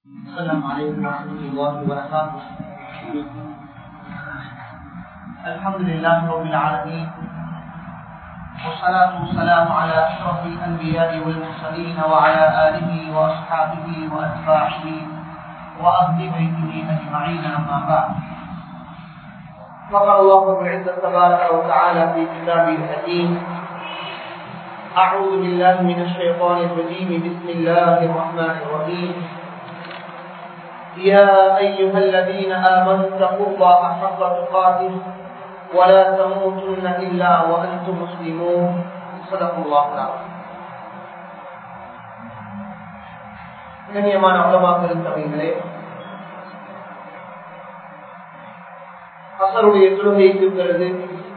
السلام عليكم ورحمة الله وبركاته الحمد لله رب العالمين والصلاة والسلام على أشرف الأنبياء والمرسلين وعلى آله وأصحابه وأتباعه وأهل بيته أجمعين أما بعد فقال الله رب العزة تبارك وتعالى في كتابه الحكيم أعوذ بالله من الشيطان الرجيم بسم الله الرحمن الرحيم يا أيها الذين آمنوا اتقوا الله حق تقاته ولا تموتن إلا وأنتم مسلمون صدق الله العظيم கண்ணியமான உலமாக்கள் தவைகளே அசருடைய தொழுகைக்கு பிறகு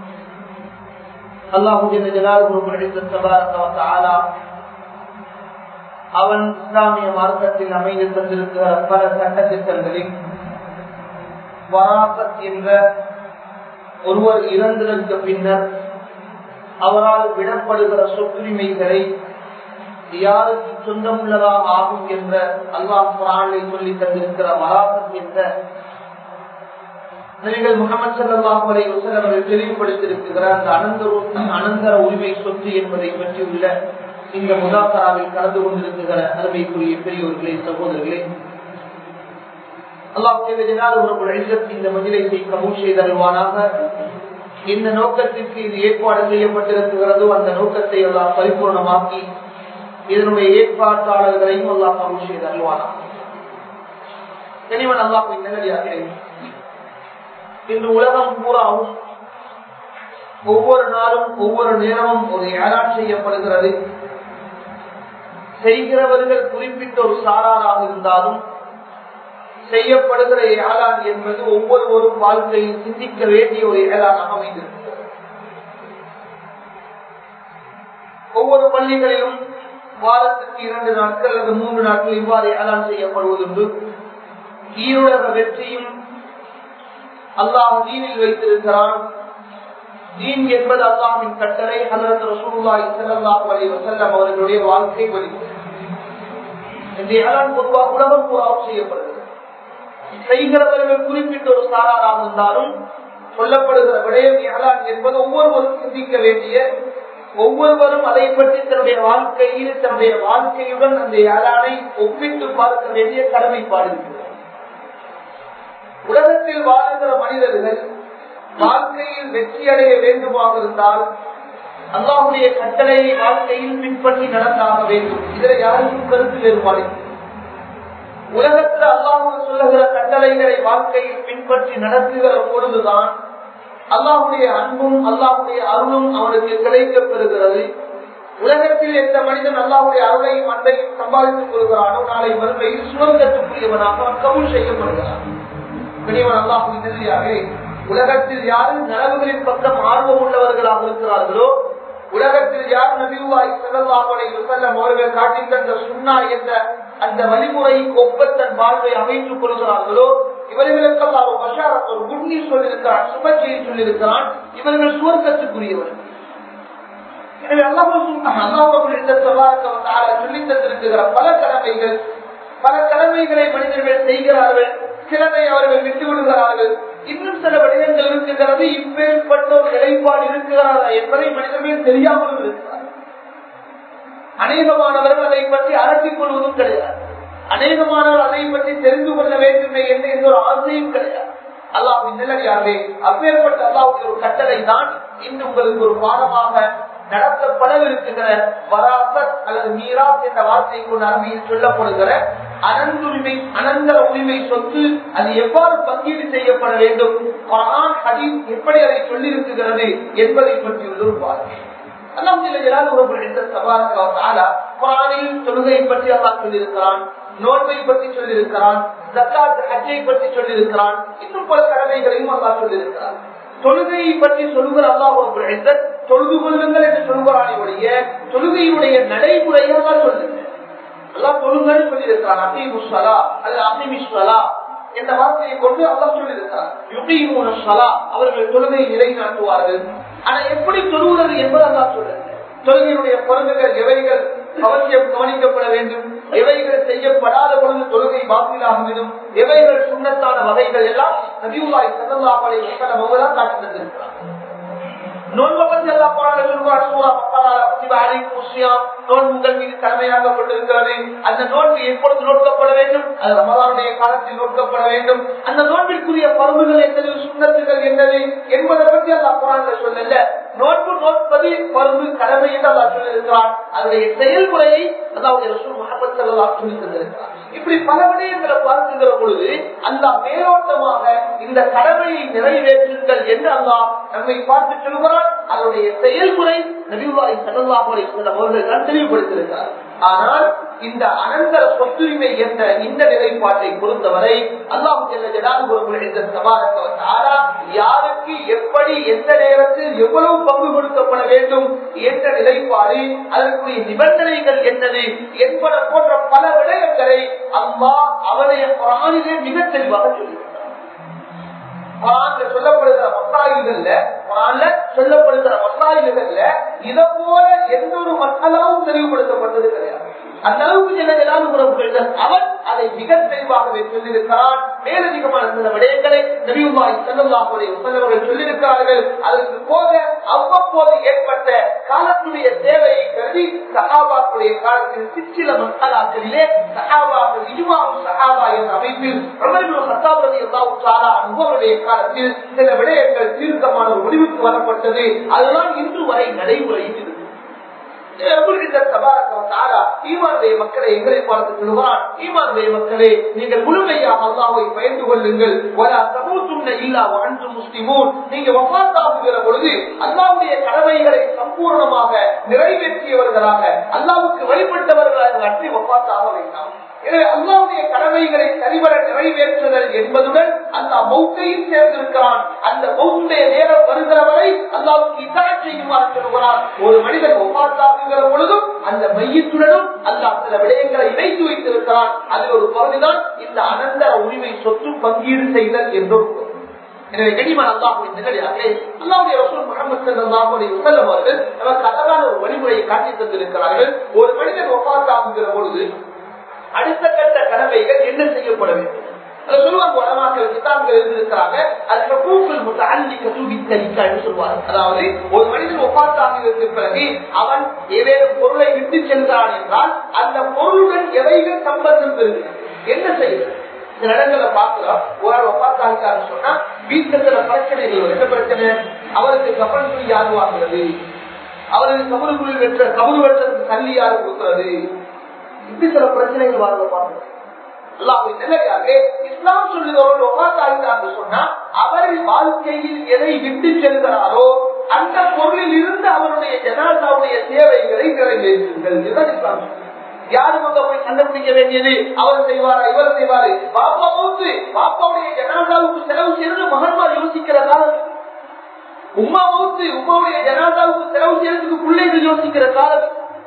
அவன் இஸ்லாமிய மார்க்கத்தில் அமைந்து தந்திருக்கிற பல சட்ட திட்டங்களில் வராசத் என்ற ஒருவர் இறந்ததற்கு பின்னர் அவரால் விடப்படுகிற சொத்துரிமைகளை யாருக்கு சொந்தமுள்ளதாக ஆகும் என்ற அல்லாஹ் குரானை சொல்லி தந்திருக்கிற வராசத் என்ற நபிகள் முகமது சல்லாஹ் அலை அவர்கள் தெளிவுபடுத்தியிருக்கிற அந்த அனந்தர அனந்தர உரிமை சொத்து என்பதை பற்றியுள்ள இந்த முதாக்கராவில் கலந்து கொண்டிருக்கிற அருமைக்குரிய பெரியோர்களே சகோதரர்களே அல்லாஹ் இந்த மதிலை கபூல் செய்தருவானாக இந்த நோக்கத்திற்கு இது ஏற்பாடு செய்யப்பட்டிருக்கிறதோ அந்த நோக்கத்தை எல்லாம் பரிபூர்ணமாக்கி இதனுடைய ஏற்பாட்டாளர்களையும் அல்லாஹ் கபூல் செய்தருவானாக தெளிவன் அல்லாஹ் நல்லடியாக இன்று உலகம் பூராவும் ஒவ்வொரு நாளும் ஒவ்வொரு நேரமும் ஒரு ஏலான் செய்யப்படுகிறது செய்கிறவர்கள் குறிப்பிட்ட ஒரு சாராராக இருந்தாலும் செய்யப்படுகிற ஏலான் என்பது ஒவ்வொருவரும் வாழ்க்கையில் சிந்திக்க வேண்டிய ஒரு ஏலானாக அமைந்திருக்கிறது ஒவ்வொரு பள்ளிகளிலும் வாரத்திற்கு இரண்டு நாட்கள் அல்லது மூன்று நாட்கள் இவ்வாறு ஏலான் செய்யப்படுவதுண்டு ஈருலக வெற்றியும் அல்லாஹ் தீனில் வைத்திருக்கிறான் தீன் என்பது அல்லாஹின் கட்டளை ஹலரத் ரசூலுல்லாஹி ஸல்லல்லாஹு அலைஹி வஸல்லம் அவர்களுடைய வாழ்க்கை வழி இந்த ஏலான் பொதுவாக உலகம் பூராவும் செய்யப்படுகிறது செய்கிறவர்கள் குறிப்பிட்ட ஒரு சாராராக இருந்தாலும் சொல்லப்படுகிற விடயம் ஏலான் என்பது ஒவ்வொருவரும் சிந்திக்க வேண்டிய ஒவ்வொருவரும் அதை பற்றி தன்னுடைய வாழ்க்கையில் தன்னுடைய வாழ்க்கையுடன் அந்த ஏலானை ஒப்பிட்டு பார்க்க வேண்டிய கடமைப்பாடு இருக்கிறது உலகத்தில் வாழ்கிற மனிதர்கள் வாழ்க்கையில் வெற்றி அடைய வேண்டுமாக இருந்தால் அல்லாஹுடைய கட்டளையை வாழ்க்கையில் பின்பற்றி நடந்தாக வேண்டும் இதில் யாருக்கும் கருத்து வேறுபாடு உலகத்தில் அல்லாஹு சொல்லுகிற கட்டளைகளை வாழ்க்கையில் பின்பற்றி நடத்துகிற பொழுதுதான் அல்லாஹுடைய அன்பும் அல்லாஹுடைய அருளும் அவனுக்கு கிடைக்கப் பெறுகிறது உலகத்தில் எந்த மனிதன் அல்லாஹுடைய அருளையும் அன்பையும் சம்பாதித்துக் கொள்கிறானோ நாளை மறுமையில் சுதந்திரத்துக்குரியவனாக அவன் கபூல் செய்யப்படுகிறான் பெரியவன் அல்லாஹுவின் நெறியாக உலகத்தில் யாரு நலவுகளின் பக்கம் ஆர்வம் உள்ளவர்களாக இருக்கிறார்களோ உலகத்தில் யார் நபிவாய் செல்லல்லாஹலை செல்லம் அவர்கள் காட்டி தந்த சுண்ணா என்ற அந்த வழிமுறைக்கு ஒப்ப தன் வாழ்வை அமைத்துக் கொள்கிறார்களோ இவர்களுக்கெல்லாம் ஒரு வஷாரத் ஒரு குண்ணி சொல்லியிருக்கிறான் சுபச்செய்தி சொல்லியிருக்கிறான் இவர்கள் சுவர்க்கத்துக்குரியவர்கள் எனவே அல்லாஹ் சொல்லி தந்திருக்கிற பல கடமைகள் பல கடமைகளை மனிதர்கள் செய்கிறார்கள் சிலரை அவர்கள் விட்டு விடுகிறார்கள் இன்னும் சில விடயங்கள் இருக்கிறது இப்பேற்பட்ட ஒரு நிலைப்பாடு இருக்கிறதா என்பதை மனிதர்கள் தெரியாமல் இருக்கிறார் அநேகமானவர்கள் அதை பற்றி அரசிக் கொள்வதும் கிடையாது அநேகமானவர்கள் அதை பற்றி தெரிந்து கொள்ள வேண்டும் என்ற எந்த ஒரு ஆசையும் கிடையாது அல்லாஹ் நிலையாகவே அப்பேற்பட்ட அல்லாவுடைய ஒரு கட்டளை தான் இன்று உங்களுக்கு ஒரு பாடமாக நடத்தப்படவிருக்கிற வராசத் அல்லது மீராஸ் என்ற வார்த்தை கொண்டு அருமையில் சொல்லப்படுகிற அனந்துரிமை அனந்தர உரிமை சொத்து அது எவ்வாறு பங்கீடு செய்யப்பட வேண்டும் குரான் ஹதீஸ் எப்படி அதை சொல்லியிருக்கிறது என்பதை பற்றி ஒரு பார்வை தொழுகை பற்றி அல்லா சொல்லியிருக்கிறான் நோன்பை பற்றி சொல்லியிருக்கிறான் ஜக்காத் ஹஜ்ஜை பற்றி சொல்லியிருக்கிறான் இன்னும் பல கடமைகளையும் அல்லா சொல்லியிருக்கிறான் தொழுகையை பற்றி சொல்லுகிற அல்லாஹ் தொழுது கொள்ளுங்கள் என்று சொல்கிறானே ஒழிய தொழுகையுடைய நடைமுறையை அல்லா சொல்லுங்க எல்லாம் தொழுங்கன்னு சொல்லியிருக்கிறான் அசீமுஸ்வலா அல்ல அசீமிஸ்வலா என்ற வார்த்தையை கொண்டு அல்லாஹ் சொல்லியிருக்கிறார் அவர்கள் தொழுகையை நிலைநாட்டுவார்கள் ஆனா எப்படி தொழுகிறது என்பது அல்லா சொல்லுங்க தொழுகையினுடைய பொருள்கள் எவைகள் அவசியம் கவனிக்கப்பட வேண்டும் எவைகள் செய்யப்படாத பொழுது தொழுகை பாக்கிலாகிவிடும் எவைகள் சுண்ணத்தான வகைகள் எல்லாம் நபிவுல்லாய் சல்லல்லாஹு அலைஹி வஸல்லம் அவங்க தான் காட்டி தந்திருக்கிறாங்க நோன்பை பற்றி எல்லாம் பாடல சொல்லுவார் சூரா பத்தால குதிப அலைக்கும் முஸ்லியாம் நோன்புகள் மீது கடமையாக்கப்பட்டிருக்கிறது அந்த நோன்பு எப்பொழுது நோக்கப்பட வேண்டும் அது ரமதானுடைய காலத்தில் நோக்கப்பட வேண்டும் அந்த நோன்பிற்குரிய பருவுகள் என்னது சுண்ணத்துகள் என்னது என்பதை பற்றி அல்லா குரான்ல சொல்லல நோன்பு நோற்பது பருவு கடமை என்று அல்லா சொல்லியிருக்கிறான் அதனுடைய செயல்முறையை அதாவது ரசூல் முகமது சல்லா சொல்லி தந்திருக்கிறார் இப்படி பல விடயங்களை பார்க்கின்ற பொழுது அந்த மேலோட்டமாக இந்த கடமையை நிறைவேற்றுங்கள் என்று அல்லா நம்மை பார்த்து சொல்கிறார் அதனுடைய செயல்முறை நபிவாய் சல்லாஹுரை அவர்கள் தான் தெளிவுபடுத்தியிருக்கிறார் ஆனால் இந்த அனந்தர சொத்துரிமை என்ற இந்த நிலைப்பாட்டை பொறுத்தவரை அல்லாஹ் யாருக்கு எப்படி எந்த நேரத்தில் எவ்வளவு பங்கு கொடுக்கப்பட வேண்டும் என்ற நிலைப்பாடு அதற்குரிய நிபந்தனைகள் என்னது என்பன போன்ற பல விடயங்களை அம்மா அவருடைய பிராணிலே மிக தெளிவாக சொல்லியிருக்கிறார் குரான்ல சொல்லப்படுகிற மசாயில்கள்ல குரான்ல சொல்லப்படுகிற மசாயில்கள்ல இத போல எந்த ஒரு மசாலாவும் தெளிவுபடுத்தப்பட்டது கிடையாது அந்த அளவுக்கு சில எல்லாரும் அவன் அதை மிக தெளிவாகவே சொல்லியிருக்கிறான் மேலதிகமான சில விடயங்களை நபியுமாய் செல்லல்லாஹுடைய உசல்லவர்கள் சொல்லியிருக்கிறார்கள் அதற்கு போக அவ்வப்போது ஏற்பட்ட காலத்துடைய தேவையை கருதி சஹாபாக்களுடைய காலத்தில் சிற்சில மசாலாக்களிலே சஹாபாக்கள் இஜுமாவும் சஹாபா என்ற அமைப்பில் பிரபலங்கள் சத்தாபதி எல்லா அனுபவனுடைய காலத்தில் சில விடயங்கள் தீர்க்கமான ஒரு முடிவுக்கு வரப்பட்டது அதுதான் இன்று வரை நடைமுறையில் இருக்கு மக்களை எங்களை பார்த்து சொல்லுவான் ஈமானுடைய மக்களே நீங்கள் முழுமையாக அல்லாவை பயந்து கொள்ளுங்கள் இல்லா வாழ்ந்து முஸ்லிமூன் நீங்க வபாத்தாகுகிற பொழுது அல்லாவுடைய கடமைகளை சம்பூர்ணமாக நிறைவேற்றியவர்களாக அல்லாவுக்கு வழிபட்டவர்களாக அற்றி வபாத்தாக வேண்டாம் எனவே அல்லாவுடைய கடமைகளை சரிவர நிறைவேற்றுதல் என்பதுடன் அந்த மௌத்தையும் சேர்ந்திருக்கிறான் அந்த மௌத்துடைய நேரம் வருகிற வரை அல்லாவுக்கு இதாக செய்யுமாறு சொல்கிறான் ஒரு மனிதன் ஒப்பாத்தாக்குகிற பொழுதும் அந்த மையத்துடனும் அல்லாஹ் சில விடயங்களை இணைத்து வைத்திருக்கிறான் அதில் ஒரு பகுதிதான் இந்த அனந்த உரிமை சொத்து பங்கீடு செய்தல் என்றொரு எனவே கனிமன் அல்லாஹுவின் நிலையாகவே அல்லாவுடைய ரசூல் முகமது அல்லாஹுடைய உசல்லம் அவர்கள் நமக்கு அழகான ஒரு வழிமுறையை காட்டி தந்திருக்கிறார்கள் ஒரு மனிதன் ஒப்பாத்தாக்குகிற பொழுது அடுத்த கட்ட கடமைகள் என்ன செய்யப்பட வேண்டும் சொல்லுவாங்க உலமாக்கள் கிதாப்கள் எழுதியிருக்கிறாங்க அது கூக்குள் முத்தாண்டிக்க தூவித்தரிக்கான்னு சொல்லுவாங்க அதாவது ஒரு மனிதன் ஒப்பாத்தாகிறதுக்கு பிறகு அவன் ஏதேனும் பொருளை விட்டு சென்றான் என்றால் அந்த பொருளுடன் எவைகள் சம்பந்தம் பெறுகிறது என்ன செய்யுது சில இடங்களை பார்க்கிறோம் ஒரு ஆள் ஒப்பாத்தாகிறான்னு சொன்னா வீட்டுல சில பிரச்சனைகள் வரும். என்ன பிரச்சனை அவருக்கு கப்பல் துணி யாரு வாங்குறது அவருக்கு கபருக்குள் வெற்ற கபரு வெற்றத்துக்கு தள்ளி யாரு கொடுக்கிறது இப்படி சில பிரச்சனைகள் வாழ்ந்த பார்க்கிறோம் இஸ்லாம் சொல்லுகிறவர்கள் ஒப்பாத்தாகிறார்கள் சொன்னா அவரின் வாழ்க்கையில் எதை விட்டு செல்கிறாரோ அந்த பொருளில் இருந்து அவருடைய ஜனாதாவுடைய தேவைகளை நிறைவேற்றுங்கள் இதுதான் இஸ்லாம் யாரும் அங்க போய் கண்டுபிடிக்க வேண்டியது அவர் செய்வாரா இவர் செய்வாரு பாப்பா மூத்து பாப்பாவுடைய ஜனாதாவுக்கு செலவு செய்யறது மகன்மார் யோசிக்கிற காலம் உமா மூத்து உமாவுடைய ஜனாதாவுக்கு செலவு செய்யறதுக்கு பிள்ளைகள் யோசிக்கிற காலம்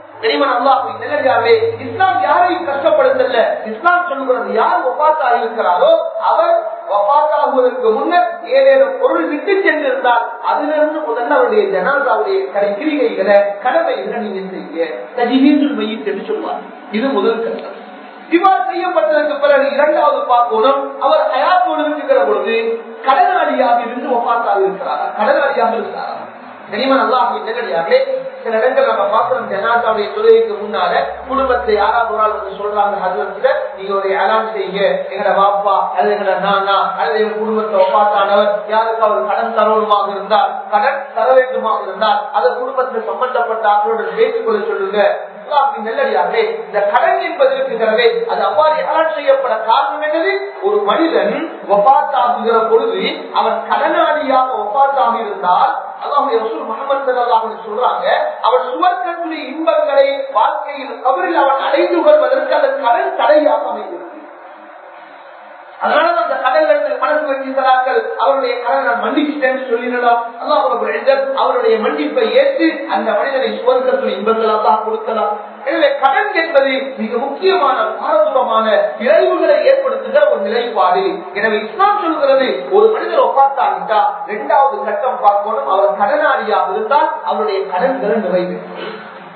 இஸ்லாம் யாரையும் கஷ்டப்படுத்தல இஸ்லாம் சொல்லுகிறது யார் ஒப்பாத்தா இருக்கிறாரோ அவர் ஒப்பாத்தாகுவதற்கு முன்னர் ஏதேனும் பொருள் விட்டு சென்றிருந்தால் அதிலிருந்து முதல்ல அவருடைய ஜனாதாவுடைய கடை கிரிகைகளை கடமைகளை நீங்க செய்ய தஜிவீர்கள் மையம் என்று சொல்வார் இது முதல் கட்டம் இவ்வாறு செய்யப்பட்டதற்கு பிறகு இரண்டாவது பார்க்கணும் அவர் அயாத்தோடு இருக்கிற பொழுது கடனாளியாக இருந்து ஒப்பாத்தாக இருக்கிறாரா கடனாளியாக இருக்கிறாரா கனிமன் அல்லாஹின் நேரடியாகவே சில இடங்கள் நம்ம பார்க்கிறோம் ஜனாதாவுடைய தொழுகைக்கு முன்னால குடும்பத்தை யாராவது ஒரு ஆள் வந்து சொல்றாங்க ஹஸ்பண்ட் நீங்க ஒரு அலாம் செய்யுங்க எங்கட வாப்பா அல்லது எங்கட நானா அல்லது எங்க குடும்பத்தை ஒப்பாத்தானவர் யாருக்கு அவர் கடன் தரணுமாக இருந்தால் கடன் தர வேண்டுமாக இருந்தால் அது குடும்பத்தில் சம்பந்தப்பட்ட ஆக்களுடன் பேசிக்கொள்ள சொல்லுங்க நல்லடியாகவே இந்த கடன் என்பது இருக்கிறதே அது அவ்வாறு யாரால் செய்யப்பட காரணம் என்னது ஒரு மனிதன் ஒப்பாத்தாகுகிற பொழுது அவன் கடனாளியாக ஒப்பாத்தாக இருந்தால் அல்லாஹுடைய ரசூல் முகமது சல்லாஹ் சொல்றாங்க அவன் சுவர்க்கத்துடைய இன்பங்களை வாழ்க்கையில் கபரில் அவன் அடைந்து கொள்வதற்கு அந்த கடன் தடையாக அமைகிறது அதனால அந்த கடல்ல மனசு வைக்கிறார்கள் அவருடைய கடன் நான் மன்னிச்சிட்டேன்னு சொல்லிடலாம் அல்லாஹ் அவருடைய மன்னிப்பை ஏற்று அந்த மனிதனை சுவர்க்கத்துடைய இன்பங்கள் அல்லாஹ் கொடுக்கலாம் எனவே கடன் என்பது மிக முக்கியமான பாரதூரமான விளைவுகளை ஏற்படுத்துகிற ஒரு நிலைப்பாடு எனவே இஸ்லாம் சொல்கிறது ஒரு மனிதர் ஒப்பாத்தாகிட்டா இரண்டாவது கட்டம் பார்க்கணும் அவர் கடனாளியாக இருந்தால் அவருடைய கடன்களை நிறைவேற்றும்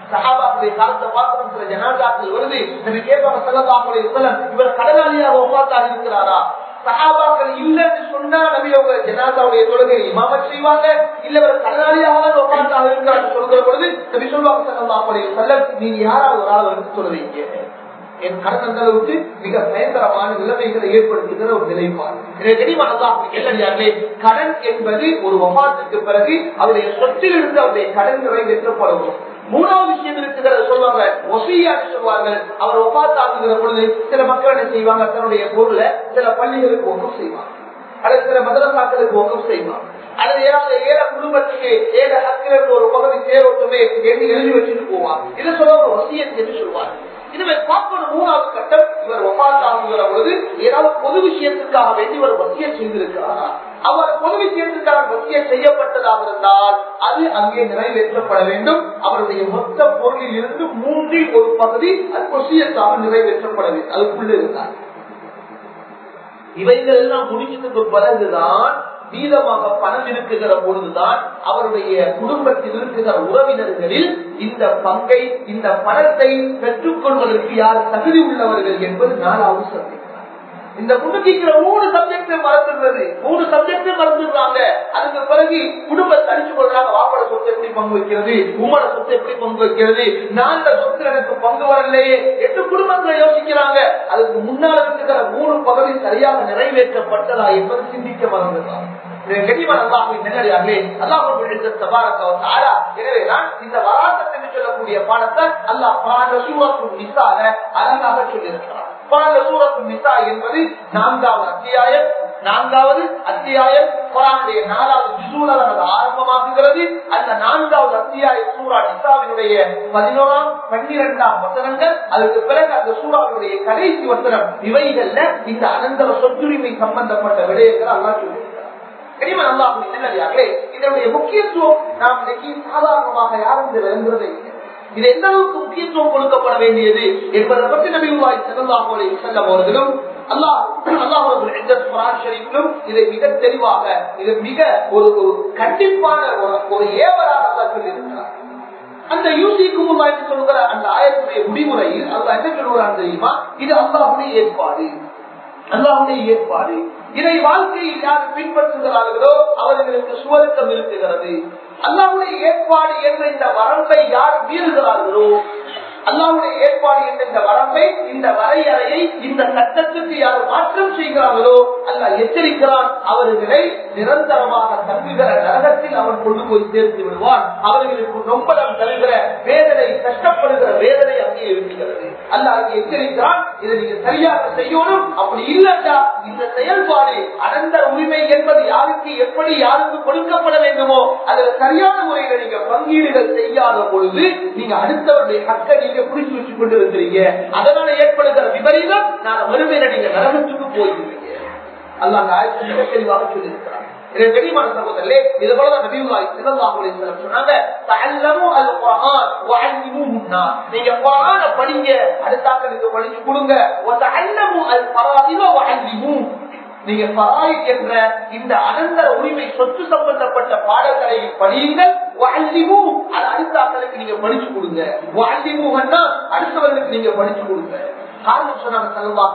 சஹாபாக்களுடைய காலத்தை பார்க்கிறோம் சில ஜனாதாக்கள் வருது நபி கேட்பாங்க செல்லதாக்குடைய செல்லம் இவர் கடனாளியாக ஒப்பாத்தாக இருக்கிறாரா சஹாபாக்கள் இல்லைன்னு சொன்னா நபி அவங்க ஜனாதாவுடைய தொழுகை இமாம செய்வாங்க இல்ல இவர் கடனாளியாக தான் ஒப்பாத்தாக இருக்கிறார் சொல்கிற பொழுது நபி சொல்லுவாங்க செல்லதாக்குடைய செல்லம் நீங்க யாராவது ஒரு ஆள் வந்து சொல்லுவீங்க என் கடன் அந்த அளவுக்கு மிக பயங்கரமான நிலைமைகளை ஏற்படுத்துகிற ஒரு நிலைப்பாடு தெரியுமானே கடன் என்பது ஒரு வமாத்துக்கு பிறகு அவருடைய சொத்தில் இருந்து அவருடைய கடன் நிறைவேற்றப்படும் மூணாவது விஷயம் இருக்கிறத சொல்லுவாங்க ஒசியான்னு சொல்லுவார்கள் அவர் ஒப்பாத்தாக்குகிற பொழுது சில மக்கள் என்ன செய்வாங்க தன்னுடைய பொருளை சில பள்ளிகளுக்கு ஒன்றும் செய்வாங்க அல்லது சில மதரசாக்களுக்கு ஒன்றும் செய்வாங்க அல்லது ஏதாவது ஏழை குடும்பத்துக்கு ஏழை ஹக்கில் ஒரு பகுதி சேரோட்டுமே என்று எழுதி வச்சுட்டு போவாங்க இதை சொல்லுவாங்க ஒசியத் என்று சொல்லுவாங்க இதுவே பார்க்கணும் மூணாவது கட்டம் இவர் ஒப்பாத்தாகுகிற பொழுது ஏதாவது பொது விஷயத்துக்காக வேண்டி இவர் வசிய செய்திருக்கிறாரா அவர் பொது விஷயத்துக்காக வசிய செய்யப்பட்டதாக இருந்தால் அது அங்கே நிறைவேற்றப்பட வேண்டும் அவருடைய மொத்த பொருளில் இருந்து மூன்றில் ஒரு பகுதி அது வசியத்தாக நிறைவேற்றப்பட வேண்டும் அதுக்குள்ள இருந்தார் இவைகள் எல்லாம் முடிச்சதுக்கு பிறகுதான் மீதமாக பணம் இருக்குகிற பொழுதுதான் அவருடைய குடும்பத்தில் இருக்குகிற உறவினர்களில் இந்த பங்கை இந்த பணத்தை பெற்றுக் கொள்வதற்கு யார் தகுதி உள்ளவர்கள் என்பது நாலாவது சந்தேகம் இந்த முன்னுக்கிற மூணு சப்ஜெக்ட் மறந்துடுறது மூணு சப்ஜெக்ட் மறந்துடுறாங்க அதுக்கு பிறகு குடும்பத்தை அடிச்சு கொள்றாங்க வாப்பட சொத்து எப்படி பங்கு வைக்கிறது உம்மோட சொத்து எப்படி பங்கு வைக்கிறது நான் சொத்து எனக்கு பங்கு வரலையே எட்டு குடும்பங்களை யோசிக்கிறாங்க அதுக்கு முன்னால் இருக்கிற மூணு பகுதி சரியாக நிறைவேற்றப்பட்டதா என்பது சிந்திக்க மறந்துடுறாங்க இந்த வராசத் என்று சொல்லக்கூடிய பாடத்தை அல்லாஹ் அழகாக சொல்லியிருக்கிறார் என்பது நான்காவது அத்தியாயம் நான்காவது அத்தியாயம் குரானுடைய நாலாவது ஜிசூல ஆரம்பமாகுகிறது அந்த நான்காவது அத்தியாய சூரா நிசாவினுடைய பதினோராம் பன்னிரெண்டாம் வசனங்கள் அதுக்கு பிறகு அந்த சூறாவினுடைய கடைசி வசனம் இவைகள்ல இந்த அனந்தர சொத்துரிமை சம்பந்தப்பட்ட விடயங்கள் அல்லா சொல்லியிருக்கிறார் இதனுடைய முக்கியத்துவம் நாம் இன்னைக்கு சாதாரணமாக யாரும் இதை விளங்குறதே இல்லை இது எந்த அளவுக்கு முக்கியத்துவம் கொடுக்கப்பட வேண்டியது என்பதை பற்றி நபிவாய் செல்லல்லாஹோலை செல்லம் அவர்களும் அல்லாஹரும் இதை மிக தெளிவாக இது மிக ஒரு ஒரு கண்டிப்பான ஒரு ஏவராக சொல்லியிருக்கிறார் அந்த யூசிக்கும் என்று சொல்கிற அந்த ஆயத்துடைய முடிவுரையில் அல்ல என்ன சொல்கிறான் தெரியுமா இது அல்லாஹுடைய ஏற்பாடு அல்லாஹுடைய ஏற்பாடு இதை வாழ்க்கையில் யார் பின்பற்றுகிறார்களோ அவர்களுக்கு சுவருக்கம் இருக்குகிறது அல்லாவுடைய ஏற்பாடு என்ற இந்த வரம்பை யார் மீறுகிறார்களோ அல்லாவுடைய ஏற்பாடு என்ற இந்த வரம்பை இந்த வரையறையை இந்த சட்டத்துக்கு யார் மாற்றம் செய்கிறார்களோ அல்ல எச்சரிக்கிறான் அவர்களை நிரந்தரமாக தங்குகிற நரகத்தில் அவன் கொண்டு போய் சேர்த்து விடுவான் அவர்களுக்கு நொம்பலம் தருகிற வேதனை கஷ்டப்படுகிற வேதனை அங்கே இருக்கிறது அல்ல அங்கே எச்சரிக்கிறான் இதை நீங்க சரியாக செய்யணும் அப்படி இல்லைன்னா இந்த செயல்பாடு அனந்த உரிமை என்பது யாருக்கு எப்படி யாருக்கு கொடுக்கப்பட வேண்டுமோ அதில் சரியான முறையில நீங்க பங்கீடுகள் செய்யாத பொழுது நீங்க அடுத்தவருடைய ஹக்கை நீங்க பிடிச்சு வச்சு கொண்டு இருக்கிறீங்க அதனால ஏற்படுகிற விபரீதம் நான் வருவேன் நீங்க நரகத்துக்கு போயிருவீங்க அல்ல அந்த ஆயத்தை மிக தெளிவாக சொல்லியிருக்கிறார் எனக்கு தெரியுமான சகோதரர்களே இது போலதான் நபியுல்லாஹி ஸல்லல்லாஹு அலைஹி வஸல்லம் சொன்னாங்க தஅல்லமு அல் குர்ஆன் வஅல்லிமுஹுன்னா நீங்க குர்ஆனை படிங்க அடுத்தாக்க நீங்க படிச்சு கொடுங்க வ தஅல்லமு அல் ஃபராயித வஅல்லிமு நீங்க பராய் என்ற இந்த அனந்த உரிமை சொத்து சம்பந்தப்பட்ட பாடங்களை படியுங்கள் வாழ்லிமு அது அடுத்தாக்களுக்கு நீங்க படிச்சு கொடுங்க வாழ்லிமுன்னா அடுத்தவர்களுக்கு நீங்க படிச்சு கொடுங்க காரணம் சொன்னாங்க செல்வாஹ்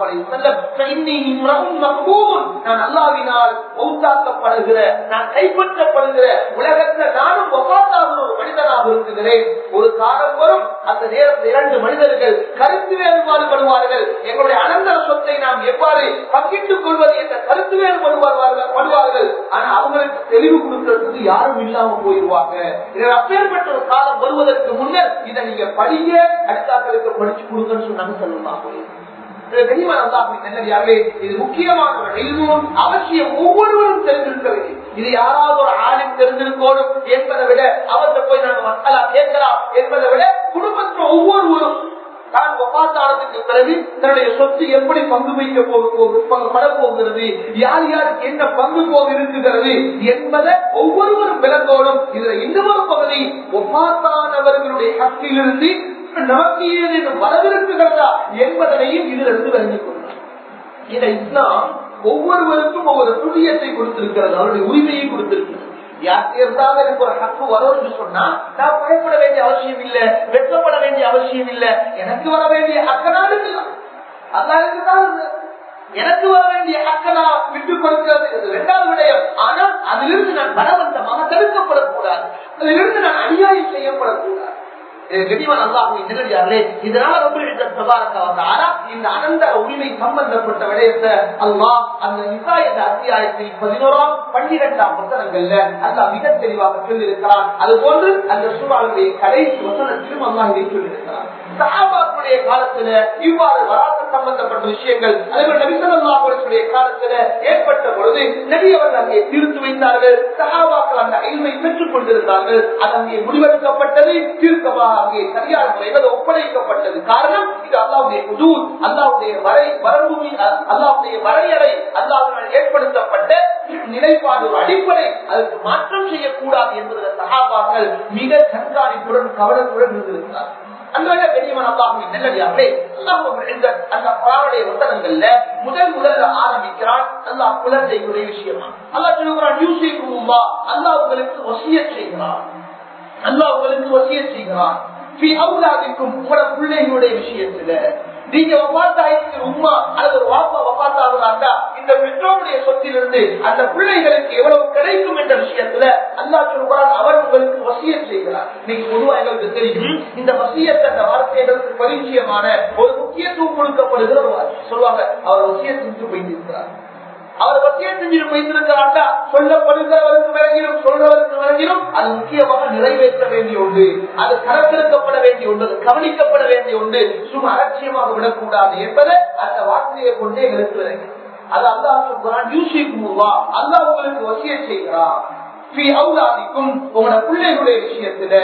நான் அல்லாவினால் மௌத்தாக்கப்படுகிற நான் கைப்பற்றப்படுகிற உலகத்துல நானும் ஒப்பாத்தாகிற ஒரு மனிதனாக இருக்குகிறேன் ஒரு காலம் வரும் அந்த நேரத்தில் இரண்டு மனிதர்கள் கருத்து வேறுபாடுபடுவார்கள் எங்களுடைய அனந்தர சொத்தை நாம் எவ்வாறு பங்கிட்டுக் கொள்வது என்ற கருத்து வேறுபடுவார்கள் படுவார்கள் ஆனா அவங்களுக்கு தெளிவு கொடுக்கறதுக்கு யாரும் இல்லாம போயிருவாங்க இதில் அப்பேற்பட்ட ஒரு காலம் வருவதற்கு முன்னர் இதை நீங்க படிங்க அடுத்தாக்களுக்கு படிச்சு கொடுங்கன்னு சொன்னாங்க சொல்லுவாங்க இது முக்கியமான அவசியம் ஒவ்வொருவரும் தெரிந்திருக்க வேண்டும் இது யாராவது ஒரு ஆளும் தெரிந்திருக்கணும் என்பதை விட அவர்கிட்ட போய் நாங்கள் மக்களா கேட்கலாம் என்பதை விட குடும்பத்தில் ஒவ்வொருவரும் தான் ஒப்பாத்தானத்துக்கு பிறகு தன்னுடைய சொத்து எப்படி பங்கு வைக்க பட போகிறது யார் யாருக்கு என்ன பங்கு போக இருக்குகிறது என்பதை ஒவ்வொருவரும் விளங்கோடும் இதுல இன்னொரு பகுதி ஒப்பாத்தானவர்களுடைய கத்திலிருந்து நமக்கு ஏதேது வரவிருக்குகிறதா என்பதனையும் இதிலிருந்து விளங்கிக் கொள்ளார் இந்த இஸ்லாம் ஒவ்வொருவருக்கும் ஒவ்வொரு துரியத்தை கொடுத்திருக்கிறது அவருடைய உரிமையை கொடுத்திருக்கிறது யார் இருந்தாலும் எனக்கு ஒரு ஹக்கு வரும் என்று சொன்னா நான் பயப்பட வேண்டிய அவசியம் இல்ல வெட்கப்பட வேண்டிய அவசியம் இல்ல எனக்கு வர வேண்டிய ஹக்கனால அல்லாருக்கு தான் எனக்கு வர வேண்டிய ஹக்கனா விட்டு கொடுக்கிறது இது இரண்டாவது விடயம் ஆனால் அதிலிருந்து நான் பலவந்தமாக தடுக்கப்படக்கூடாது அதிலிருந்து நான் அநியாயம் செய்யப்படக்கூடாது இதனால இந்த அனந்த உரிமை சம்பந்தப்பட்ட விடயத்தை அல்லாஹ் அந்த நிசா என்ற அத்தியாயத்தில் பதினோராம் பன்னிரெண்டாம் வசனங்கள்ல அல்லா மிக தெளிவாக சொல்லியிருக்கிறான் அது போன்று அந்த சூழலுடைய கடைசி வசனத்திலும் அல்லா இதை சொல்லியிருக்கிறான் சஹாபாக்களுடைய காலத்துல இவ்வாறு வராத சம்பந்தப்பட்ட விஷயங்கள் அதேபோல் நபிசல்லாவுடைய காலத்துல ஏற்பட்ட பொழுது நபி அவர்கள் அங்கே தீர்த்து வைத்தார்கள் சஹாபாக்கள் அந்த அயில்மை பெற்றுக் கொண்டிருந்தார்கள் அது அங்கே முடிவெடுக்கப்பட்டது தீர்க்கமாக அங்கே சரியான முறையில் ஒப்படைக்கப்பட்டது காரணம் இது அல்லாவுடைய புது அல்லாவுடைய வரை வரம்பு அல்லாவுடைய வரையறை அல்லாவினால் ஏற்படுத்தப்பட்ட நிலைப்பாடு ஒரு அடிப்படை அதற்கு மாற்றம் செய்யக்கூடாது என்பதில் சகாபாக்கள் மிக கண்காணிப்புடன் கவனத்துடன் இருந்திருக்கிறார் அன்றாட பெரியவன் அல்லாஹுவின் நல்லடியார்களே அந்த குரானுடைய வசனங்கள்ல முதல் முதல்ல ஆரம்பிக்கிறான் அல்லாஹ் குழந்தைகளுடைய விஷயமா அல்லாஹ் சொல்லுகிறான் யூசிக்குமா அல்லாஹ் உங்களுக்கு வசிய செய்கிறான் அல்லாஹ் உங்களுக்கு வசிய செய்கிறான் உங்களோட பிள்ளைகளுடைய விஷயத்துல நீங்க வபாத்தாயிருக்கு உமா அல்லது ஒரு வாப்பா வபாத்தாகுறாங்க இந்த பெற்றோருடைய சொத்திலிருந்து அந்த பிள்ளைகளுக்கு எவ்வளவு கிடைக்கும் என்ற விஷயத்துல அல்லா சொல்றான் அவர் உங்களுக்கு வசியம் செய்கிறார் இன்னைக்கு பொதுவா எங்களுக்கு தெரியும் இந்த வசியத்தை அந்த வார்த்தைகளுக்கு பரிச்சயமான ஒரு முக்கியத்துவம் கொடுக்கப்படுகிற ஒரு வார்த்தை சொல்லுவாங்க அவர் வசியம் செஞ்சு போயிருக்கிறார் அவர் வசியம் செஞ்சு வைத்திருக்கிறாண்டா சொல்லப்படுகிறவருக்கு விளங்கிடும் சொல்றவருக்கு விளங்கிடும் அது முக்கியமாக நிறைவேற்ற வேண்டிய ஒன்று அது கணக்கெடுக்கப்பட வேண்டிய ஒன்று அது கவனிக்கப்பட வேண்டிய ஒன்று சும்மா அலட்சியமாக விடக்கூடாது என்பதை அந்த வார்த்தையை கொண்டே எங்களுக்கு விளங்கும் அது அல்லா சொல்றான் யூசிக் அல்லா உங்களுக்கு வசிய செய்கிறான் உங்களோட பிள்ளைகளுடைய விஷயத்துல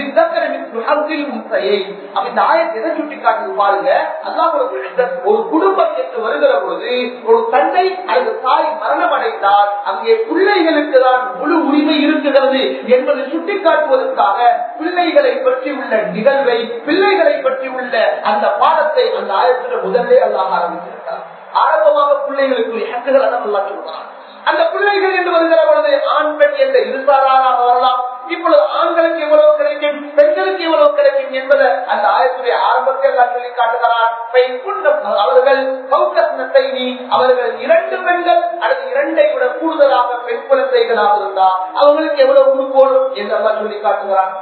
இந்த ஆயத்தை எதை சுட்டி காட்டுது பாருங்க ஒரு குடும்பம் என்று வருகிற பொழுது ஒரு தந்தை அல்லது தாய் மரணம் அடைந்தால் அங்கே பிள்ளைகளுக்கு தான் முழு உரிமை இருக்குகிறது என்பதை சுட்டி காட்டுவதற்காக பிள்ளைகளை பற்றி உள்ள நிகழ்வை பிள்ளைகளை பற்றி உள்ள அந்த பாடத்தை அந்த ஆயத்தில் முதலே அல்லாஹ் ஆரம்பிச்சிருக்கிறார் ஆரம்பமாக பிள்ளைகளுக்கு ஹக்குகள் அதான் நல்லா சொல்றான் அந்த பிள்ளைகள் என்று வருகிற பொழுது ஆண் பெண் என்ற இருசாராக வரலாம் இப்பொழுது ஆண்களுக்கு எவ்வளவு கிடைக்கும் பெண்களுக்கு எவ்வளவு கிடைக்கும் என்பதை அந்த ஆயத்துடைய ஆரம்பத்தை எல்லாம் சொல்லி காட்டுகிறான் அவர்கள் அவர்கள் இரண்டு பெண்கள் அல்லது இரண்டை விட கூடுதலாக பெண் குழந்தைகளாக இருந்தால் அவங்களுக்கு எவ்வளவு கொடுக்கணும் என்று சொல்லி காட்டுகிறான்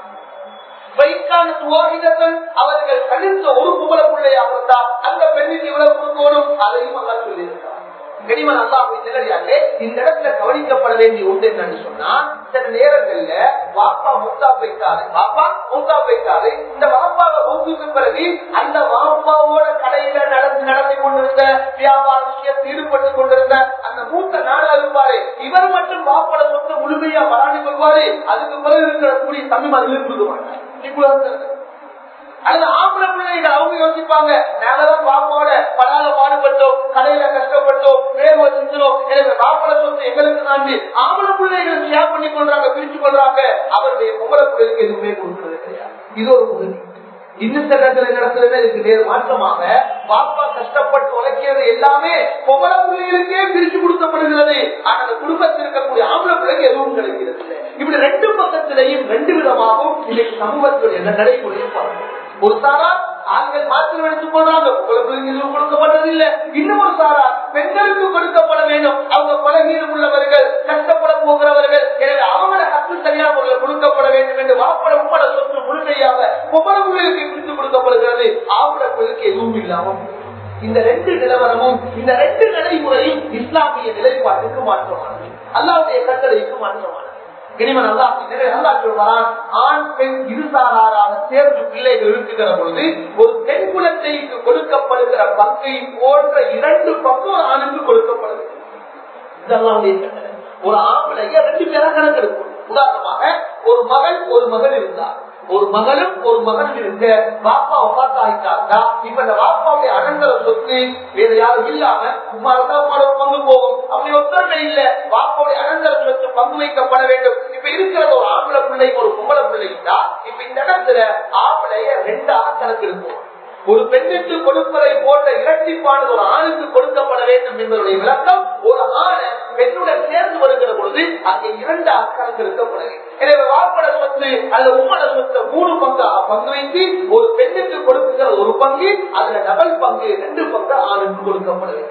அவர்கள் கணித்த ஒரு குமல பிள்ளையாக இருந்தால் அந்த பெண்ணுக்கு இவ்வளவு கொடுக்கணும் அதையும் அல்லா சொல்லியிருக்கிறார் கனிமன் அல்லா நிலையாலே இந்த இடத்துல கவனிக்கப்பட வேண்டிய ஒன்று என்னன்னு சொன்னா சில நேரங்கள்ல வாப்பா முத்தா போயிட்டாரு வாப்பா முத்தா போயிட்டாரு இந்த வாப்பாவை மூத்துக்கு பிறகு அந்த வாப்பாவோட கடையில நடந்து நடந்து கொண்டிருந்த வியாபார விஷயத்தில் ஈடுபட்டு கொண்டிருந்த அந்த மூத்த நாடா இருப்பாரு இவர் மட்டும் வாப்பட சொத்து முழுமையா வராண்டு கொள்வாரு அதுக்கு பிறகு இருக்கிற கூடிய தமிழ் அதில் கொடுக்க மாட்டார் இப்ப அல்லது ஆம்பளை பிள்ளைகள் அவங்க யோசிப்பாங்க நாங்கதான் பாப்பாவோட பலால பாடுபட்டோம் கடையில கஷ்டப்பட்டோம் வேர்வை செஞ்சோம் எனவே பாப்பள சொத்து எங்களுக்கு தாண்டி ஆம்பளை பிள்ளைகள் ஷேர் பண்ணி கொள்றாங்க பிரிச்சு கொள்றாங்க அவருடைய பொம்பளை பிள்ளைகளுக்கு எதுவுமே கொடுக்கிறது கிடையாது இது ஒரு பகுதி இன்னும் சில இடத்துல நடக்கிறது இதுக்கு நேர் மாற்றமாக பாப்பா கஷ்டப்பட்டு உழைக்கிறது எல்லாமே பொம்பளை பிள்ளைகளுக்கே பிரிச்சு கொடுக்கப்படுகிறது ஆனா அந்த குடும்பத்தில் இருக்கக்கூடிய ஆம்பளை பிள்ளைக்கு எதுவும் கிடைக்கிறது இல்லை இப்படி ரெண்டு பக்கத்திலையும் ரெண்டு விதமாகவும் இன்னைக்கு சமூகத்தில் என்ன நடைமுறையும் பார்க்கணும் ஒரு சாரா ஆண்கள் மாத்திரம் எடுத்து போனாங்க உங்களுக்கு கொடுக்கப்பட்டது இல்ல இன்னும் ஒரு சாரா பெண்களுக்கு கொடுக்கப்பட வேண்டும் அவங்க பலகீனம் உள்ளவர்கள் கஷ்டப்பட போகிறவர்கள் எனவே அவங்கள ஹக்கு சரியான முறையில் கொடுக்கப்பட வேண்டும் என்று வாப்பட உப்பட சொத்து முழுமையாக ஒவ்வொருவர்களுக்கு பிரித்து கொடுக்கப்படுகிறது ஆம்பளங்களுக்கு எதுவும் இல்லாமல் இந்த ரெண்டு நிலவரமும் இந்த ரெண்டு நடைமுறையும் இஸ்லாமிய நிலைப்பாட்டுக்கு மாற்றமானது அல்லாவுடைய கட்டளைக்கு மாற்றமானது இனிமன் அல்லா அல்லா சொல்றான் ஆண் பெண் இருசாராராக சேர்ந்து பிள்ளைகள் இருக்குகிற பொழுது ஒரு பெண் குழந்தைக்கு கொடுக்கப்படுகிற பங்கை போன்ற இரண்டு பங்கு ஒரு ஆணுக்கு கொடுக்கப்படுது இதெல்லாம் ஒரு ஆம்பளைய ரெண்டு பேரா கணக்கெடுக்கும் உதாரணமாக ஒரு மகன் ஒரு மகள் இருந்தார் ஒரு மகளும் ஒரு மகனும் இருக்க பாப்பா ஒப்பாத்தாயிட்டாங்க இப்ப இந்த பாப்பாவுடைய அனந்தர சொத்து வேற யாரும் இல்லாம உமாரோட பங்கு போகும் அப்படி ஒத்தரமை இல்ல பாப்பாவுடைய அனந்தர சொத்து பங்கு வைக்கப்பட வேண்டும் இப்ப இருக்கிறது ஒரு ஆம்பளை பிள்ளை ஒரு பொம்பளை பிள்ளை தான் இப்ப இந்த இடத்துல ஆம்பளைய ரெண்டாக கணக்கெடுப்போம் ஒரு பெண்ணுக்கு கொடுப்பதை போன்ற இரட்டிப்பானது ஒரு ஆணுக்கு கொடுக்கப்பட வேண்டும் என்பதுடைய விளக்கம் ஒரு ஆணை பெண்ணுடன் சேர்ந்து வருகிற பொழுது பொழுது அங்கே இரண்டு அக்கறங்கள் இருக்கப்படுது எனவே வாப்பட சொத்து அல்லது உம்மட சொத்தை மூணு பங்காக பங்கு வைத்து ஒரு பெண்ணுக்கு கொடுக்கிற ஒரு பங்கு அதுல டபுள் பங்கு ரெண்டு பங்கு ஆணுக்கு கொடுக்கப்படுது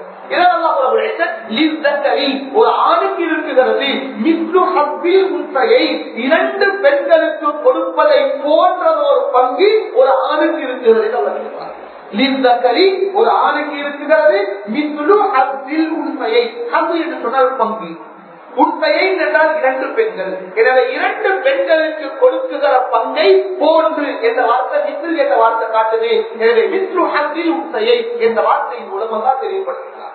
ஒரு ஆணுக்கு இருக்கிறது மிஸ்ரு ஹப்பில் முத்தையை இரண்டு பெண்களுக்கு கொடுப்பதை போன்றது ஒரு பங்கு ஒரு ஆணுக்கு இருக்கிறது லிந்தக்கரி ஒரு ஆணுக்கு இருக்கிறது மிஸ்ரு ஹப்பில் உண்மையை ஹப்பு என்று சொன்னால் பங்கு உண்மையை என்றால் இரண்டு பெண்கள் எனவே இரண்டு பெண்களுக்கு கொடுக்குகிற பங்கை போன்று என்ற வார்த்தை மிஸ்ரு என்ற வார்த்தை காட்டுது எனவே மிஸ்ரு ஹப்பில் உண்மையை என்ற வார்த்தையின் மூலமாக தெரியப்படுகிறார்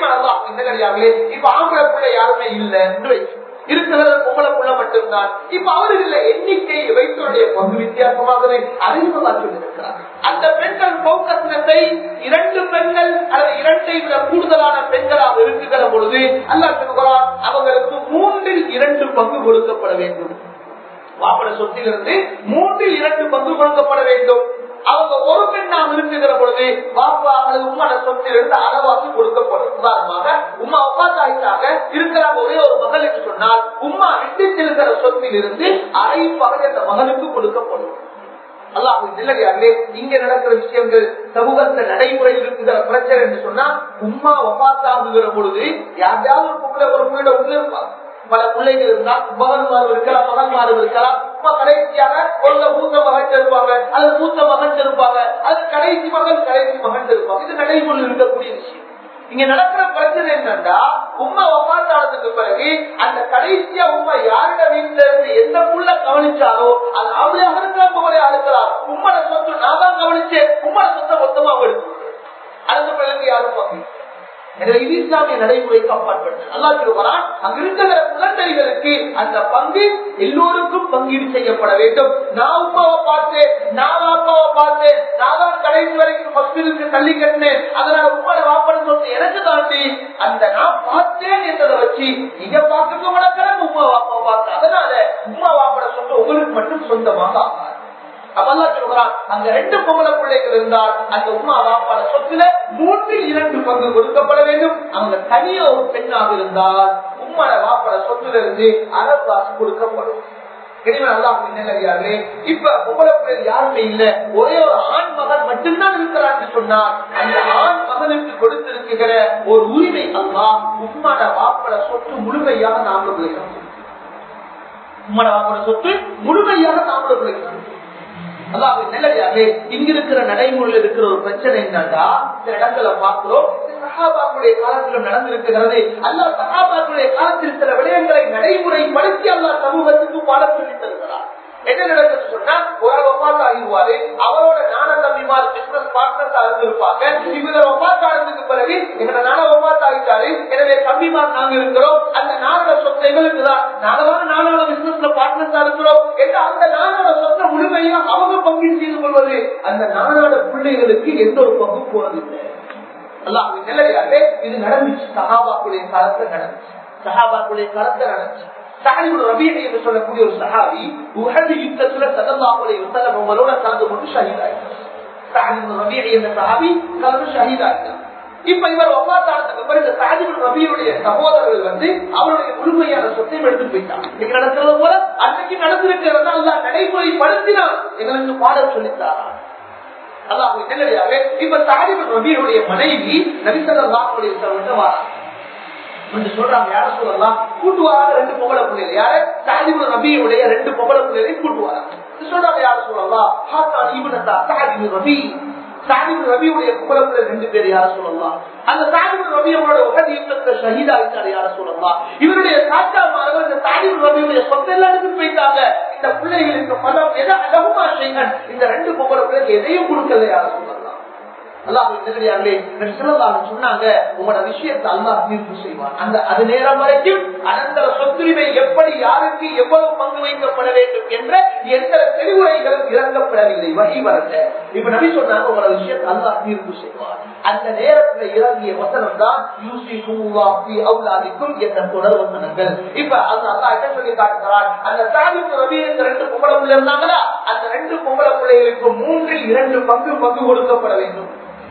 இப்ப ஆம்பளை பிள்ளை யாருமே இல்லை இருக்கிறது பொம்பளை புள்ள மட்டும்தான் இப்ப அவர்கள் எண்ணிக்கை வைத்தோடைய பங்கு வித்தியாசமாகவே அறிமுகமாக சொல்லியிருக்கிறார் அந்த பெண்கள் போக்கத்தினத்தை இரண்டு பெண்கள் அல்லது இரண்டை விட கூடுதலான பெண்களாக இருக்குகிற பொழுது அல்லா சொல்கிறார் அவங்களுக்கு மூன்றில் இரண்டு பங்கு கொடுக்கப்பட வேண்டும் வாப்பட சொத்திலிருந்து மூன்றில் இரண்டு பங்கு கொடுக்கப்பட வேண்டும் அவங்க ஒரு பெண்ணாக இருக்குகிற பொழுது பாப்பா அல்லது உம்மோட சொத்திலிருந்து அளவாக்கி கொடுக்கப்படும் உதாரணமாக உமா ஒப்பாத்து ஆயிட்டாங்க இருக்கிறாங்க ஒரே ஒரு மகள் என்று சொன்னால் உமா விட்டு செல்கிற சொத்தில் இருந்து அரை பகல் அந்த மகனுக்கு கொடுக்கப்படும் அல்லாஹ் நிலையாகவே இங்க நடக்கிற விஷயங்கள் சமூகத்துல நடைமுறையில் இருக்கிற பிரச்சனை என்று சொன்னா உமா ஒப்பாத்தாகுகிற பொழுது யாரையாவது ஒரு பொம்பளை ஒரு பிள்ளை உள்ள இருப்பாங்க பல பிள்ளைகள் இருந்தா மகன்மாரும் இருக்கலாம் மகன்மாரும் இருக்கலாம் கடைசியாக ஒரு மூத்த மகன் இருப்பாங்க அல்லது மூத்த மகன் இருப்பாங்க அல்லது கடைசி மகன் கடைசி மகன் இருப்பாங்க இது நடைமுறையில் இருக்கக்கூடிய விஷயம் இங்க நடக்கிற பிரச்சனை என்னன்னா உமா ஒப்பாத்தானதுக்கு பிறகு அந்த கடைசியா உமா யாரோட வீட்டுல இருந்து எந்த புள்ள கவனிச்சாலோ அது அவளே அறுக்கலாம் போகலே அறுக்கலாம் உம்மோட சொத்து நான் தான் கவனிச்சேன் உம்மோட சொத்தை மொத்தமா எடுத்து அடுத்த பிறகு யாரும் பார்க்க எனவே இது இஸ்லாமிய நடைமுறைக்கு அப்பாற்பட்டது அல்லா சொல்லுவான் அங்க இருக்கிற குழந்தைகளுக்கு அந்த பங்கு எல்லோருக்கும் பங்கீடு செய்யப்பட வேண்டும் நான் உமாவை பார்த்தேன் நான் அப்பாவை பார்த்தேன் நான் தான் கடைசி வரைக்கும் ஹாஸ்பிட்டலுக்கு தள்ளி கட்டினேன் அதனால உமாவை வாப்பட சொத்து எனக்கு தாண்டி அந்த நான் பார்த்தேன் என்றதை வச்சு நீங்க பார்க்க வளர்க்கிறேன் உமா வாப்பா பார்த்து அதனால உமா வாப்பட சொத்து உங்களுக்கு மட்டும் சொந்தமாக ஆகாது அங்க ரெண்டு பொம்பளை பிள்ளைகள் இருந்தால் அந்த உமா வாப்பாட சொத்துல மூன்றில் இரண்டு பங்கு கொடுக்கப்பட வேண்டும் அவங்க தனியா ஒரு பெண்ணாக இருந்தால் உம்மட வாப்பாட சொத்துல இருந்து அரசாசு கொடுக்கப்படும் இப்ப பொம்பளை பிள்ளைகள் யாருமே இல்ல ஒரே ஒரு ஆண் மகன் மட்டும்தான் இருக்கிறான்னு சொன்னார் அந்த ஆண் மகனுக்கு கொடுத்திருக்கிற ஒரு உரிமை அல்லா உம்மட வாப்பட சொத்து முழுமையாக நாமளும் உம்மட வாப்பட சொத்து முழுமையாக நாமளும் விளைக்கணும் அதாவது நல்லதாக இங்க இருக்கிற நடைமுறையில் இருக்கிற ஒரு பிரச்சனை என்னன்னா சில இடங்களை பார்க்கிறோம் சகாபாக்களுடைய காலத்திலும் நடந்திருக்கிறது அல்லா சகாபாக்களுடைய காலத்தில் சில விடயங்களை நடைமுறைப்படுத்தி அல்லா சமூகத்துக்கு பாடம் சொல்லி தருகிறார் என்ன நடக்குது சொன்னா ஒரு ஒப்பாத்து ஆகிடுவாரு அவரோட நான தம்பிமார் பிசினஸ் பார்ட்னர்ஸா இருந்திருப்பாங்க இவங்க ஒப்பாத்து ஆனதுக்கு பிறகு எங்க நான ஒப்பாத்து ஆகிட்டாரு எனவே தம்பிமார் நாங்க இருக்கிறோம் அந்த நானோட சொத்து எங்களுக்கு தான் நாங்களான நானோட பிசினஸ்ல பார்ட்னர்ஸா இருக்கிறோம் என்று அந்த நானோட சொத்தை முழுமையா அவங்க பங்கீடு செய்து கொள்வது அந்த நானோட பிள்ளைகளுக்கு எந்த ஒரு பங்கு போறதில்லை அல்லாஹ் நிலையாகவே இது நடந்துச்சு சஹாபாக்குடைய காலத்துல நடந்துச்சு சஹாபாக்குடைய காலத்துல நடந்துச்சு என்று சொல்லக்கூடிய ஒரு சஹாபி உஹது யுத்தத்துல சதல்லாஹுலை வசல்லம் அவங்களோட கலந்து கொண்டு ஷஹீதாயிருக்கார் என்ற சஹாபி கலந்து ஷஹீதாயிருக்கார் இப்ப இவர் ஒப்பாத்தானத்துக்கு பிறகு சாதிபுல் ரபியுடைய சகோதரர்கள் வந்து அவருடைய முழுமையான சொத்தையும் எடுத்து போயிட்டாங்க இன்னைக்கு நடக்கிறது போல அன்னைக்கு நடந்திருக்கிறதா அல்ல நடைமுறைப்படுத்தினால் எங்களுக்கு பாடம் சொல்லித்தாரா அல்லாஹ் நல்லடியாக இப்ப சாதிபுல் ரபியுடைய மனைவி நபிசல்லாஹுடைய வாரா என்று சொல்றாங்க யார சொல்லலாம் கூட்டுவாராக ரெண்டு பொம்பளை பிள்ளைகள் யாரு சாதிபுல் ரபியுடைய ரெண்டு பொம்பளை பிள்ளைகளை கூட்டுவாராங்க சொல்றாங்க யார சொல்லலாம் ஹாத்தான் இவனத்தா சாதிபுல் ரபி சாதிபுல் ரபியுடைய பொம்பளை பிள்ளை ரெண்டு பேர் யார சொல்லலாம் அந்த சாதிபுல் ரபி அவரோட உகதி யுத்தத்தை ஷஹீதா இருக்காரு யார சொல்லலாம் இவருடைய சாச்சாமாரவர் இந்த சாதிபுல் ரபியுடைய சொந்த எல்லாம் எடுத்து போயிட்டாங்க இந்த பிள்ளைகளுக்கு பலம் எதை அழகுமா செய்யுங்கள் இந்த ரெண்டு பொம்பளை பிள்ளைக்கு எதையும் கொடுக்கல யார சொல்லலாம் சொன்னாங்க உங்களோட விஷயத்தை அல்லாஹ் தீர்ப்பு செய்வார் அந்த அது நேரம் வரைக்கும் அனந்தர சொத்துரிமை எப்படி யாருக்கு எவ்வளவு பங்கு வைக்கப்பட வேண்டும் என்ற எந்த தெளிவுரைகளும் இறங்கப்படவில்லை வகை வரல இப்ப நபி சொன்னாங்க உங்களோட விஷயத்தை அல்லாஹ் தீர்ப்பு செய்வார் அந்த நேரத்தில் இறங்கிய வசனம் தான் யூசி அவுலாதிக்கும் என்ற தொடர் வசனங்கள் இப்ப அந்த அல்லா என்ன சொல்லி காட்டுகிறார் அந்த சாதிப்பு ரவி இந்த ரெண்டு பொம்பளை பிள்ளை இருந்தாங்களா அந்த ரெண்டு பொம்பளை பிள்ளைகளுக்கு மூன்றில் இரண்டு பங்கு பங்கு கொடுக்கப்பட வேண்டும்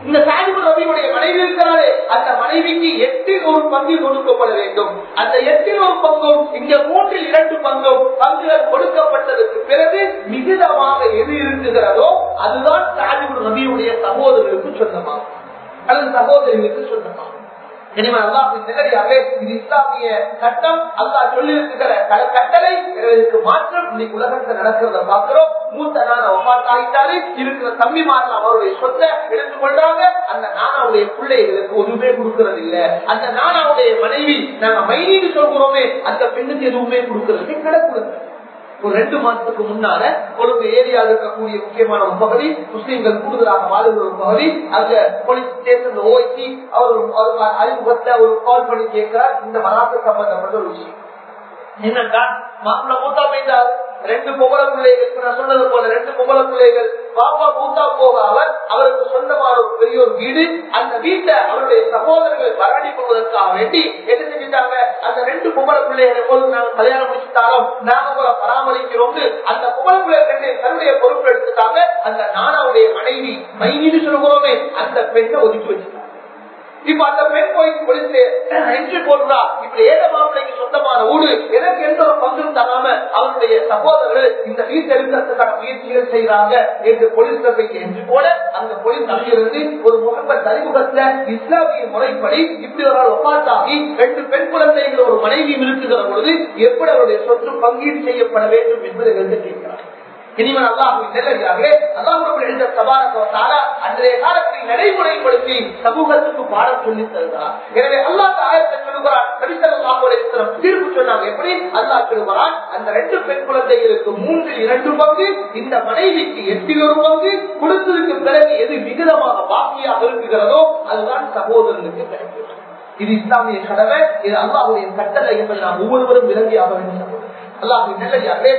இந்த சாதிபு ரவியுடைய மனைவி இருக்கிறாரே அந்த மனைவிக்கு எட்டில் ஒரு பங்கில் கொடுக்கப்பட வேண்டும் அந்த எட்டில் ஒரு பங்கும் இங்க மூன்றில் இரண்டு பங்கும் பங்குகள் கொடுக்கப்பட்டதற்கு பிறகு மிகுதமாக எது இருக்குகிறதோ அதுதான் சாதிபு ரவியுடைய சகோதரர்களுக்கு சொந்தமாகும் அல்லது சகோதரிகளுக்கு சொந்தமாகும் இனிமே அல்லாஹின் நிலையாக இது இஸ்லாமிய சட்டம் அல்லாஹ் சொல்லி இருக்கிற கட்டளை இதற்கு மாற்றம் இன்னைக்கு உலகத்தில் நடக்கிறத பாக்குறோம் மூத்த நான ஒப்பாட் ஆகிட்டாரு இருக்கிற தம்பிமார்கள் அவருடைய சொத்தை எடுத்துக் கொள்றாங்க அந்த நானாவுடைய பிள்ளைகளுக்கு ஒண்ணுமே கொடுக்கறது இல்ல அந்த நானாவுடைய மனைவி நாங்க மைனின்னு சொல்கிறோமே அந்த பெண்ணுக்கு எதுவுமே கொடுக்கறது கிடக்கூடாது ஒரு ரெண்டு மாசத்துக்கு முன்னால கொழும்பு ஏரியாவில் இருக்கக்கூடிய முக்கியமான ஒரு பகுதி முஸ்லீம்கள் கூடுதலாக வாழ்கிற ஒரு பகுதி அங்க போலீஸ் ஸ்டேஷன் ஓய்ச்சி அவர் அறிமுகத்தை ஒரு கால் பண்ணி கேட்கிறார் இந்த மராத்து சம்பந்தப்பட்ட ஒரு விஷயம் என்னன்னா மாப்பிள்ள மூத்தா போயிட்டார் ரெண்டு பொம்பளை பிள்ளைகள் நான் சொன்னது போல ரெண்டு பொம்பளை பிள்ளைகள் பாப்பா மூத்தா போக அவர் அவருக்கு சொந்தமான ஒரு பெரிய ஒரு வீடு அந்த வீட்டை அவருடைய சகோதரர்கள் வரடி கொள்வதற்காக வேண்டி என்ன செஞ்சுட்டாங்க அந்த ரெண்டு பொம்பளை பிள்ளைகளை போது நாங்க கல்யாணம் முடிச்சுட்டாலும் நாங்க உங்களை பராமரிக்கிறோம் அந்த பொம்பளை பிள்ளைகள் தன்னுடைய பொறுப்பு எடுத்துட்டாங்க அந்த நானாவுடைய மனைவி மைனின்னு சொல்லுகிறோமே அந்த பெண்ணை ஒதுக்கி வச்சுட்டாங்க இப்ப அந்த பெண் போய் பொழித்து என்ட்ரி போடுறா இப்ப ஏத மாப்பிளைக்கு சொந்தமான ஊடு எனக்கு எந்த ஒரு பங்கும் தராம அவருடைய சகோதரர்கள் இந்த வீட்டை இருக்கிறதுக்கான முயற்சிகள் செய்யறாங்க என்று போலீஸ் போய் என்ட்ரி போட அந்த போலீஸ் அங்கிருந்து ஒரு முகப்பத் அறிமுகத்துல இஸ்லாமிய முறைப்படி இப்படி ஒரு ஆள் ஒப்பாத்தாகி ரெண்டு பெண் குழந்தைகள் ஒரு மனைவியும் இருக்குகிற பொழுது எப்படி அவருடைய சொத்து பங்கீடு செய்யப்பட வேண்டும் என்பதை எடுத்து கேட்கிறார் இனிமேல் அல்லாஹுவின் நெல்லடியாகவே அல்லாஹ் எழுந்த சபாரத்தால அன்றைய காலத்தில் நடைமுறைப்படுத்தி சமூகத்துக்கு பாடம் சொல்லி தருகிறார் எனவே அல்லாஹ் ஆயத்தை சொல்லுகிறான் நபிசல்லாஹுடைய தீர்ப்பு சொன்னாங்க எப்படி அல்லாஹ் சொல்லுகிறான் அந்த ரெண்டு பெண் குழந்தைகளுக்கு மூன்றில் இரண்டு பங்கு இந்த மனைவிக்கு எட்டில் ஒரு பங்கு கொடுத்ததுக்கு பிறகு எது விகிதமாக பாக்கியாக இருக்குகிறதோ அதுதான் சகோதரனுக்கு கிடைக்கும் இது இஸ்லாமிய கடமை இது அல்லாஹுடைய கட்டளை என்பதை நாம் ஒவ்வொருவரும் விளங்கியாக வேண்டும் அல்லாஹின் நல்லடியார்களே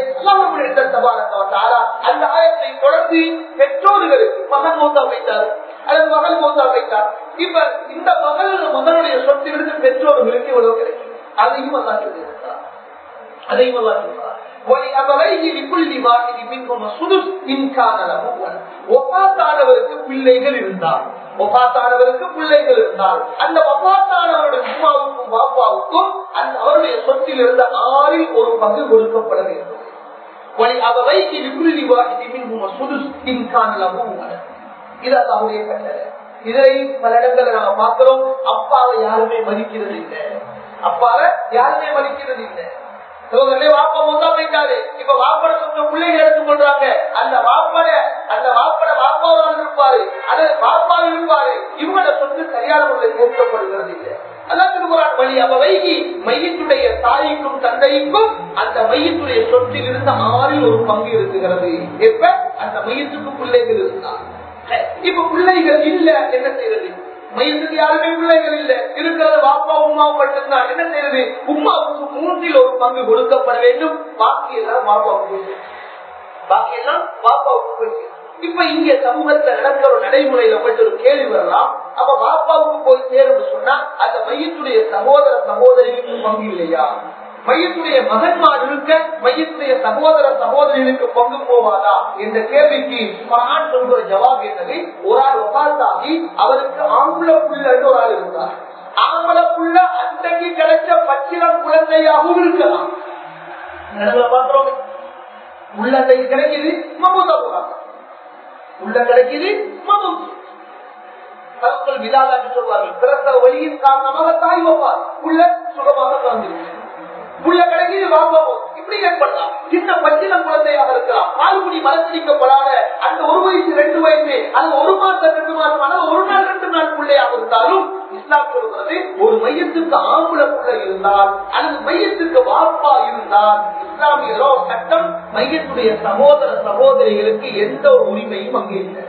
அந்த ஆயத்தை தொடர்ந்து பெற்றோர்களுக்கு மகன் மோத்தா வைத்தார் அல்லது மகள் மோத்தா வைத்தார் இப்ப இந்த மகள் மகனுடைய சொத்திலிருந்து பெற்றோர்களுக்கு எவ்வளவு கிடைக்கும் அதையும் அல்லா சொல்லியிருக்கிறார் அதையும் அல்லா சொல்றார் பிள்ளைகள் இருந்தார் ஒப்பாத்தானவருக்கு பிள்ளைகள் இருந்தால் அந்த ஒப்பாத்தானவருடைய உமாவுக்கும் பாப்பாவுக்கும் அந்த அவருடைய சொத்தில் இருந்த ஆறில் ஒரு பங்கு கொடுக்கப்பட வேண்டும் அவைக்கு விபுலி இது அவருடைய கட்டளை இதை பல இடங்களை நாங்க பார்க்கிறோம் அப்பாவை யாருமே மதிக்கிறது இல்லை அப்பாவை யாருமே மதிக்கிறது இல்லை சோதரே வாப்பா மொத்தம் போயிட்டாரு இப்ப வாப்பட சொந்த பிள்ளைகள் எடுத்துக்கொள்றாங்க அந்த வாப்பட அந்த வாப்பட வாப்பாவில் இருப்பாரு அது வாப்பாவில் இருப்பாரு இவங்களோட சொத்து சரியான முறையில் சேர்க்கப்படுகிறது இல்லை வழி அவ வைகி மையத்துடைய தாய்க்கும் தந்தைக்கும் அந்த மையத்துடைய சொத்தில் இருந்த ஆறில் ஒரு பங்கு இருக்குகிறது எப்ப அந்த மையத்துக்கு பிள்ளைகள் இருந்தார் இப்ப பிள்ளைகள் இல்ல என்ன செய்யறது மையத்துக்கு யாருமே பிள்ளைகள் இல்ல இருக்கிறது பாப்பா உமா மட்டும்தான் என்ன செய்யறது உமாவுக்கு மூன்றில் ஒரு பங்கு கொடுக்கப்பட வேண்டும் பாக்கி எல்லாம் பாப்பாவுக்கு பாக்கி எல்லாம் பாப்பாவுக்கு இப்ப இங்க சமூகத்துல நடக்கிற ஒரு நடைமுறையில மட்டும் ஒரு கேள்வி வரலாம் அப்ப பாப்பாவுக்கு போய் சேரும் சொன்னா அந்த மையத்துடைய சகோதர சகோதரிகளுக்கு பங்கு இல்லையா மையத்துடைய மகன்மார் இருக்க மையத்துடைய சகோதர சகோதரிகளுக்கு பங்கு போவாதா என்ற கேள்விக்கு மகான் சொல்கிற ஜவாப் என்னது ஒரு ஆள் ஒப்பாத்தாகி அவருக்கு ஆம்பளை புள்ள ஒரு ஆள் இருந்தார் ஆம்பளை புள்ள அன்றைக்கு கிடைச்ச பச்சிலம் குழந்தையாகவும் இருக்கலாம் பாக்குறோம் உள்ள அன்றைக்கு கிடைக்குது மமூதா போறாங்க உள்ள கிடைக்குது மமூத் கற்கள் விழாதா என்று சொல்வார்கள் பிறந்த வழியின் காரணமாக தாய் வைப்பார் உள்ள சுகமாக கலந்துருக்கு புள்ள கிடைக்குது வாங்கவும் இப்படி ஏற்படலாம் சின்ன பச்சிலம் குழந்தையாக இருக்கலாம் பால்குடி மலர்த்திக்கப்படாத அந்த ஒரு வயசு ரெண்டு வயசு அது ஒரு மாசம் ரெண்டு மாசம் ஆனால் ஒரு நாள் ரெண்டு நாள் பிள்ளையாக இருந்தாலும் இஸ்லாம் சொல்கிறது ஒரு மையத்துக்கு ஆம்பளை பிள்ளை இருந்தால் அல்லது மையத்துக்கு வாப்பா இருந்தால் இஸ்லாமியரோ சட்டம் மையத்துடைய சகோதர சகோதரிகளுக்கு எந்த ஒரு உரிமையும் அங்கே இல்லை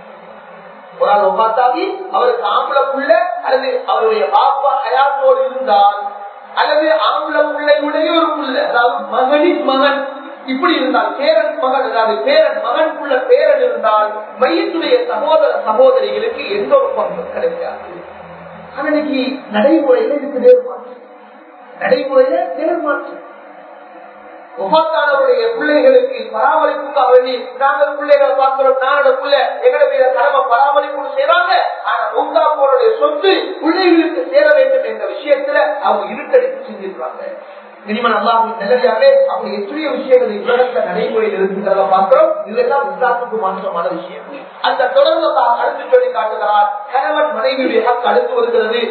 ஒரு ஆள் பார்த்தாவி அவருக்கு ஆம்பளை புள்ள அல்லது அவருடைய பாப்பா அயாத்தோடு இருந்தால் அல்லது ஆம்பளை பிள்ளையுடைய ஒரு புள்ள அதாவது மகனின் மகன் இப்படி இருந்தால் பேரன் மகன் அதாவது பேரன் மகன் புள்ள பேரன் இருந்தால் மையத்துடைய சகோதர சகோதரிகளுக்கு எந்த ஒரு பங்கும் கிடைக்காது ஆனா இன்னைக்கு நடைமுறையில இதுக்கு வேறுபாடு நடைமுறையில வேறுபாடு ஒவ்வொருத்தானவருடைய பிள்ளைகளுக்கு பராமரிப்புக்காக வேண்டி நாங்கள் பிள்ளைகளை பார்க்கிறோம் நானோட பிள்ளை எங்களை மீத கடமை பராமரிப்பு செய்யறாங்க ஆனா மூத்தாப்போருடைய சொத்து பிள்ளைகளுக்கு சேர வேண்டும் என்ற விஷயத்துல அவங்க இருட்டடித்து செஞ்சிருக்காங்க இனிமேல் அல்லாஹின் நிலையாவே அவங்க எத்தனையோ விஷயங்கள் உலகத்த நடைமுறையில் இருக்கிறத பார்க்கிறோம் இதெல்லாம் இஸ்லாத்துக்கு மாற்றமான விஷயம் அந்த தொடர்ந்து அடுத்து சொல்லி காட்டுகிறார் கணவன் மனைவியுடைய ஹக்கு அடுத்து வருகிறது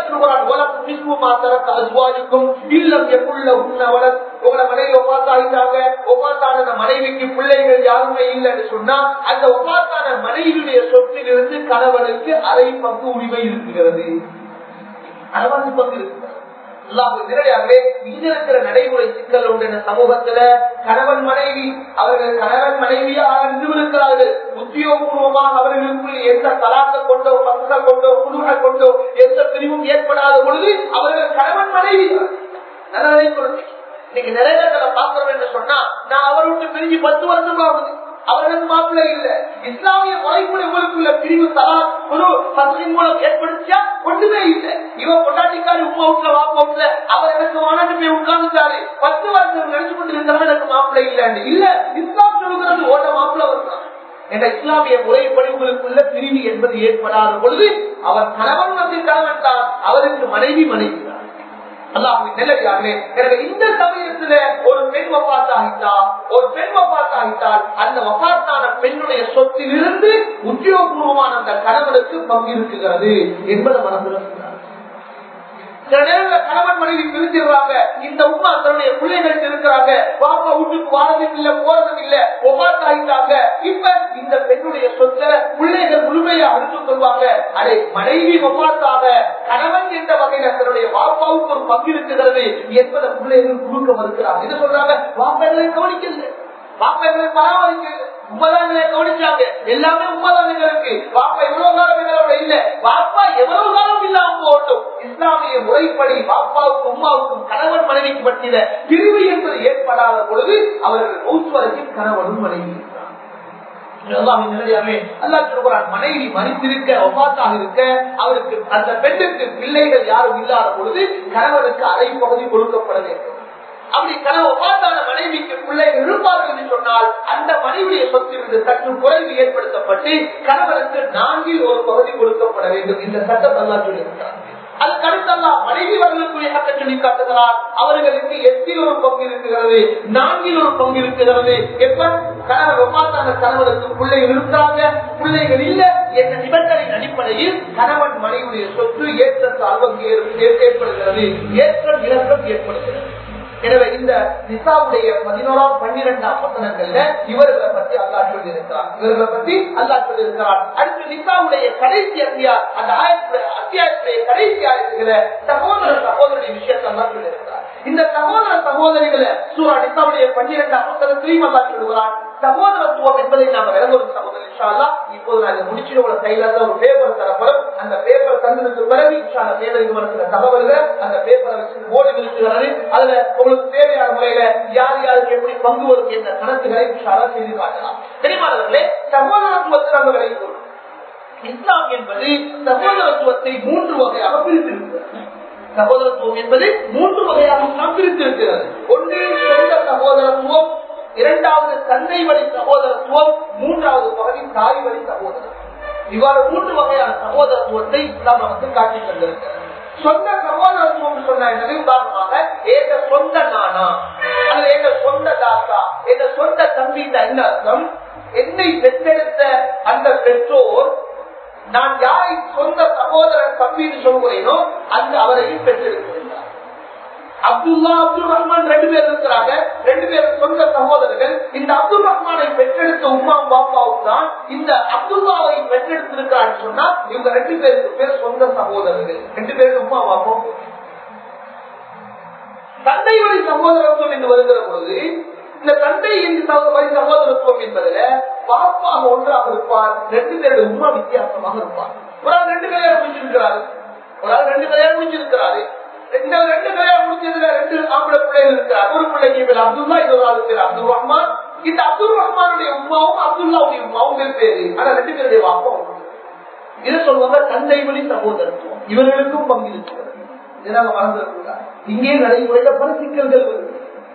அசுவாஜுக்கும் இல்லம் எங்குள்ள உண்ணவளர் உங்களை மனைவி ஒப்பாத்தாயிட்டாங்க ஒப்பாத்தான மனைவிக்கு பிள்ளைகள் யாருமே இல்லைன்னு சொன்னா அந்த ஒப்பாத்தான மனைவியுடைய சொத்திலிருந்து கணவனுக்கு அரை பங்கு உரிமை இருக்கிறது அரை பங்கு இருக்கிறது நேரடியாகவே இருக்கிற நடைமுறை சிக்கல் உண்டு சமூகத்துல கணவன் மனைவி அவர்கள் கணவன் மனைவியாக இருந்திருக்கிறார்கள் உத்தியோகபூர்வமாக அவர்களுக்குள் எந்த கலாக்க கொண்டோ பங்க கொண்டோ குழுக கொண்டோ எந்த பிரிவும் ஏற்படாத பொழுது அவர்கள் கணவன் மனைவி நல்லதை இன்னைக்கு நிறைய இடங்களை பார்க்கிறோம் என்று சொன்னா நான் அவரை விட்டு பிரிஞ்சு பத்து வருஷம் ஆகுது அவர்களுக்கு மாப்பிள்ளை இல்ல இஸ்லாமிய முறைப்படி உங்களுக்குள்ள பிரிவு தலா ஒரு பசுவின் மூலம் ஏற்படுத்தியா ஒன்றுமே இல்லை இவன் பொண்டாட்டிக்காரி உமா வீட்டுல வாப்பா வீட்டுல அவர் எனக்கு வானாட்டு போய் உட்கார்ந்துட்டாரு பத்து வருஷம் நினைச்சு கொண்டு இருந்தாலும் எனக்கு மாப்பிள்ளை இல்லன்னு இல்ல இஸ்லாம் சொல்லுகிறது ஓட்ட மாப்பிள்ளை வருகிறான் என்ற இஸ்லாமிய முறைப்படி உங்களுக்குள்ள பிரிவு என்பது ஏற்படாத பொழுது அவர் கணவன் வந்து கணவன் தான் அவருக்கு மனைவி மனைவி தான் நிலையாகவே எனவே இந்த சமயத்துல ஒரு பெண் வப்பாத்தாகிட்டால் ஒரு பெண் வப்பாத்தாகிட்டால் அந்த வப்பாத்தான பெண்ணுடைய சொத்திலிருந்து உத்தியோகபூர்வமான அந்த கணவனுக்கு பங்கு இருக்குகிறது என்பதை மனதில் சில நேரங்கள கணவன் மனைவி பிரிஞ்சிருவாங்க இந்த உமா தன்னுடைய பிள்ளைகள் இருக்கிறாங்க பாப்பா வீட்டுக்கு வாரதும் இல்ல போறதும் இல்ல ஒவ்வாத்தாயிட்டாங்க இப்ப இந்த பெண்ணுடைய சொத்தை பிள்ளைகள் முழுமையா எடுத்துக் கொள்வாங்க அதை மனைவி ஒவ்வாத்தாக கணவன் என்ற வகையில தன்னுடைய வாப்பாவுக்கு ஒரு பங்கு இருக்கிறது என்பதை பிள்ளைகள் குறுக்க மறுக்கிறாங்க என்ன சொல்றாங்க வாப்பாங்களை கவனிக்கல வாப்பாங்களை பராமரிக்கல உண்மைதானே கவனிச்சாங்க எல்லாமே உண்மைதானுங்களுக்கு பாப்பா எவ்வளவு காலம் எங்களோட இல்ல பாப்பா எவ்வளவு காலம் இல்லாம போகட்டும் இஸ்லாமிய முறைப்படி பாப்பாவுக்கும் உமாவுக்கும் கணவன் மனைவிக்கு பற்றின பிரிவு என்பது ஏற்படாத பொழுது அவர்கள் மௌத்து வரைக்கும் கணவனும் மனைவி மனைவி மறித்திருக்க ஒப்பாத்தாக இருக்க அவருக்கு அந்த பெண்ணுக்கு பிள்ளைகள் யாரும் இல்லாத பொழுது கணவனுக்கு அரை பகுதி கொடுக்கப்பட வேண்டும் அப்படி கனவு பார்த்தான மனைவிக்கு பிள்ளைகள் இருப்பார்கள் என்று சொன்னால் அந்த மனைவியுடைய சொத்திலிருந்து சற்று குறைவு ஏற்படுத்தப்பட்டு கணவனுக்கு நான்கில் ஒரு பகுதி கொடுக்கப்பட வேண்டும் இந்த சட்டம் அல்லா சொல்லியிருக்கிறார் அதுக்கு அடுத்தெல்லாம் மனைவிவர்களுக்குரிய சட்ட சொல்லி காட்டுகிறார் அவர்களுக்கு எட்டில் ஒரு பங்கு இருக்கிறது நான்கில் ஒரு பங்கு இருக்கிறது எப்ப கணவர் ஒப்பாத்தான கணவனுக்கு பிள்ளைகள் இருக்கிறாங்க பிள்ளைகள் இல்ல என்ற நிபந்தனையின் அடிப்படையில் கணவன் மனைவியுடைய சொத்து ஏற்றத்தாழ்வு ஏற்படுகிறது ஏற்றம் இறக்கம் ஏற்படுகிறது எனவே இந்த நிசாவுடைய பதினோராம் பன்னிரெண்டாம் வசனங்கள்ல இவர்களை பற்றி அல்லா சொல்லி இருக்கிறார் இவர்களை பற்றி அல்லா சொல்லி இருக்கிறார் அடுத்து நிசாவுடைய கடைசி அத்தியா அந்த அத்தியாயத்துடைய கடைசி ஆயிருக்கிற சகோதர சகோதரி விஷயத்தை அல்லா சொல்லி இருக்கிறார் இந்த சகோதர சகோதரிகளை சூரா நிசாவுடைய பன்னிரெண்டாம் வசனத்திலையும் அல்லா சொல்லுகிறார் சகோதரத்துவம் என்பதை நாம விளங்குவோம் சகோதரி இன்ஷால்லா இப்போது நான் இதை முடிச்சு உங்களை கையில ஒரு பேப்பர் தரப்படும் அந்த பேப்பர் தந்ததுக்கு பிறகு இன்ஷால்லா தேவைக்கு வருகிற தகவல்கள் அந்த பேப்பரை வச்சு ஓடி விழுத்துகிறது அதுல உங்களுக்கு தேவையான முறையில யார் யாருக்கு எப்படி பங்கு வரும் என்ற கணக்குகளை இன்ஷால்லா செய்து காட்டலாம் தெரியுமானவர்களே சகோதரத்துவத்தை நம்ம விளங்கிக்கொள்ளும் இஸ்லாம் என்பது சகோதரத்துவத்தை மூன்று வகையாக பிரித்திருக்கிறது சகோதரத்துவம் என்பது மூன்று வகையாக நாம் பிரித்திருக்கிறது ஒன்று சொந்த சகோதரத்துவம் இரண்டாவது தந்தை வழி சகோதரத்துவம் மூன்றாவது பகுதி தாய் வழி சகோதரத்துவம் இவ்வாறு மூன்று வகையான சகோதரத்துவத்தை இஸ்லாம் நமக்கு காட்டி தந்திருக்கிறது சொந்த சகோதரத்துவம் சொன்ன என்னது உதாரணமாக ஏக சொந்த நானா அல்லது ஏக சொந்த தாத்தா எங்க சொந்த தம்பி என்ன அர்த்தம் என்னை பெற்றெடுத்த அந்த பெற்றோர் நான் யாரை சொந்த சகோதரன் தம்பின்னு சொல்கிறேனோ அந்த அவரையும் பெற்றெடுக்கிறார் அப்துல்லா அப்துல் ரஹ்மான் ரெண்டு பேர் இருக்கிறாங்க ரெண்டு பேரும் சொந்த சகோதரர்கள் இந்த அப்துல் ரஹ்மானை பெற்றெடுத்த உமா பாப்பாவும் தான் இந்த அப்துல்லாவை பெற்றெடுத்திருக்கிறான்னு சொன்னா இவங்க ரெண்டு பேருக்கு பேர் சொந்த சகோதரர்கள் ரெண்டு பேருக்கு உமா பாப்பாவும் தந்தை வழி சகோதரத்துவம் என்று வருகிற பொழுது இந்த தந்தை வழி சகோதரத்துவம் என்பதுல பாப்பாக ஒன்றாக இருப்பார் ரெண்டு பேருடைய உமா வித்தியாசமாக இருப்பார் ஒரு ஆள் ரெண்டு கல்யாணம் முடிச்சிருக்கிறாரு ஒரு ஆள் ரெண்டு கல்யாணம் முடிச்சிருக்கிறாரு இந்த ரெண்டு கல்யாணம் முடிச்சதுல ரெண்டு ஆம்பளை பிள்ளைகள் இருக்கிறார் ஒரு பிள்ளைக்கு பேர் அப்துல்லா இது ஒரு ஆள் பேர் அப்துல் ரஹ்மான் இந்த அப்துல் ரஹ்மானுடைய உமாவும் அப்துல்லாவுடைய உமாவும் பேரு ஆனா ரெண்டு பேருடைய வாப்பம் இதை சொல்லுவாங்க தந்தை வழி சகோதரத்துவம் இவர்களுக்கும் பங்கு இருக்கிறது இதனால மறந்துடக்கூடாது இங்கே நடைமுறையில பல சிக்கல்கள் வருது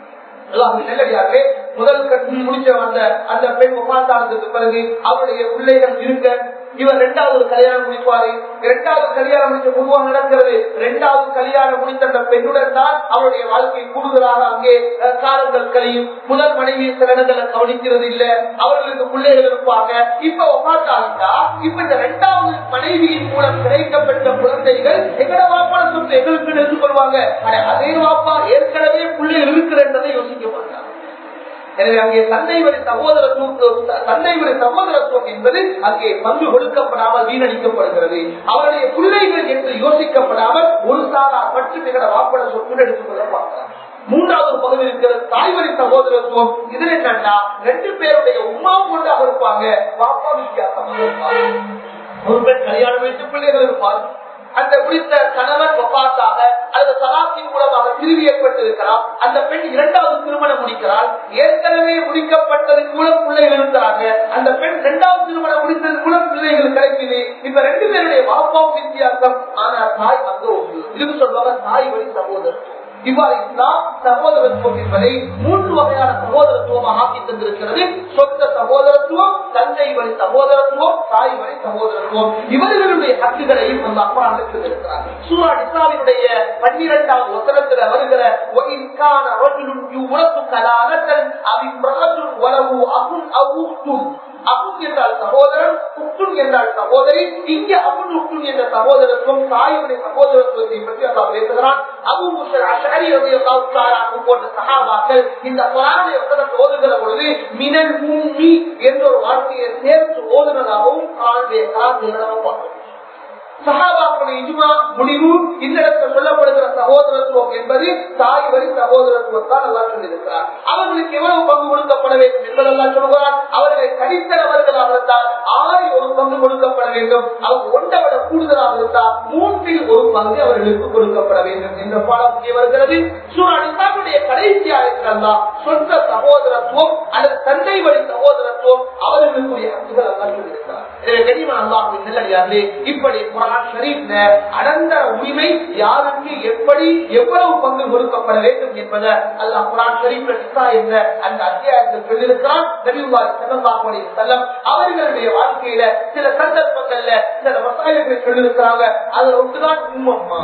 நல்லடியாகவே முதல் கட்டி முடிச்ச அந்த அந்த பெண் உமாத்தானதுக்கு பிறகு அவருடைய பிள்ளைகள் இருக்க இவர் இரண்டாவது கல்யாணம் முடிப்பாரு இரண்டாவது கல்யாணம் முடிச்ச பொதுவாக நடக்கிறது இரண்டாவது கல்யாணம் முடித்த அந்த பெண்ணுடன் தான் அவருடைய வாழ்க்கை கூடுதலாக அங்கே அஹ், காலங்கள் கழியும் முதல் மனைவி சில இடங்களை கவனிக்கிறது இல்ல அவர்களுக்கு பிள்ளைகள் இருப்பாங்க இப்ப உமாத்தாவிட்டா இப்ப இந்த இரண்டாவது மனைவியின் மூலம் கிடைக்கப்பட்ட குழந்தைகள் எங்கட வாப்பான சொத்து எங்களுக்கு எடுத்துக் கொள்வாங்க ஆனா, அதே வாப்பா ஏற்கனவே பிள்ளைகள் இருக்கிறன்றதை யோசிக்க மாட்டாங்க எனவே அங்கே தந்தை வழி சகோதரத்துவம் தந்தை வழி சகோதரத்துவம் என்பது அங்கே பங்கு கொடுக்கப்படாமல் வீணடிக்கப்படுகிறது அவருடைய பிள்ளைகள் என்று யோசிக்கப்படாமல் ஒரு சாரா மட்டும் எங்கட வாப்பட சொத்து எடுத்துக் கொள்ள பார்க்கிறார் மூன்றாவது ஒரு பகுதி இருக்கிறது தாய்வழி சகோதரத்துவம் இதுல என்னன்னா ரெண்டு பேருடைய உமாவும் கொண்டாக இருப்பாங்க பாப்பா வித்தியாசமாக இருப்பாங்க ஒரு பெண் கல்யாணம் வைத்து பிள்ளைகள் இருப்பார் அந்த முடித்த கணவன் ஒப்பாத்தாக அல்லது சலாத்தின் மூலமாக திருவியப்பட்டிருக்கிறார் அந்த பெண் இரண்டாவது திருமணம் முடிக்கிறாள் ஏற்கனவே முடிக்கப்பட்டதன் மூலம் பிள்ளைகள் இருக்கிறாங்க அந்த பெண் இரண்டாவது திருமணம் முடித்ததன் மூலம் பிள்ளைகள் கிடைக்குது இப்ப ரெண்டு பேருடைய வாப்பாவும் வித்தியாசம் ஆனா தாய் அங்க ஒன்று இதுக்கு சொல்வாங்க தாய் வழி சகோதரத்துவம் இவ்வாறு இஸ்லாம் சகோதரத்துவம் என்பதை மூன்று வகையான சகோதரத்துவமாக ஆக்கி தந்திருக்கிறது சொந்த சகோதரத்துவம் தந்தை வழி சகோதரத்துவம் தாய் வழி சகோதரத்துவம் இவர்களுடைய ஹக்குகளையும் அந்த அப்பான் இருக்கிறார் சூரா இஸ்லாமினுடைய பன்னிரெண்டாம் வசனத்துல வருகிற ஒயின்கான ரஜுலுன் யுவரத்து கலானத்தன் அவிம்பிரகத்துன் வலவு அகுன் அவுத்தும் அபுன் என்றால் சகோதரன் உத்துன் என்றால் சகோதரி இங்கே அபுன் உத்துன் என்ற சகோதரத்துவம் தாயுடைய சகோதரத்துவத்தை பற்றி அல்லாஹ் பேசுகிறான் அபு முஷர் அஷரி ரலியல்லாஹு தஆலா அன்ஹு போன்ற சஹாபாக்கள் இந்த குர்ஆனை வசனத்தை ஓதுகிற பொழுது மினல் உம்மி என்ற ஒரு வார்த்தையை சேர்த்து ஓதுனதாகவும் குர்ஆனுடைய கலாச்சாரம் நம்ம பார்க்கிறோம் சகாபாக்களுடைய இஜுமா முடிவு இந்த இடத்துல சொல்லப்படுகிற சகோதரத்துவம் என்பது தாய் வழி சகோதரத்துவத்தான் நல்லா சொல்லியிருக்கிறார் அவர்களுக்கு எவ்வளவு பங்கு கொடுக்கப்பட வேண்டும் என்பதெல்லாம் சொல்கிறார் அவர்களை கடித்தனவர்களாக இருந்தால் ஆறு ஒரு பங்கு கொடுக்கப்பட வேண்டும் அவங்க ஒன்றை விட கூடுதலாக இருந்தால் மூன்றில் ஒரு பங்கு அவர்களுக்கு கொடுக்கப்பட வேண்டும் என்ற பாடம் இங்கே வருகிறது சூழலுடைய கடைசி ஆயத்தில்தான் சொந்த சகோதரத்துவம் அல்லது தந்தை வழி சகோதரத்துவம் அவர்களுக்குரிய ஹக்குகள் எல்லாம் சொல்லியிருக்கிறார் எனவே கனிமன் அல்லாஹின் நல்லடியார்களே இப்படி குரான் ஷரீப்ல அடர்ந்த உரிமை யாருக்கு எப்படி எவ்வளவு பங்கு கொடுக்கப்பட வேண்டும் என்பதை அல்லாஹ் குரான் ஷரீப்ல நிசா என்ற அந்த அத்தியாயத்தில் சொல்லியிருக்கிறான் நபிவாரி செல்லல்லாஹு அலைஹி வஸல்லம் அவர்களுடைய வாழ்க்கையில சில சந்தர்ப்பங்கள்ல சில வசாயங்களை சொல்லியிருக்கிறாங்க அதுல ஒன்றுதான் உம்மம்மா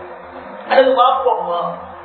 அல்லது வாப்பம்மா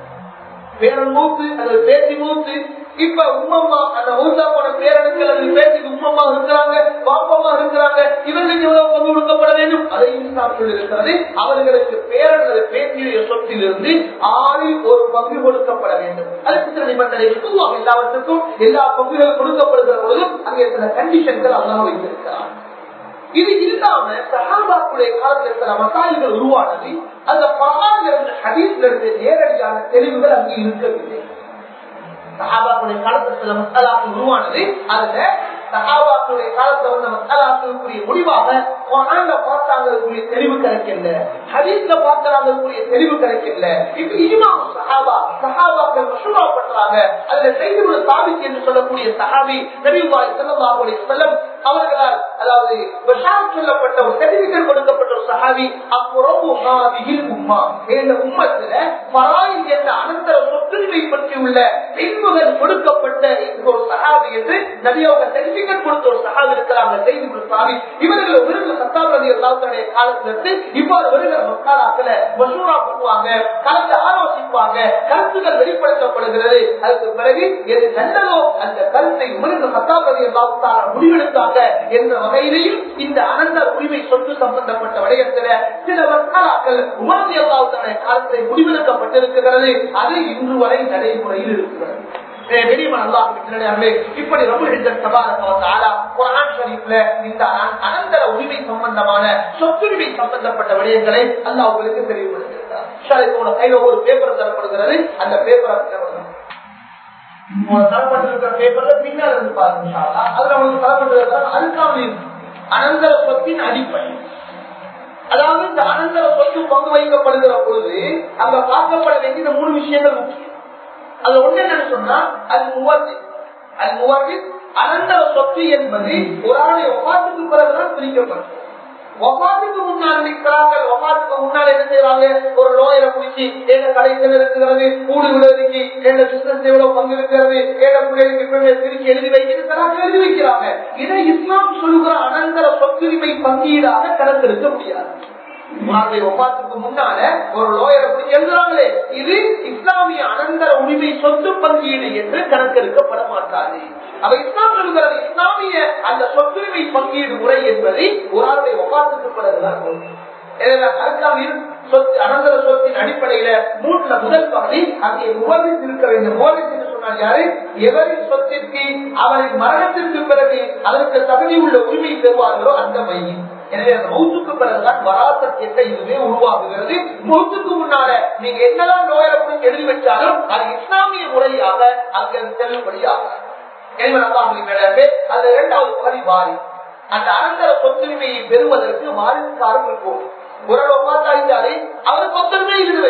பேரன் மூத்து அல்லது பேத்தி மூத்து இப்ப உம்மம்மா அந்த மூத்தா போன பேரனுக்கு அல்லது பேத்திக்கு உம்மம்மா இருக்கிறாங்க பாப்பம்மா இருக்கிறாங்க இவர்களுக்கு எவ்வளவு பங்கு கொடுக்கப்பட வேண்டும் அதை இஸ்லாம் சொல்லியிருக்கிறது அவர்களுக்கு பேரன் அல்லது பேத்தியுடைய சொத்திலிருந்து ஆறில் ஒரு பங்கு கொடுக்கப்பட வேண்டும் அதுக்கு சில நிபந்தனைகள் பொதுவாக எல்லாவற்றுக்கும் எல்லா பங்குகளும் கொடுக்கப்படுகிற பொழுதும் அங்கே சில கண்டிஷன்கள் அல்லாஹ் வைத்திருக்கிறார் இது இல்லாம சஹாபாக்குடைய காலத்தில் சில மசாலிகள் உருவானது அந்த பகான்கள் ஹதீஸ்ல இருந்து நேரடியான தெளிவுகள் அங்கே இருக்கவில்லை சஹாபாக்குடைய காலத்தில் சில மசாலாக்கள் உருவானது அதுல சஹாபாக்களுடைய காலத்துல வந்த மசாலாக்களுக்குரிய முடிவாக குரான்ல பார்த்தாங்களுக்குரிய தெளிவு கிடைக்கல ஹதீஸ்ல பார்த்தாங்களுக்குரிய தெளிவு கிடைக்கல இப்ப இஜ்மா சஹாபா சஹாபாக்கள் மஷூரா பண்றாங்க அதுல செய்தி சாபித் என்று சொல்லக்கூடிய சஹாபி நபிவாய் ஸல்லல்லாஹு அலைஹி வஸல்லம் அவர்களால் அதாவது பஷார் சொல்லப்பட்ட ஒரு சர்டிபிகேட் கொடுக்கப்பட்ட ஒரு சஹாபி அப்புறவு ஹாதிஹில் உம்மா இந்த உம்மத்துல பராயில் என்ற அனந்தர சொத்துரிமை பற்றி உள்ள பின்புகள் கொடுக்கப்பட்ட இந்த ஒரு சஹாபி என்று நபியோக சர்டிபிகேட் கொடுத்த ஒரு சஹாபி இருக்கிறாங்க செய்தி ஒரு சாமி இவர்கள் விருது சத்தாபதி எல்லாத்துடைய காலத்துல இருந்து இவ்வாறு வருகிற மக்காலாக்களை மசூரா பண்ணுவாங்க கலந்து ஆலோசிப்பாங்க கருத்துக்கள் வெளிப்படுத்தப்படுகிறது அதுக்கு பிறகு எது நல்லதோ அந்த கருத்தை விருது சத்தாபதி எல்லாத்தார முடிவெடுத்தாங்க என்ற வகையிலையும் இந்த அனந்த உரிமை சொத்து சம்பந்தப்பட்ட விடயத்துல சில மக்காலாக்கள் உமர்தி அல்லாவுடைய காலத்தை முடிவெடுக்கப்பட்டிருக்கிறது அது இன்று வரை நடைமுறையில் இருக்கிறது இப்படி இந்த அனந்தர உரிமை சம்பந்தமான சொத்துரிமை சம்பந்தப்பட்ட விடயங்களை அல்ல உங்களுக்கு தெளிவுபடுத்திருக்கிறார் கையில ஒரு பேப்பர் தரப்படுகிறது அந்த பேப்பரை தரப்பட்டிருக்கிற பேப்பர்ல பின்னால் இருந்து பாருங்க அதுல உங்களுக்கு தரப்பட்டிருக்கிற அதுக்கான அனந்தர சொத்தின் அடிப்படை அதாவது இந்த அனந்தர சொத்து பங்கு வைக்கப்படுகிற பொழுது அங்க பார்க்கப்பட வேண்டிய மூணு விஷயங்கள் முக்கியம் அது ஒண்ணு என்னன்னு சொன்னா அது முவாசி அது முவாசி அனந்தர சொத்து என்பது ஒரு ஆளுடைய ஒப்பாத்துக்கு பிறகுதான் பிரிக்கப்பட்டது ஒபாத்துக்கு முன்னால் நிற்கிறார்கள் ஒபாத்துக்கு முன்னால் என்ன செய்யறாங்க ஒரு லோயரை பிடிச்சி எங்க கடைகள் இருக்கிறது கூடு விடுவதற்கு எங்க பிசினஸ் எவ்வளவு பங்கு இருக்கிறது ஏழை பிள்ளைகளுக்கு இப்பவே பிரிச்சு எழுதி வைக்கிறது எழுதி வைக்கிறாங்க இதை இஸ்லாம் சொல்லுகிற அனந்தர சொத்துரிமை பங்கீடாக கணக்கெடுக்க முடியாது மார்கை ஒப்பாத்துக்கு முன்னால ஒரு லோயரை பிடிச்சி எழுதுறாங்களே இது இஸ்லாமிய அனந்தர உரிமை சொத்து பங்கீடு என்று கணக்கெடுக்கப்பட மாட்டாது அவ இஸ்லாம் சொல்கிறது இஸ்லாமிய அந்த சொத்துரிமை பங்கீடு முறை என்பதை ஒரு ஆளுடைய ஒப்பாத்துக்கு பிறகுதான் சொத்து அனந்தர சொத்தின் அடிப்படையில மூணுல முதல் பகுதி அங்கே முகலில் இருக்க வேண்டும் முகலில் என்று சொன்னால் யாரு எவரின் சொத்திற்கு அவரின் மரணத்திற்கு பிறகு அதற்கு தகுதி உள்ள உரிமை பெறுவார்களோ அந்த மையம் எனவே அந்த மௌத்துக்கு பிறகுதான் வராசத் என்ற இதுவே உருவாகுகிறது மௌத்துக்கு முன்னால நீங்க என்னதான் நோயை எழுதி வச்சாலும் அது இஸ்லாமிய முறையாக அங்கே செல்லுபடியாக அது இரண்டாவது பகுதி வாரி அந்த அனந்தர சொத்துரிமையை பெறுவதற்கு வாரிசுக்காரும் இருக்கும் ஒரு ஒப்பாத்தாய்ந்தாலே அவருக்கு ஒத்துரிமை இல்லை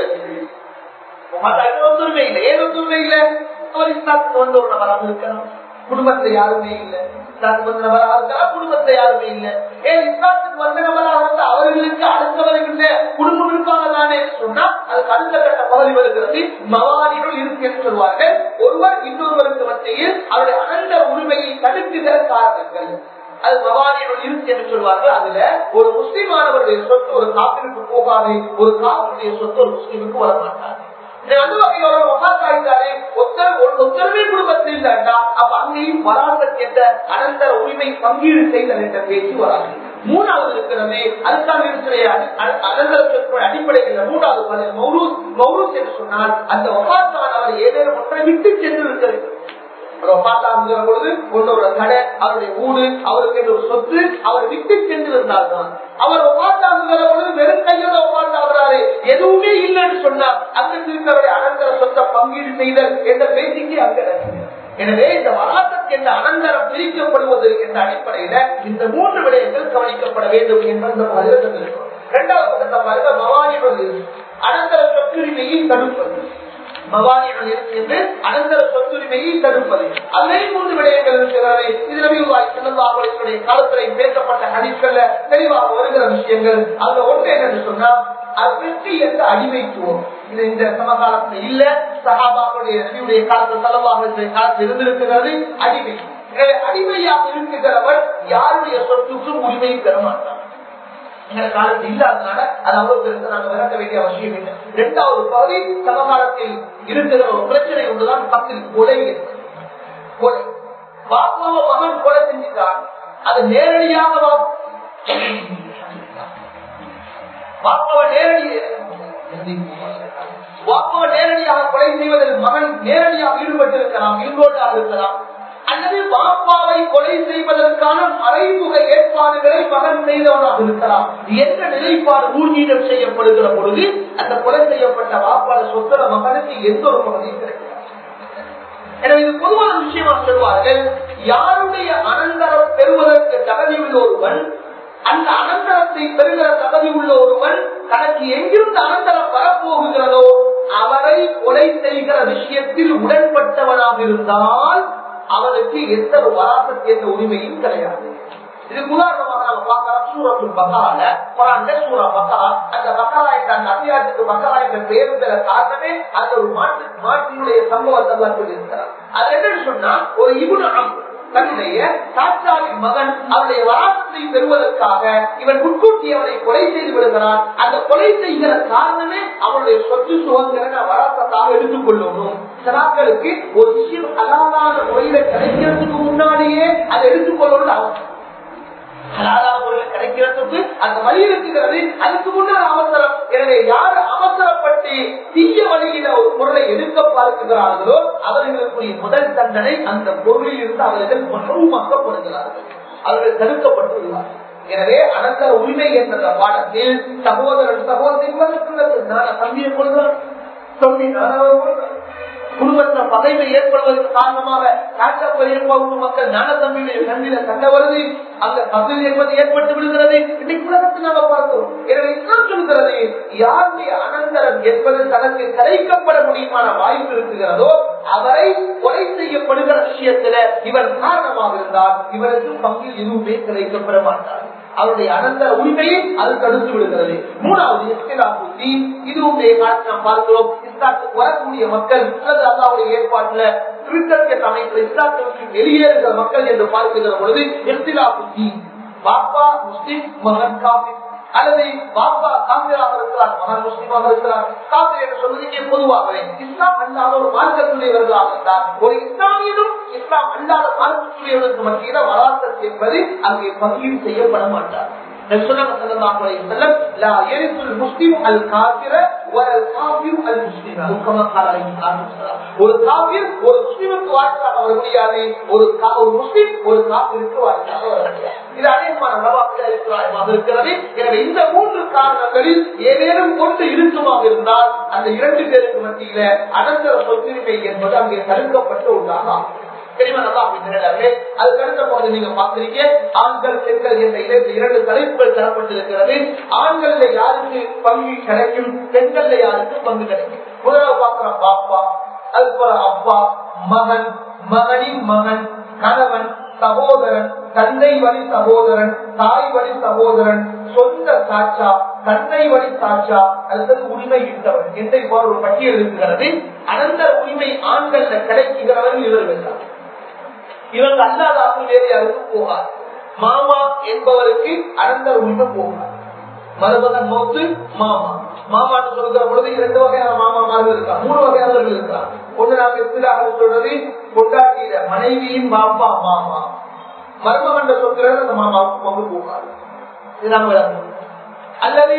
ஒத்துரிமை இல்லை ஏன் ஒத்துரிமை இல்லை அவர் இஸ்லாத்துக்கு வந்து ஒரு நபராக இருக்கணும் குடும்பத்துல யாருமே இல்லை குடும்பத்துல யாருமே இல்ல ஏன் இஸ்லாத்துக்கு வந்த நபராக இருந்தா அவர்களுக்கு அடுத்த வருகின்ற குடும்பம் இருப்பாங்க தானே சொன்னா அதுக்கு அடுத்த கட்ட பகுதி வருகிறது மவானிகள் இருக்கு என்று சொல்வார்கள் ஒருவர் இன்னொருவருக்கு மத்தியில் அவருடைய அனந்த உரிமையை தடுக்குகிற காரணங்கள் அது மவானிகள் இருக்கு என்று சொல்வார்கள் அதுல ஒரு முஸ்லிமானவருடைய சொத்து ஒரு காப்பிற்கு போகாது ஒரு காப்பினுடைய சொத்து ஒரு முஸ்லிமுக்கு வர மாட்டாது அந்த வகையோட மகாத்தாய்ந்தாலே ஒத்தரவே குடும்பத்தில் இருந்தா அப்ப அங்கேயும் வராசத் என்ற அனந்தர உரிமை பங்கீடு செய்தல் என்ற பேச்சு வராது மூணாவது இருக்கிறது அதுதான் இருக்கிற அனந்தர சொற்கள் அடிப்படையில் மூன்றாவது பதில் மௌரூஸ் மௌரூஸ் என்று சொன்னால் அந்த ஒப்பாத்தானவர் ஏதேனும் ஒன்றை விட்டு சென்று இருக்கிறது பொழுது உன்னோட கடை அவருடைய ஊடு அவருக்கு ஒரு சொத்து அவர் விட்டு சென்று இருந்தால்தான் அவர் ஒப்பாத்தாங்கிற பொழுது வெறும் கையோட ஒப்பாத்தாகிறாரு எதுவுமே இல்லைன்னு சொன்னார் அங்க இருக்கிறவருடைய அனந்தர சொத்தை பங்கீடு செய்தல் என்ற பேச்சுக்கு அங்க எனவே இந்த வராசத் என்ற அனந்தரம் பிரிக்கப்படுவது என்ற அடிப்படையில இந்த மூன்று விடயங்கள் கவனிக்கப்பட வேண்டும் என்ற இந்த பதிலத்தில் இருக்கும் இரண்டாவது மவானிகள் அனந்தர சொத்துரிமையை தடுப்பது மவானிகள் என்று அனந்தர சொத்துரிமையை தடுப்பது அதிலே மூன்று விடயங்கள் இருக்கிறது இது நபிவாய் சிறந்தாவுடைய காலத்தில் பேசப்பட்ட ஹரிக்கல்ல தெளிவாக வருகிற விஷயங்கள் அதுல ஒன்று என்னன்னு சொன்னா வெற்றி என்ற அடிமைத்துவம் இது இந்த சமகாலத்துல இல்ல சகாபாக்களுடைய நபியுடைய காலத்தில் செலவாக காலத்தில் இருந்திருக்கிறது அடிமை அடிமையாக இருக்கிறவர் யாருடைய சொத்துக்கும் உரிமை பெற மாட்டார் எங்க காலத்தில் இல்லாதனால அது அவ்வளவு பெருசு நாங்க விளக்க வேண்டிய அவசியம் இல்லை இரண்டாவது பகுதி சமகாலத்தில் இருக்கிற ஒரு பிரச்சனை ஒன்றுதான் பத்தில் கொலை கொலை பாப்பாவ மகன் கொலை செஞ்சுட்டான் அது நேரடியாக வாப்பாவ நேரடி வாப்பாவ நேரடியாக கொலை செய்வதில் மகன் நேரடியாக ஈடுபட்டிருக்கலாம் ஈடுபட்டாக இருக்கலாம் அல்லது பாப்பாவை கொலை செய்வதற்கான மறைமுக ஏற்பாடுகளை மகன் செய்தவனாக இருக்கலாம் எந்த நிலைப்பாடு ஊர்ஜீடம் செய்யப்படுகிற பொழுது அந்த கொலை செய்யப்பட்ட வாப்பாட சொத்தர மகனுக்கு எந்த ஒரு பகுதியும் கிடைக்கிறார் எனவே இது பொதுவான விஷயமா சொல்வார்கள் யாருடைய அனந்தரம் பெறுவதற்கு தகுதியுள்ள ஒருவன் அந்த அனந்தரத்தை பெறுகிற தகுதி உள்ள ஒருவன் தனக்கு எங்கிருந்து அனந்தரம் வரப்போகுகிறதோ அவரை கொலை செய்கிற விஷயத்தில் உடன்பட்டவனாக இருந்தால் அவனுக்கு எந்த ஒரு வராசத் என்ற உரிமையும் கிடையாது இதுக்கு உதாரணமாக நம்ம பார்க்கலாம் சூரத்து பக்கால குரான்ல சூரா பக்கா அந்த பக்கரா என்ற அந்த அத்தியாயத்துக்கு பக்கரா என்ற பெயருங்கிற காரணமே அந்த ஒரு மாட்டு மாட்டினுடைய சம்பவத்தை தான் சொல்லியிருக்கிறார் அது என்னன்னு சொன்னா ஒரு இகுணம் தன்னுடைய தாத்தாவின் மகன் அவருடைய வராசத்தை பெறுவதற்காக இவன் முன்கூட்டி அவனை கொலை செய்து விடுகிறான் அந்த கொலை செய்கிற காரணமே அவனுடைய சொத்து சுதந்திர வராசத்தாக எடுத்துக்கொள்ளணும் சிலாக்களுக்கு ஒரு விஷயம் அலாதான முறையில கிடைக்கிறதுக்கு முன்னாடியே அதை எடுத்துக்கொள்ளணும் அவசியம் ஹலாலான முறையில் கிடைக்கிறதுக்கு அந்த வழி இருக்கிறது அதுக்கு முன்னர் அவசரம் எனவே யார் அவசரப்பட்டு தீய வழியில ஒரு பொருளை எடுக்க பார்க்கிறார்களோ அவர்களுக்குரிய முதல் தண்டனை அந்த பொருளில் இருந்து அவர்கள் மனவுமாக்கப்படுகிறார்கள் அவர்கள் தடுக்கப்பட்டுள்ளார்கள் எனவே அனந்த உரிமை என்ற பாடத்தில் சகோதரன் சகோதரி நான தம்பியை கொள்கிறான் தம்பி நானாவது கொள்கிறான் குடும்பத்துல பகைமை ஏற்படுவதற்கு காரணமாக காட்டப்பயிருப்பவங்க மக்கள் ஞான தம்பியுடைய கண்ணில சண்டை வருது அங்க பகுதி என்பது ஏற்பட்டு விடுகிறது இன்னைக்கு உலகத்தில் நாம பார்த்தோம் எனவே இன்னும் சொல்கிறது யாருடைய அனந்தரம் என்பது தனக்கு கலைக்கப்பட முடியுமான வாய்ப்பு இருக்குகிறதோ அவரை கொலை செய்யப்படுகிற விஷயத்துல இவன் காரணமாக இருந்தால் இவருக்கு பங்கில் எதுவுமே கிடைக்கப்பட மாட்டார் அவருடைய அனந்த உரிமையை அது தடுத்து விடுகிறது மூணாவது இஸ்லாத்து தீன் இது உடைய காலத்தில் நாம் பார்க்கிறோம் இஸ்லாத்துக்கு வரக்கூடிய மக்கள் அல்லது அல்லாவுடைய ஏற்பாட்டுல கிறிஸ்தவ அமைப்பில் இஸ்லாத்திற்கு வெளியேறுகிற மக்கள் என்று பார்க்கிற பொழுது இஸ்லாத்து தீன் பாப்பா முஸ்லிம் மகன் காபி அல்லது பாப்பா காவிராக இருக்கிறார் மகன் முஸ்லீமாக இருக்கிறார் காவிரி என்று சொல்வது இங்கே பொதுவாகவே இஸ்லாம் அல்லாத ஒரு மார்க்கத்துடையவர்களாக இருந்தார் ஒரு இஸ்லாமியனும் இஸ்லாம் அல்லாத மார்க்கத்துடையவர்களுக்கு மத்தியில வராசத் என்பது அங்கே பங்கீடு செய்யப்பட மாட்டார் ஒரு காவிர் ஒரு முஸ்லிமுக்கு வாய்ப்பாக வர முடியாது ஒரு ஒரு முஸ்லிம் ஒரு காவிற்கு வாய்ப்பாக வர முடியாது இது அநேகமான நவாபியாக இருக்கிறது எனவே இந்த மூன்று காரணங்களில் ஏதேனும் கொண்டு இருக்குமாக இருந்தால் அந்த இரண்டு பேருக்கு மத்தியில அனந்தர சொத்துரிமை என்பது அங்கே தடுக்கப்பட்ட ஒன்றாக அது கருத்த போது நீங்க பார்த்திருக்க ஆண்கள் பெண்கள் என்ற இரண்டு தலைப்புகள் தரப்பட்டிருக்கிறது ஆண்கள்ல யாருக்கு பங்கு கிடைக்கும் பெண்கள்ல யாருக்கு பங்கு கிடைக்கும் முதலாவது பார்க்கிறோம் பாப்பா அது போல அப்பா மகன் மகனின் மகன் கணவன் சகோதரன் தந்தை வழி சகோதரன் தாய் வழி சகோதரன் சொந்த சாட்சா தந்தை வழி சாட்சா அல்லது உரிமை இட்டவன் என்ற இவ்வாறு ஒரு பட்டியல் இருக்கிறது அனந்த உரிமை ஆண்கள் கிடைக்கிறவர்கள் இவர்கள் தான் இவங்க அல்லாதார்கள் வேறு யாருக்கும் போகாது மாமா என்பவருக்கு அனந்த உரிமை போகாது மருமகன் மோத்து மாமா மாமான்னு சொல்கிற பொழுது இரண்டு வகையான மாமாமார்கள் இருக்கா மூணு வகையானவர்கள் இருக்கா ஒண்ணு நாங்க எதிராக சொல்றது கொண்டாட்டியில மனைவியின் பாப்பா மாமா மருமகன் சொல்கிறது அந்த மாமாவுக்கு பங்கு போகாது இதுதான் விளக்கம் அல்லது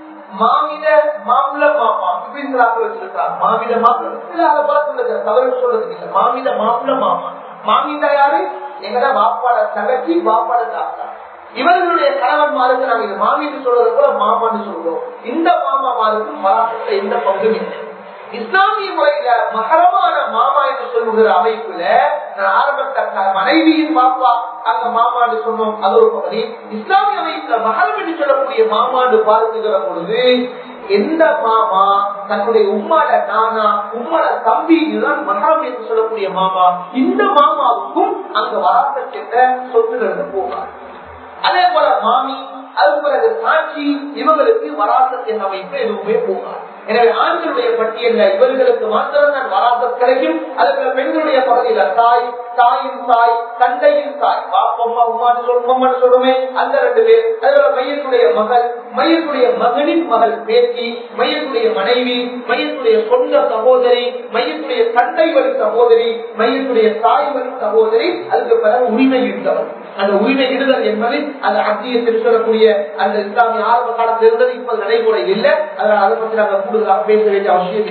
மாமிட மாம்புல மாமா இப்படின்னு வச்சிருக்காங்க மாமிட மாப்பிள்ள அதை பார்த்து தவறு சொல்றது இல்லை மாமிட மாம்புல மாமா மாமிதா யாரு எங்கட வாப்பாட தகச்சி வாப்பாட தாத்தா இவர்களுடைய கணவன்மாருக்கு நாங்க இது மாமின்னு சொல்றது கூட மாமான்னு சொல்றோம் இந்த மாமாமாருக்கு மராசத்தை எந்த பங்கும் இல்லை இஸ்லாமிய முறையில மகரமான மாமா என்று சொல்லுகிற அமைப்புல நான் ஆரம்பத்த மனைவியின் பாப்பா அங்க மாமான்னு சொன்னோம் அது ஒரு பகுதி இஸ்லாமிய அமைப்புல மகரம் என்று சொல்லக்கூடிய மாமான்னு பார்க்குகிற பொழுது எந்த மாமா தன்னுடைய உம்மாட நானா உம்மாட தம்பி இதுதான் மகரம் என்று சொல்லக்கூடிய மாமா இந்த மாமாவுக்கும் அங்க வராசத்திட்ட சொத்துக்கள் போகாது அதே போல மாமி அது பிறகு சாட்சி இவங்களுக்கு வராசத்தின் அமைப்பு எதுவுமே போகாது எனவே ஆண்களுடைய பட்டியல்ல இவர்களுக்கு மாத்திரம் தான் வராசத் கிடைக்கும் அதுக்கு பெண்களுடைய பகுதியில தாய் தாயின் தாய் தந்தையின் தாய் பாப்பம்மா உமான்னு சொல்லுமான்னு சொல்லுமே அந்த ரெண்டு பேர் அதுல மையத்துடைய மகள் மையத்துடைய மகனின் மகள் பேத்தி மையத்துடைய மனைவி மையத்துடைய சொந்த சகோதரி மையத்துடைய தந்தை வழி சகோதரி மையத்துடைய தாய் வழி சகோதரி அதுக்கு பிறகு உரிமை இருந்தவர் அந்த உரிமை இடுதல் என்பது அந்த அத்தியத்தில் சொல்லக்கூடிய அந்த இஸ்லாமிய ஆரம்ப காலத்தில் இருந்தது இப்ப நடைமுறை இல்லை அதனால அதை பற்றி நாங்கள் கூடுதலாக பேச வேண்டிய அவசியம்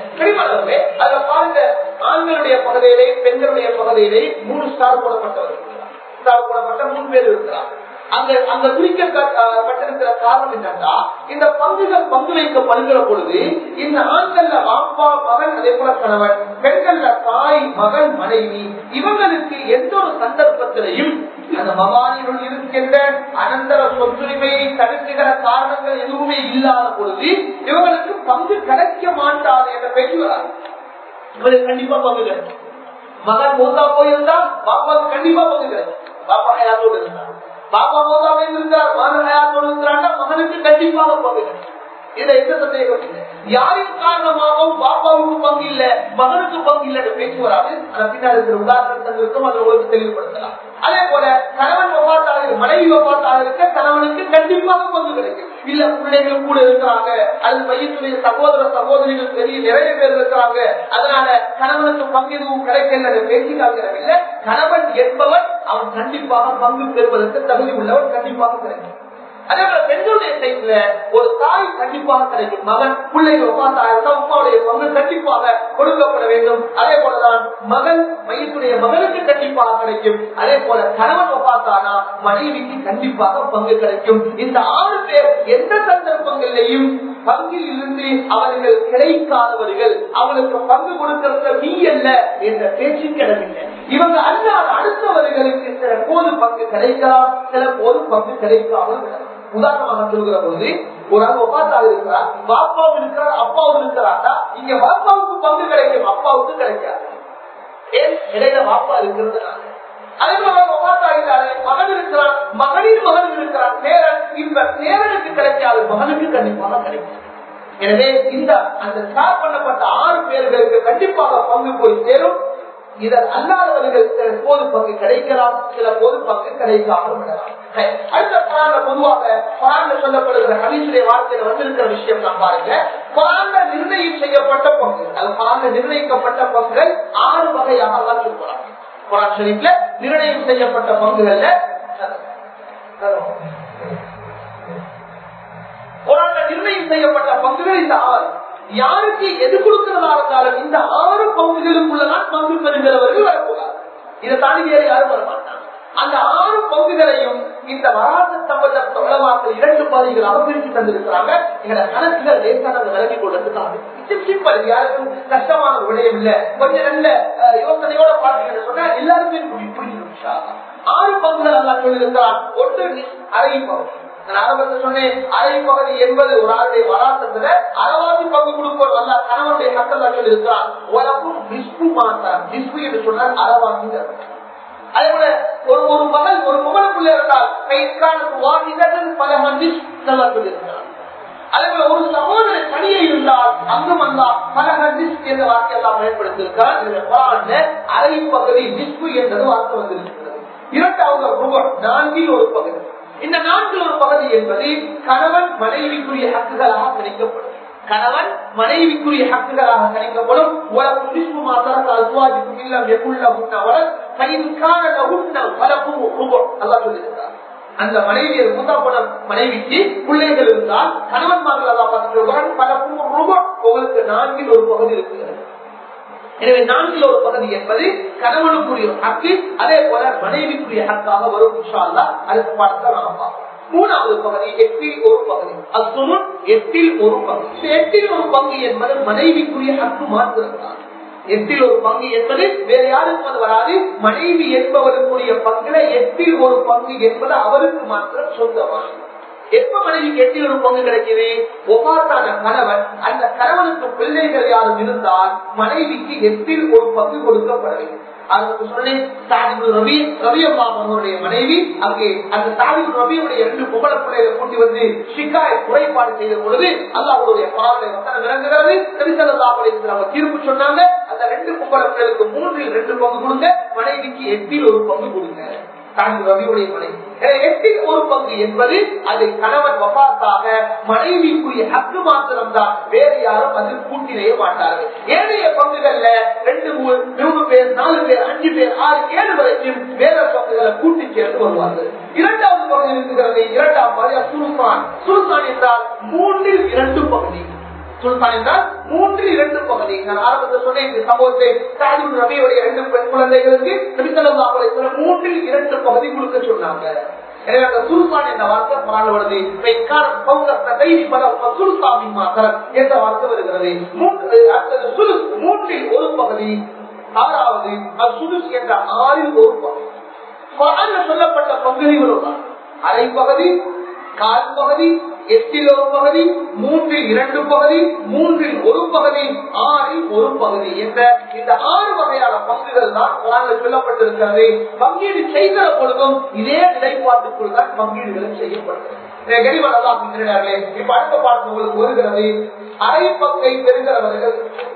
இல்லை அதை பாருங்க ஆண்களுடைய பகுதியிலே பெண்களுடைய பகுதியிலே மூணு ஸ்டார் போடப்பட்டவர்கள் ஸ்டார் போடப்பட்ட மூணு பேர் இருக்கிறார் அந்த அந்த குறிக்கப்பட்டிருக்கிற காரணம் என்னன்னா இந்த பங்குகள் பங்கு வைக்கப்படுகிற பொழுது இந்த ஆண்கள்ல பாப்பா மகன் அதே போல கணவன் பெண்கள்ல தாய் மகன் மனைவி இவங்களுக்கு எந்த ஒரு சந்தர்ப்பத்திலையும் அந்த மகானியுள் இருக்கின்ற அனந்தர சொத்துரிமையை தடுக்கிற காரணங்கள் எதுவுமே இல்லாத பொழுது இவங்களுக்கு பங்கு கிடைக்க மாட்டாது என்ற பேச்சு வராது இவருக்கு கண்டிப்பா பங்கு கிடைக்கும் மகன் மூத்தா போயிருந்தா பாப்பாவுக்கு கண்டிப்பா பங்கு கிடைக்கும் பாப்பா ஹயாத்தோடு இருந்தார் பாப்பா மூத்தாவே இருந்தார் மகன் ஹயாத்தோடு இருக்கிறாங்க மகனுக்கு கண்டிப்பாக பங்கு கிடைக்கும் இதுல எந்த சந்தேகம் இல்லை யாரின் காரணமாகவும் பாப்பாவுக்கு பங்கு இல்ல மகனுக்கு பங்கு இல்ல பேச்சு வராது ஆனா பின்னாடி இருக்கிற உதாரணங்கள் இருக்கும் அதை உங்களுக்கு தெளிவுபடுத்தலாம் அதே போல கணவன் ஒப்பாத்தாக மனைவி ஒப்பாத்தாக இருக்க கணவனுக்கு கண்டிப்பாக பங்கு கிடைக்கும் இல்ல பிள்ளைகள் கூட இருக்கிறாங்க அல்லது மையத்துடைய சகோதர சகோதரிகள் பெரிய நிறைய பேர் இருக்கிறாங்க அதனால கணவனுக்கு பங்கு எதுவும் கிடைக்கல பேசிக்காக இல்ல கணவன் என்பவன் அவன் கண்டிப்பாக பங்கு பெறுவதற்கு தகுதி உள்ளவன் கண்டிப்பாக கிடைக்கும் அதே போல பெண்களுடைய சைட்ல ஒரு தாய் கண்டிப்பாக கிடைக்கும் மகன் பிள்ளைகள் உமாத்தாயிருந்தா உமாவுடைய பங்கு கண்டிப்பாக கொடுக்கப்பட வேண்டும் அதே போலதான் மகன் மையத்துடைய மகனுக்கு கண்டிப்பாக கிடைக்கும் அதே போல கணவன் ஒப்பாத்தானா மனைவிக்கு கண்டிப்பாக பங்கு கிடைக்கும் இந்த ஆறு பேர் எந்த சந்தர்ப்பங்களிலையும் பங்கில் இருந்து அவர்கள் கிடைக்காதவர்கள் அவளுக்கு பங்கு கொடுக்கிறது நீ அல்ல என்ற பேச்சு கிடமில்லை இவங்க அல்லாத அடுத்தவர்களுக்கு சில போது பங்கு கிடைக்கலாம் சில போது பங்கு கிடைக்காமல் விடலாம் உதாரணமாக சொல்கிற பொழுது ஒரு ஆள் ஒப்பாத்தாக இருக்கிறார் பாப்பாவும் இருக்கிறார் அப்பாவும் இருக்கிறாரா இங்க பாப்பாவுக்கு பங்கு கிடைக்கும் அப்பாவுக்கு கிடைக்காது ஏன் இடையில பாப்பா இருக்கிறதுனால அதே போல ஒவ்வாத்தாயிட்டாலே மகன் இருக்கிறான் மகனின் மகன் இருக்கிறான் நேரன் இப்ப நேரனுக்கு கிடைக்காது மகனுக்கு கண்டிப்பாக கிடைக்கும் எனவே இந்த அந்த ஸ்டார்ட் பண்ணப்பட்ட ஆறு பேர்களுக்கு கண்டிப்பாக பங்கு போய் சேரும் இதன் அல்லாதவர்கள் சில போது பங்கு கிடைக்கலாம் சில போது பங்கு கிடைக்காமல் விடலாம் அடுத்த குரான்ல பொதுவாக குரான்ல சொல்லப்படுகிற ஹதீசுடைய வார்த்தையில வந்திருக்கிற விஷயம் நான் பாருங்க குரான்ல நிர்ணயம் செய்யப்பட்ட பங்கு அது குரான்ல நிர்ணயிக்கப்பட்ட பங்குகள் ஆறு வகையாக எல்லாம் சொல்றாங்க குரான் ஷரீஃப்ல நிர்ணயம் செய்யப்பட்ட பங்குகள்ல குரான்ல நிர்ணயம் செய்யப்பட்ட பங்குகள் இந்த ஆறு யாருக்கு எது கொடுக்கிறதா இருந்தாலும் இந்த ஆறு பங்குகளுக்குள்ளதான் பங்கு பெறுகிறவர்கள் வரக்கூடாது இதை தாண்டி வேறு யாரும் வரமாட்டாங்க அந்த ஆறு பங்குகளையும் இந்த வராச சம்பந்தப்பட்ட உலமாக்கள் இரண்டு பகுதிகளாக பிரித்து தந்திருக்கிறாங்க எங்களை கணக்குகள் லேசான விலகி கொண்டதுக்காக சிம்பிள் யாருக்கும் கஷ்டமான ஒரு விடயம் இல்ல கொஞ்சம் நல்ல அஹ், யோசனையோட பார்த்தீங்கன்னு சொன்னா எல்லாருமே புரிஞ்சிடும் ஆறு பங்குகள் எல்லாம் சொல்லியிருக்கிறான் ஒன்று அரை பகுதி நான் ஆரம்பத்தில் சொன்னேன் அரை பகுதி என்பது ஒரு ஆளுடைய வராசத்துல அறவாசி பங்கு கொடுப்பவர் அல்ல கணவனுடைய மக்கள் சொல்லி இருக்கிறான் உலகம் விஸ்பு மாட்டார் விஸ்பு என்று சொன்னால் அறவாசிங்கிறது அதே போல ஒரு ஒரு மகள் ஒரு முகனுக்குள்ள இருந்தால் கைக்கான வாங்கிதன் பல மந்திஸ் நல்லா சொல்லியிருக்கிறார் அதே போல ஒரு சகோதரர் தனியே இருந்தால் அங்கும் அல்லா பல ஹதிஸ் என்ற வார்த்தையெல்லாம் பயன்படுத்தியிருக்கிறார் இந்த குரான்ல அரை பகுதி விஸ்பு என்றது வார்த்தை வந்திருக்கிறது இரண்டாவது ரூபம் நான்கில் ஒரு பகுதி இந்த நான்கில் ஒரு பகுதி என்பது கணவன் மனைவிக்குரிய ஹக்குகளாக கணிக்கப்படும் கணவன் மனைவிக்குரிய ஹக்குகளாக கணிக்கப்படும் உலகம் விஸ்வு மாத்திரம் அல்வாஜிக்கும் இல்லம் எக்குள்ள உண்ணவரன் பயிர்கான உண்ண வலக்கும் ரூபம் நல்லா சொல்லியிருக்கிறார் அந்த மனைவியை மூத்தா போன மனைவிக்கு பிள்ளைகள் இருந்தால் கணவன்மார்கள் எல்லாம் பார்த்துட்டு பலக்கும் ரூபம் உங்களுக்கு நான்கில் ஒரு பகுதி இருக்கிறது எனவே நான்கில் ஒரு பகுதி என்பது கணவனுக்குரிய ஹக்கு அதே போல மனைவிக்குரிய ஹக்காக வரும் இன்ஷா அல்லாஹ் அடுத்த பாடத்தை நாம் பார்ப்போம் மூணாவது பகுதி எட்டில் ஒரு பகுதி அசுமுன் எட்டில் ஒரு பகுதி இந்த எட்டில் ஒரு பங்கு என்பது மனைவிக்குரிய ஹக்கு மாத்திரம்தான் எட்டில் ஒரு பங்கு என்பது வேற யாருக்கும் அது வராது மனைவி என்பவருக்குரிய பங்குல எட்டில் ஒரு பங்கு என்பது அவருக்கு மாத்திரம் சொந்தமானது எப்ப மனைவிக்கு எட்டில் ஒரு பங்கு கிடைக்குது ஒவ்வாத்தான கணவன் அந்த கணவனுக்கு பிள்ளைகள் யாரும் இருந்தால் மனைவிக்கு எட்டில் ஒரு பங்கு கொடுக்கப்பட வேண்டும் அதுக்கு சொன்னேன் சாதிபு ரவி ரவி அம்மாவனுடைய மனைவி அங்கே அந்த சாதிபு ரவியுடைய இரண்டு புகழ பிள்ளைகளை கூட்டி வந்து ஷிகாய் குறைபாடு செய்த பொழுது அல்லாவுடைய பாவனை வசனம் விளங்குகிறது திருத்தலாவுடைய அவங்க தீர்ப்பு சொன்னாங்க அந்த ரெண்டு புகழ பிள்ளைகளுக்கு மூன்றில் ரெண்டு பங்கு கொடுங்க மனைவிக்கு எட்டில் ஒரு பங்கு கொடுங்க சாதி ரவியுடைய மனைவி எனவே எட்டில் ஒரு பங்கு என்பது அது கணவன் வபாத்தாக மனைவிக்குரிய ஹக்கு மாத்திரம் தான் வேறு யாரும் அதில் கூட்டினைய மாட்டார்கள் ஏழைய பங்குகள்ல ரெண்டு மூணு மூணு பேர் நாலு பேர் அஞ்சு பேர் ஆறு ஏழு வரைக்கும் வேற பங்குகளை கூட்டி சேர்ந்து வருவார்கள் இரண்டாவது பகுதி இருக்கிறது இரண்டாம் பகுதி சுல்தான் சுல்தான் என்றால் மூன்றில் இரண்டு பகுதி சுல்தான் என்றால் மூன்றில் இரண்டு பகுதி நான் ஆரம்பத்தில் சொன்னேன் இந்த சம்பவத்தை சாதிபு ரவியுடைய இரண்டு பெண் குழந்தைகளுக்கு நபித்தலாவுடைய மூன்றில் இரண்டு பகுதி கொடுக்க சொன்னாங்க எனவே அந்த சுல்தான் என்ற வார்த்தை குரான் வருது சுல்தாமின் மாத்திரம் என்ற வார்த்தை வருகிறது மூன்று அடுத்தது சுலுஸ் மூன்றில் ஒரு பகுதி ஆறாவது சுலுஸ் என்ற ஆறில் ஒரு பகுதி குரான்ல சொல்லப்பட்ட பகுதிகளும் தான் அரை பகுதி கால் பகுதி எட்டில் ஒரு பகுதி மூன்றில் இரண்டு பகுதி மூன்றில் ஒரு பகுதி ஆறில் ஒரு பகுதி என்ற இந்த ஆறு வகையான பங்குகள் தான் குரான்ல சொல்லப்பட்டிருக்கிறது பங்கீடு செய்கிற பொழுதும் இதே நிலைப்பாட்டுக்குள் தான் பங்கீடுகளும் செய்யப்படுகிறது இப்ப அடுத்த பாட்டு உங்களுக்கு வருகிறது அரை பங்கை பெறுகிறவர்கள்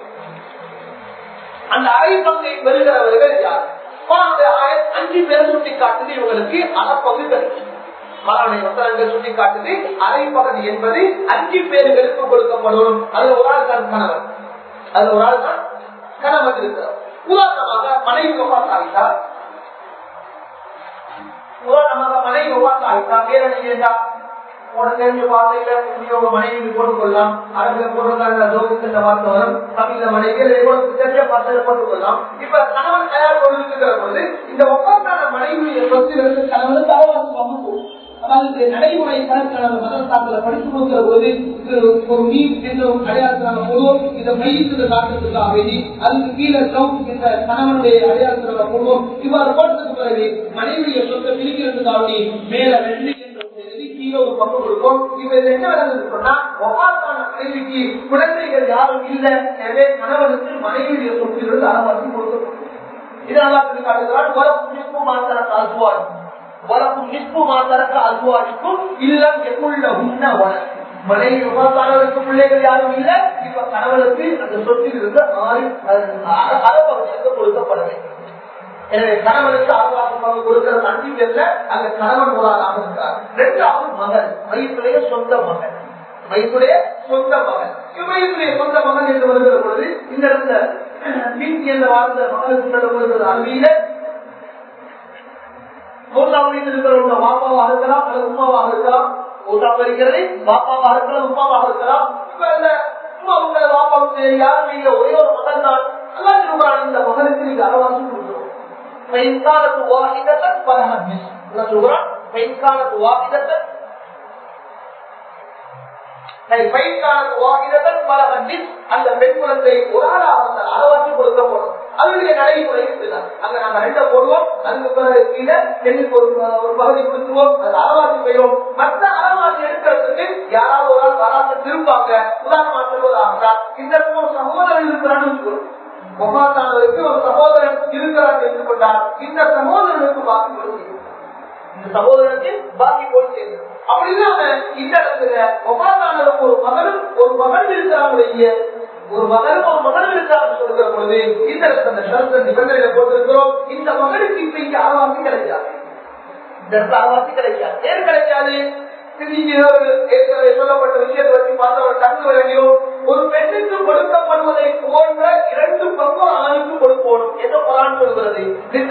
அந்த அரை பங்கை பெறுகிறவர்கள் யார் அஞ்சு பேர் சுட்டி காட்டுது இவங்களுக்கு அறப்பங்கு கிடைக்கும் மகானுடைய வசனங்கள் சுட்டி காட்டுது அரை பகுதி என்பது அஞ்சு பேர்களுக்கு கொடுக்கப்படும் அது ஒரு ஆள் தான் கணவன் அது ஒரு ஆள் தான் கணவன் இருக்கிறார் உதாரணமாக மனைவி ஒப்பாஸ் ஆகிட்டார் உதாரணமாக மனைவி ஒப்பாஸ் ஆகிட்டார் வேற இருந்தா உனக்கு தெரிஞ்ச வார்த்தையில உங்க மனைவி போட்டுக்கொள்ளலாம் அரபில போட்டுக்கலாம் ஜோதித்த வார்த்தை வரும் தமிழ்ல மனைவி தெரிஞ்ச வார்த்தையில போட்டுக்கொள்ளலாம் இப்ப கணவன் தயார் கொண்டிருக்கிற பொழுது இந்த ஒப்பந்தான மனைவியுடைய சொத்திலிருந்து கணவனுக்கு அவகாசம் பங்கு அதாவது நடைமுறை கணக்கான மதத்தாக்களை படித்து கொடுக்கிற போது ஒரு மீன் என்ற ஒரு அடையாளத்தினால போடுவோம் இந்த மையத்துக்கு காட்டுறதுக்காக வேண்டி அதுக்கு கீழே இந்த கணவனுடைய அடையாளத்தினால போடுவோம் இவ்வாறு போட்டதுக்கு பிறகு மனைவியுடைய சொத்தை பிரிக்கிறதுக்காக வேண்டி மேல ரெண்டு கீழே ஒரு பங்கு கொடுக்கும் இப்ப இது என்ன நடந்தது சொன்னா ஒவ்வாத்தான மனைவிக்கு குழந்தைகள் யாரும் இல்லை எனவே கணவனுக்கு மனைவியுடைய சொத்திலிருந்து அறவாசி கொடுக்கப்படும் இதனால சொல்லி காட்டுகிறான் உலகம் நிற்பு மாத்தரக்க அல்வாடி உலகம் நிற்பு மாத்தரக்க அல்வாடிக்கும் இல்லம் எங்குள்ள உண்ண வளர்ச்சி மனைவி விவசாயிகளுக்கு பிள்ளைகள் யாரும் இல்ல இப்ப கணவனுக்கு அந்த சொத்தில் இருந்து ஆறு அறப்பகுதியாக கொடுக்கப்பட வேண்டும் எனவே கணவனுக்கு ஆசுவாசமாக கொடுக்கிற அஞ்சு பேர்ல அங்க கணவன் முதலாக இருக்கிறார் ரெண்டாவது மகன் வயிற்றுடைய சொந்த மகன் வயிற்றுடைய சொந்த மகன் வயிற்றுடைய சொந்த மகன் என்று வருகிற பொழுது இந்த இடத்துல வீட்டு என்ற வாழ்ந்த மகனுக்கு வருகிறது அருவியில மூன்றாம் வீட்டில் இருக்கிறவங்க பாப்பாவாக இருக்கலாம் அல்லது உமாவாக இருக்கலாம் மூன்றாம் இருக்கிறது பாப்பாவாக இருக்கலாம் உமாவாக இருக்கலாம் இப்ப இந்த உமாவுங்க பாப்பாவுக்கு யாருமே இல்லை ஒரே ஒரு மகன் தான் அல்லா சொல்றான் இந்த மகனுக்கு நீங்க அரவாசி கொடுக்கணும் فإنكانت واحدة فلها النصف الله سبحانه فإنكانت واحدة அந்த பெண் குழந்தை ஒரு ஆளாக அந்த அளவாக்கி கொடுக்கப்படும் அவர்களுடைய நடைமுறை இருக்குதான் அங்க நாங்க ரெண்ட போடுவோம் அதுக்கு பிறகு கீழே பெண்ணுக்கு ஒரு ஒரு பகுதி கொடுத்துருவோம் அது அளவாக்கி போயிடும் மற்ற அளவாக்கி எடுக்கிறதுக்கு யாராவது ஒரு ஆள் வராங்க திரும்பாங்க உதாரணமா சொல்வதாக இந்த சகோதரன் இருக்கிறான்னு வச்சுக்கணும் ஒமாத்தானவருக்கு ஒரு சகோதரன் இருக்கிறார் என்று கொண்டார் இந்த சகோதரனுக்கு பாக்கி கொடுத்து இந்த சகோதரனுக்கு பாக்கி கொடுத்து அப்படிதான் இந்த இடத்துல ஒமாத்தானவருக்கு ஒரு மகனும் ஒரு மகன் இருக்கிறாருடைய ஒரு மகனும் ஒரு மகனும் இருக்கிறார் சொல்கிற பொழுது இந்த இடத்துல அந்த ஷரத்த நிபந்தனையில போட்டிருக்கிறோம் இந்த மகனுக்கு இப்ப இங்க அரவாசி கிடைக்காது இந்த இடத்துல அரவாசி கிடைக்காது ஏன் கிடைக்காது சொல்லப்பட்ட விஷயத்தை வச்சு பார்த்தவர் கண்டு வரையும் ஒரு பெண்ணுக்கு கொடுக்கப்படுவதை போன்ற இரண்டு பங்கு ஆணுக்கு கொடுப்போம் என்ன பலான் சொல்கிறது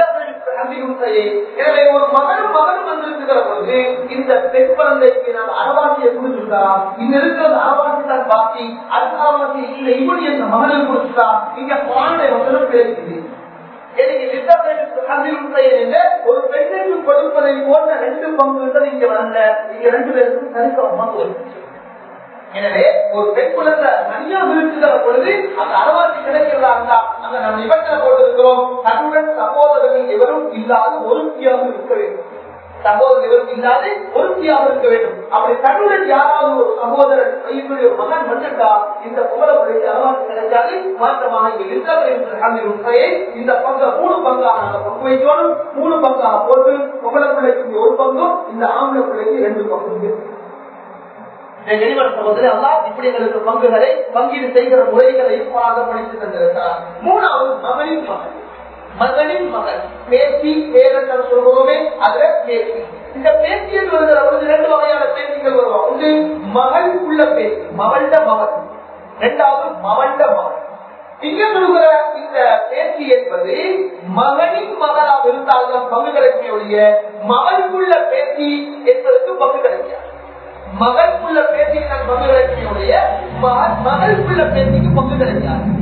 எனவே ஒரு மகனும் மகனும் வந்திருக்கிற பொழுது இந்த பெண் குழந்தைக்கு நாம் அரவாசியை கொடுத்துட்டா இங்க இருக்கிறது அரவாசி தான் பாக்கி அது அரவாசி இல்லை இப்படி இந்த மகனுக்கு கொடுத்துட்டா இங்க பலானுடைய வசனம் பேசுது ஒரு பெண்ணுக்கு கொடுப்பதை போன்ற ரெண்டு பங்குகள் இங்க வரல இங்க ரெண்டு பேருக்கும் சரிசமமாக வரும் எனவே ஒரு பெண் குழந்தை தனியா விருச்சுகிற பொழுது அந்த அரவாசி கிடைக்கிறதா இருந்தா அங்க நம்ம நிபந்தனை போட்டிருக்கிறோம் தன்னுடன் சகோதரர்கள் எவரும் இல்லாத ஒருத்தியாக இருக்க வேண்டும் சகோதரர் எவரும் இல்லாது ஒருத்தியாக இருக்க வேண்டும் அப்படி தன்னுடன் யாராவது ஒரு சகோதரன் வயிற்றுடைய ஒரு மகன் வந்துட்டா இந்த புகழப்படைக்கு அரவாசி கிடைச்சாது மாற்றமாக இங்க இருக்கிற இந்த பங்க மூணு பங்காக நாங்கள் பங்கு வைக்கணும் மூணு பங்காக போட்டு புகழப்பிள்ளைக்கு ஒரு பங்கும் இந்த ஆம்பளை பிள்ளைக்கு ரெண்டு பங்கு இப்படி எங்களுக்கு பங்குகளை பங்கீடு செய்கிற முறைகளையும் படித்து தந்திருக்கிறார் மூணாவது மகளின் மகன் மகளின் மகன் பேசி பேரன் சொல்கிறோமே அதுல பேசி இந்த பேசி என்று வருகிற பொழுது ரெண்டு வகையான பேசிகள் வருவாங்க ஒன்று மகளுக்குள்ள பேசி மவள்ட மகன் இரண்டாவது மவள்ட மகன் இங்க சொல்கிற இந்த பேச்சு என்பது மகனின் மகளாக இருந்தால்தான் பங்கு கிடைக்கக்கூடிய ஒழிய மகளுக்குள்ள பேச்சு என்பதற்கு பங்கு கிடைக்காது மகளுக்குள்ள பேச்சுக்கு நான் பங்கு கிடைக்கக்கூடிய மகளுக்குள்ள பேச்சுக்கு பங்கு கிடைக்காது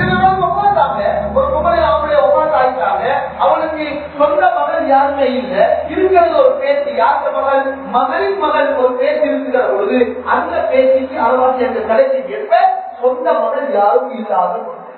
ஒரு பொம்பளை அவங்களுடைய ஒப்பாந்து ஆயிட்டாங்க அவனுக்கு சொந்த மகள் யாருமே இல்ல இருக்கிறது ஒரு பேச்சு யாருடைய மகள் மகளின் மகள் ஒரு பேச்சு இருக்கிற பொழுது அந்த பேச்சுக்கு அரவாசி அந்த கடைசி ஏற்ப சொந்த மகள் யாரும் இல்லாத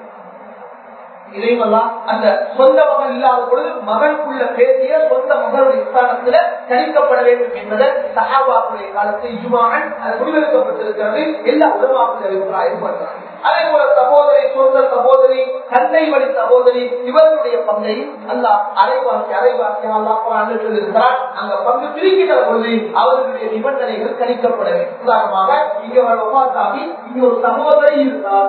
இதையெல்லாம் அந்த சொந்த மகள் இல்லாத பொழுது மகளுக்குள்ள பேசிய சொந்த மகளுடைய ஸ்தானத்துல கணிக்கப்பட வேண்டும் என்பதை சகாபாக்களுடைய காலத்தில் இஜுமான் அது முடிவெடுக்கப்பட்டிருக்கிறது எல்லா உலமாக்கள் அபிப்பிராயம் பண்றாங்க அதே போல சகோதரி சொந்த சகோதரி தந்தை வழி சகோதரி இவர்களுடைய பங்கை அல்ல அரைவாசி அரைவாசி அல்லா சொல்லியிருக்கிறார் அங்க பங்கு பிரிக்கிற பொழுது அவர்களுடைய நிபந்தனைகள் கணிக்கப்பட வேண்டும் உதாரணமாக இங்க ஒரு ஒப்பாத்தாகி இங்க ஒரு சகோதரி இருந்தால்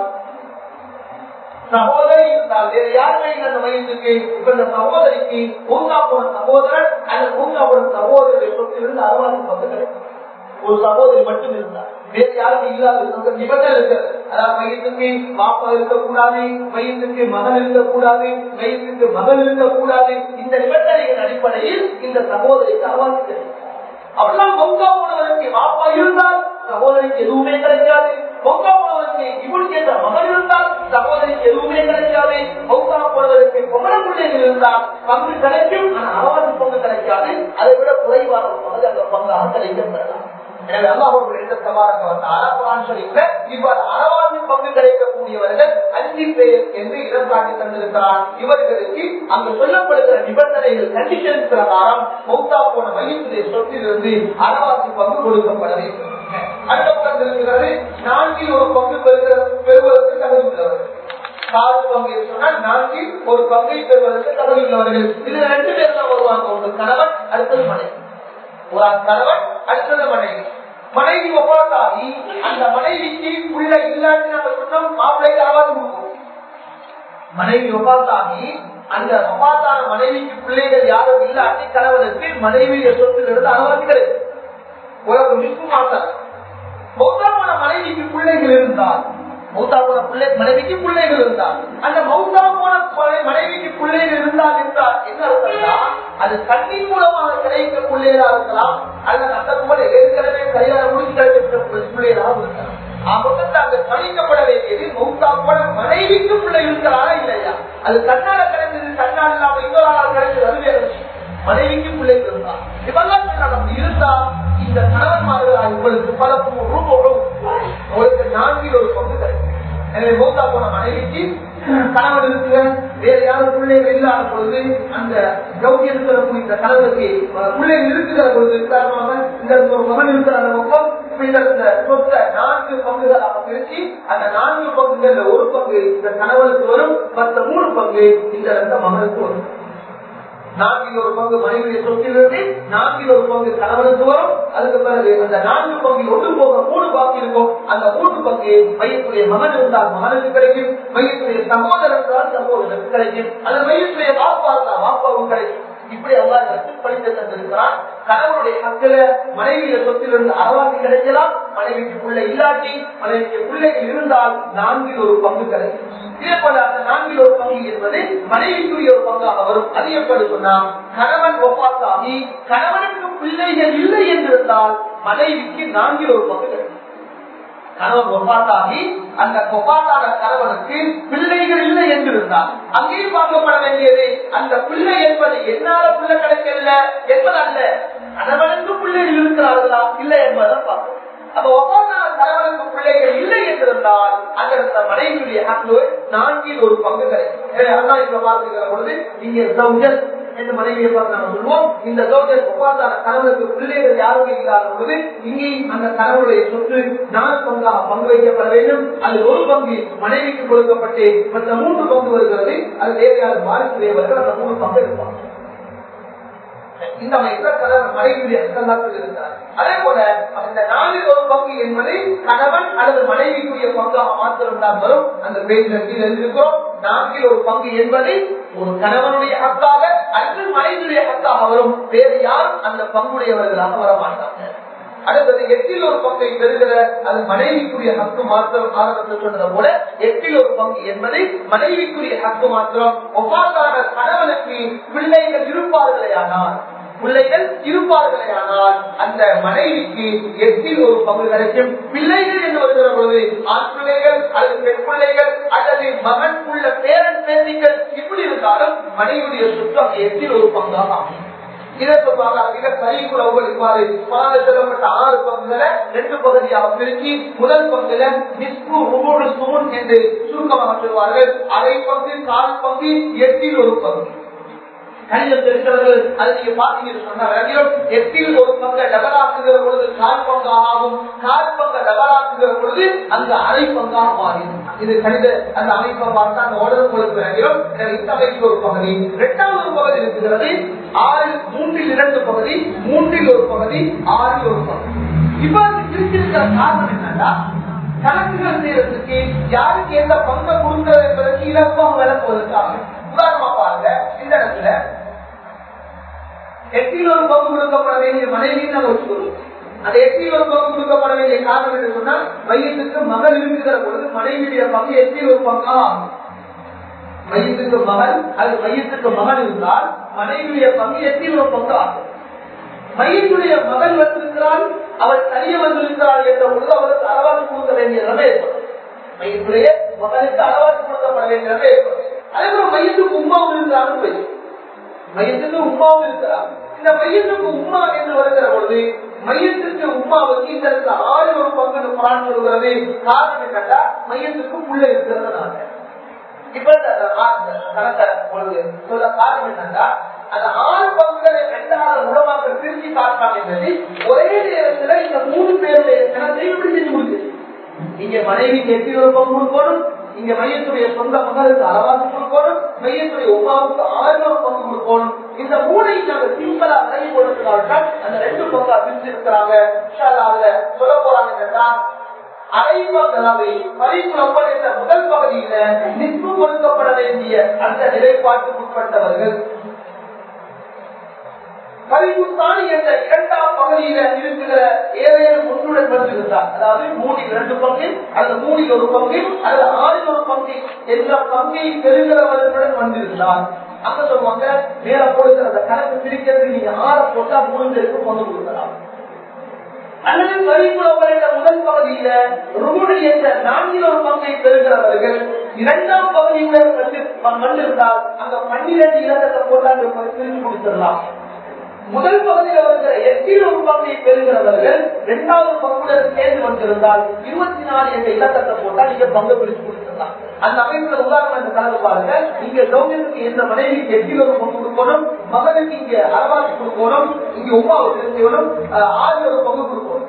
சகோதரி இருந்தால் வேற யாருமே இல்லை அந்த வயசுக்கு இப்ப இந்த சகோதரிக்கு பூங்கா போன சகோதரன் அந்த பூங்கா போன சகோதரரை சொத்திலிருந்து அறுபது பங்கு கிடைக்கும் ஒரு சகோதரி மட்டும் இருந்தார் வேறு யாரும் இல்லாத நிபந்தனை இருக்கிறது அதாவது மையத்துக்கு பாப்பா இருக்கக்கூடாது மையத்துக்கு மகன் இருக்கக்கூடாது மையத்துக்கு மகள் இருக்கக்கூடாது இந்த நிபந்தனைகள் அடிப்படையில் இந்த சகோதரிக்கு அவாசி கிடைக்கும் அப்படிலாம் பொங்கா போனவருக்கு பாப்பா இருந்தால் சகோதரிக்கு எதுவுமே கிடைக்காது பொங்கா போனவருக்கு இவனுக்கு என்ற மகன் இருந்தால் சகோதரிக்கு எதுவுமே கிடைக்காது பொங்கா போனவருக்கு பொங்கல பிள்ளைகள் இருந்தால் பங்கு கிடைக்கும் ஆனா அவாசி பங்கு கிடைக்காது அதை விட குறைவான ஒரு பங்கு அந்த பங்காக கிடைக்கப்படலாம் எனவே அல்லாஹுடைய இந்த சவாரங்க வந்து அரபான் சொல்லிக்க இவ்வாறு அரவாசி பங்கு கிடைக்கக்கூடியவர்கள் அஞ்சு பேர் என்று இடம் காட்டி தந்திருக்கிறார் இவர்களுக்கு அங்கு சொல்லப்படுகிற நிபந்தனைகள் கண்டிஷன் பிரகாரம் மௌத்தா போன மையத்துடைய சொத்திலிருந்து அரவாசி பங்கு கொடுக்கப்பட வேண்டும் அடுத்த பக்கம் இருக்கிறது நான்கில் ஒரு பங்கு பெறுகிற பெறுவதற்கு தகுதி உள்ளவர் கால் பங்கு சொன்னால் நான்கில் ஒரு பங்கை பெறுவதற்கு தகுதி உள்ளவர்கள் இதுல ரெண்டு பேர் தான் வருவாங்க ஒரு கணவன் அடுத்தது மனைவி ஒரு கணவன் அடுத்தது மனைவி மனைவி ஒப்பாத்தாகி அந்த மனைவிக்கு உள்ள இல்லாட்டி நம்ம சொன்னோம் மாப்பிள்ளைக்கு ஆவாது கொடுக்கும் மனைவி ஒப்பாத்தாகி அந்த ஒப்பாத்தான மனைவிக்கு பிள்ளைகள் யாரும் இல்லாட்டி கணவனுக்கு மனைவிய சொத்திலிருந்து அனுமதி கிடையாது உலக மிக்கு மாட்டார் மௌத்தா போன மனைவிக்கு பிள்ளைகள் இருந்தால் மௌத்தா போன பிள்ளை மனைவிக்கு பிள்ளைகள் இருந்தால் அந்த மௌத்தா போன பழைய மனைவிக்கு பிள்ளைகள் இருந்தால் என்றால் என்ன அர்த்தம்னா அது கண்ணின் மூலமாக கிடைக்க பிள்ளைகளா இருக்கலாம் அல்லது அந்த போல ஏற்கனவே கல்யாணம் முடிச்சு கிடைக்கிற பிள்ளைகளாக இருக்கலாம் ஆபத்து அங்க கணிக்கப்பட வேண்டியது மௌத்தா போன மனைவிக்கு பிள்ளை இருக்கிறாரா இல்லையா அது கண்ணால கிடைச்சது கண்ணால் இல்லாம இன்னொரு ஆள் கிடைச்சது அது வேற விஷயம் மனைவிக்கு பிள்ளைகள் இருந்தா இவெல்லாம் அப்படி இருந்தா இந்த கணவன்மார்கள் உங்களுக்கு பல ரூபம் உங்களுக்கு நான்கில் ஒரு பங்கு கிடைக்கும் எனவே மூத்தா போன மனைவிக்கு கணவன் இருக்கிற வேற யாரும் பிள்ளைகள் இல்லாத பொழுது அந்த கௌரி இருக்கிற இந்த கணவருக்கு பிள்ளைகள் இருக்கிற பொழுது காரணமாக இந்த ஒரு மகன் இருக்கிற அந்த பக்கம் இந்த சொத்தை நான்கு பங்குகளாக பிரிச்சு அந்த நான்கு பங்குகள்ல ஒரு பங்கு இந்த கணவனுக்கு வரும் மற்ற மூணு பங்கு இந்த ரெண்டு மகனுக்கு வரும் நான்கில் ஒரு பங்கு மனைவியை சொத்திலிருந்து நான்கில் ஒரு பங்கு கணவனுக்கு வரும் அதுக்கு பிறகு அந்த நான்கு பங்கில் ஒன்று போக மூணு பாக்கி இருக்கும் அந்த மூன்று பங்கு மையத்துடைய மகன் இருந்தால் மகனுக்கு கிடைக்கும் மையத்துடைய சகோதரர் இருந்தால் சகோதரருக்கு கிடைக்கும் அந்த மையத்துடைய வாப்பா இருந்தால் வாப்பாவுக்கு கிடைக்கும் இப்படி அல்லா படித்து தந்திருக்கிறான் கணவனுடைய ஹக்கில மனைவியில சொத்திலிருந்து அறவாசி கிடைக்கலாம் மனைவிக்கு பிள்ளை இல்லாட்டி மனைவிக்கு பிள்ளைகள் இருந்தால் நான்கில் ஒரு பங்கு கிடைக்கும் இதே போல அந்த நான்கில் ஒரு பங்கு என்பது மனைவிக்குரிய ஒரு பங்காக வரும் அது எப்படி சொன்னா கணவன் ஒப்பாத்தாகி கணவனுக்கு பிள்ளைகள் இல்லை என்றிருந்தால் மனைவிக்கு நான்கில் ஒரு பங்கு கிடைக்கும் கணவன் ஒப்பாத்தாகி அந்த ஒப்பாத்தான கணவனுக்கு பிள்ளைகள் இல்லை என்றிருந்தால் அங்கேயும் பார்க்கப்பட வேண்டியது அந்த பிள்ளை என்பது என்னால பிள்ளை கிடைக்கல என்பது அல்ல கணவனுக்கு பிள்ளைகள் இருக்கிறார்களா இல்லை என்பதை பார்க்கணும் அப்ப ஒப்பாத்தான கணவனுக்கு பிள்ளைகள் இல்லை என்றிருந்தால் அந்த மனைவியுடைய ஹக்கு நான்கில் ஒரு பங்கு கிடைக்கும் அதான் இப்ப பார்த்துக்கிற பொழுது நீங்க சௌஜன் என்று மனைவியை பார்த்து நம்ம சொல்லுவோம் இந்த சௌஜன் ஒப்பாத்தான கணவனுக்கு பிள்ளைகள் யாருமே இல்லாத பொழுது இங்கேயும் அந்த கணவனுடைய சொத்து நாலு பங்காக பங்கு வைக்கப்பட வேண்டும் அது ஒரு பங்கு மனைவிக்கு கொடுக்கப்பட்டு மற்ற மூன்று பங்கு வருகிறது அது தேவையான வாரிசுடையவர்கள் அந்த மூணு பங்கு எடுப்பாங்க இந்த அமைப்பில் கணவன் மனைவியுடைய அக்கல்லாக்கள் இருக்கிறார் அதே போல அந்த நாளில் ஒரு பங்கு என்பது கணவன் அல்லது மனைவிக்குரிய பங்காக மாத்திரம்தான் வரும் அந்த பேஜில் கீழே இருக்கிறோம் நான்கில் ஒரு பங்கு என்பது ஒரு கணவனுடைய ஹக்காக அல்லது மனைவியுடைய ஹக்காக வரும் வேறு யாரும் அந்த பங்குடையவர்களாக வர மாட்டாங்க அடுத்தது எட்டில் ஒரு பங்கை பெறுகிற அது மனைவிக்குரிய ஹக்கு மாத்திரம் ஆரம்பத்தில் சொன்னது போல எட்டில் ஒரு பங்கு என்பது மனைவிக்குரிய ஹக்கு மாத்திரம் ஒவ்வாறான கணவனுக்கு பிள்ளைகள் இருப்பார்களே ஆனால் பிள்ளைகள் இருப்பார்களே ஆனால் அந்த மனைவிக்கு எட்டில் ஒரு பங்கு கிடைக்கும் பிள்ளைகள் என்று வருகிற பொழுது ஆண் பிள்ளைகள் அல்லது பெண் பிள்ளைகள் அல்லது மகன் உள்ள பேரன் பேத்திகள் இப்படி இருந்தாலும் மனைவியுடைய சுத்தம் எட்டில் ஒரு பங்காக அமையும் இதற்காக மிக சரிக்குறவுகள் இவ்வாறு பாதை செல்லப்பட்ட ஆறு பங்குகளை ரெண்டு பகுதியாக பிரிச்சு முதல் பங்குல நிஸ்பு ஒவ்வொரு சூன் என்று சுருக்கமாக சொல்வார்கள் அரை பங்கு கால் பங்கு எட்டில் ஒரு பங்கு கணிதம் தெரிந்தவர்கள் அது நீங்க பாத்தீங்கன்னு சொன்ன எட்டில் ஒரு பங்க டபலாக்குகிற பொழுது கால் பங்காக ஆகும் கால் பங்க டபலாக்குகிற பொழுது அந்த அரை பங்காக மாறிடும் இது கணித அந்த அமைப்பை பார்த்தா அந்த உடல் உங்களுக்கு விளங்கிடும் இந்த அமைப்பில் ஒரு பகுதி இரண்டாவது ஒரு பகுதி இருக்கிறது ஆறு மூன்றில் இரண்டு பகுதி மூன்றில் ஒரு பகுதி ஆறில் ஒரு பகுதி இவ்வாறு பிரிச்சிருக்கிற காரணம் என்னன்னா கணக்குகள் செய்யறதுக்கு யாருக்கு எந்த பங்கை கொடுக்கிறது என்பதற்கு இலக்கம் விளக்குவதற்காக உதாரணமா பாருங்க இந்த இடத்துல எட்டில் ஒரு பங்கு கொடுக்கப்பட வேண்டிய மனைவின்னு நம்ம வச்சுக்கொள்வோம் அந்த எட்டில் ஒரு பங்கு கொடுக்கப்பட வேண்டிய காரணம் என்று சொன்னால் மையத்துக்கு மகள் இருக்கிற பொழுது மனைவியுடைய பங்கு எட்டில் ஒரு பங்கா ஆகும் மையத்துக்கு மகள் அது மையத்துக்கு மகள் இருந்தால் மனைவியுடைய பங்கு எட்டில் ஒரு பங்கு ஆகும் மையத்துடைய மகள் வந்திருக்கிறாள் அவள் தனிய வந்திருக்கிறாள் என்ற பொழுது அவருக்கு அளவாக்கு கொடுக்க வேண்டிய நிலைமை ஏற்படும் மையத்துடைய மகளுக்கு அளவாக்கு கொடுக்கப்பட வேண்டிய நிலைமை ஏற்படும் அதே போல மையத்துக்கு உமாவும் இருக்கிறான்னு போய் மையத்துக்கு உமாவும் இருக்கிறார் இந்த மையத்துக்கு உமா என்று வருகிற பொழுது மையத்துக்கு உமாவுக்கு இந்த இடத்துல ஆறு ஒரு பங்கு குரான் சொல்கிறது காரணம் என்னன்னா மையத்துக்கு புள்ள இருக்கிறதுனால இப்ப கணக்க பொழுது சொல்ல காரணம் என்னன்னா அந்த ஆறு பங்குகளை ரெண்டாவது உணவாக பிரிச்சு காட்டாங்க என்பது ஒரே நேரத்துல இந்த மூணு பேருடைய கணத்தை இப்படி செஞ்சு முடிச்சு இங்க மனைவிக்கு எட்டி ஒரு பங்கு கொடுக்கணும் இங்க மையத்துடைய சொந்த மகளுக்கு அளவாக கொடுக்கணும் மையத்துடைய உமாவுக்கு ஆயிரம் பங்கு கொடுக்கணும் இந்த மூணை நாங்க சிம்பிளா விலகி கொடுக்கிறார்கள் அந்த ரெண்டு பங்கா பிரிச்சிருக்கிறாங்க அதுல சொல்ல போறாங்க என்னன்னா அரைப்பகலாவை பரிசுலப்பன் என்ற முதல் பகுதியில நிற்பு கொடுக்கப்பட வேண்டிய அந்த நிலைப்பாட்டுக்கு உட்பட்டவர்கள் பரிசுத்தானி என்ற இரண்டாம் பகுதியில இருக்கிற ஏதேனும் ஒன்றுடன் வந்திருந்தார் அதாவது மூணில் இரண்டு பங்கு அல்லது மூணில் ஒரு பங்கு அல்லது ஆறில் ஒரு பங்கு என்ற பங்கை பெறுகிறவர்களுடன் வந்திருந்தார் அங்க சொல்லுவாங்க மேல கொடுக்கிற அந்த கணக்கு பிரிக்கிறது நீங்க ஆற போட்டா மூணு பேருக்கு கொண்டு கொடுக்கலாம் அல்லது பரிபுலவர் என்ற முதல் பகுதியில ருமுடி என்ற நான்கில் ஒரு பங்கை பெறுகிறவர்கள் இரண்டாம் பகுதியுடன் வந்து வந்திருந்தால் அங்க பன்னிரண்டு இலக்கத்தை போட்டாங்க பிரித்து கொடுத்துடலாம் முதல் பகுதியில் வருகிற எட்டில் ஒரு பங்கை பெறுகிறவர்கள் இரண்டாவது பங்குடன் சேர்ந்து வந்திருந்தால் இருபத்தி நாலு என்ற இலக்கத்தை போட்டா நீங்க பங்கு பிரித்து கொடுத்துடலாம் அந்த அமைப்புல உதாரணம் இந்த கணக்கு பாருங்க இங்க கௌரியனுக்கு எந்த மனைவிக்கு எட்டில் ஒரு பங்கு கொடுக்கணும் மகனுக்கு இங்க அரவாசி கொடுக்கணும் இங்க உமாவுக்கு செய்யணும் ஆறு ஒரு பங்கு கொடுக்கணும்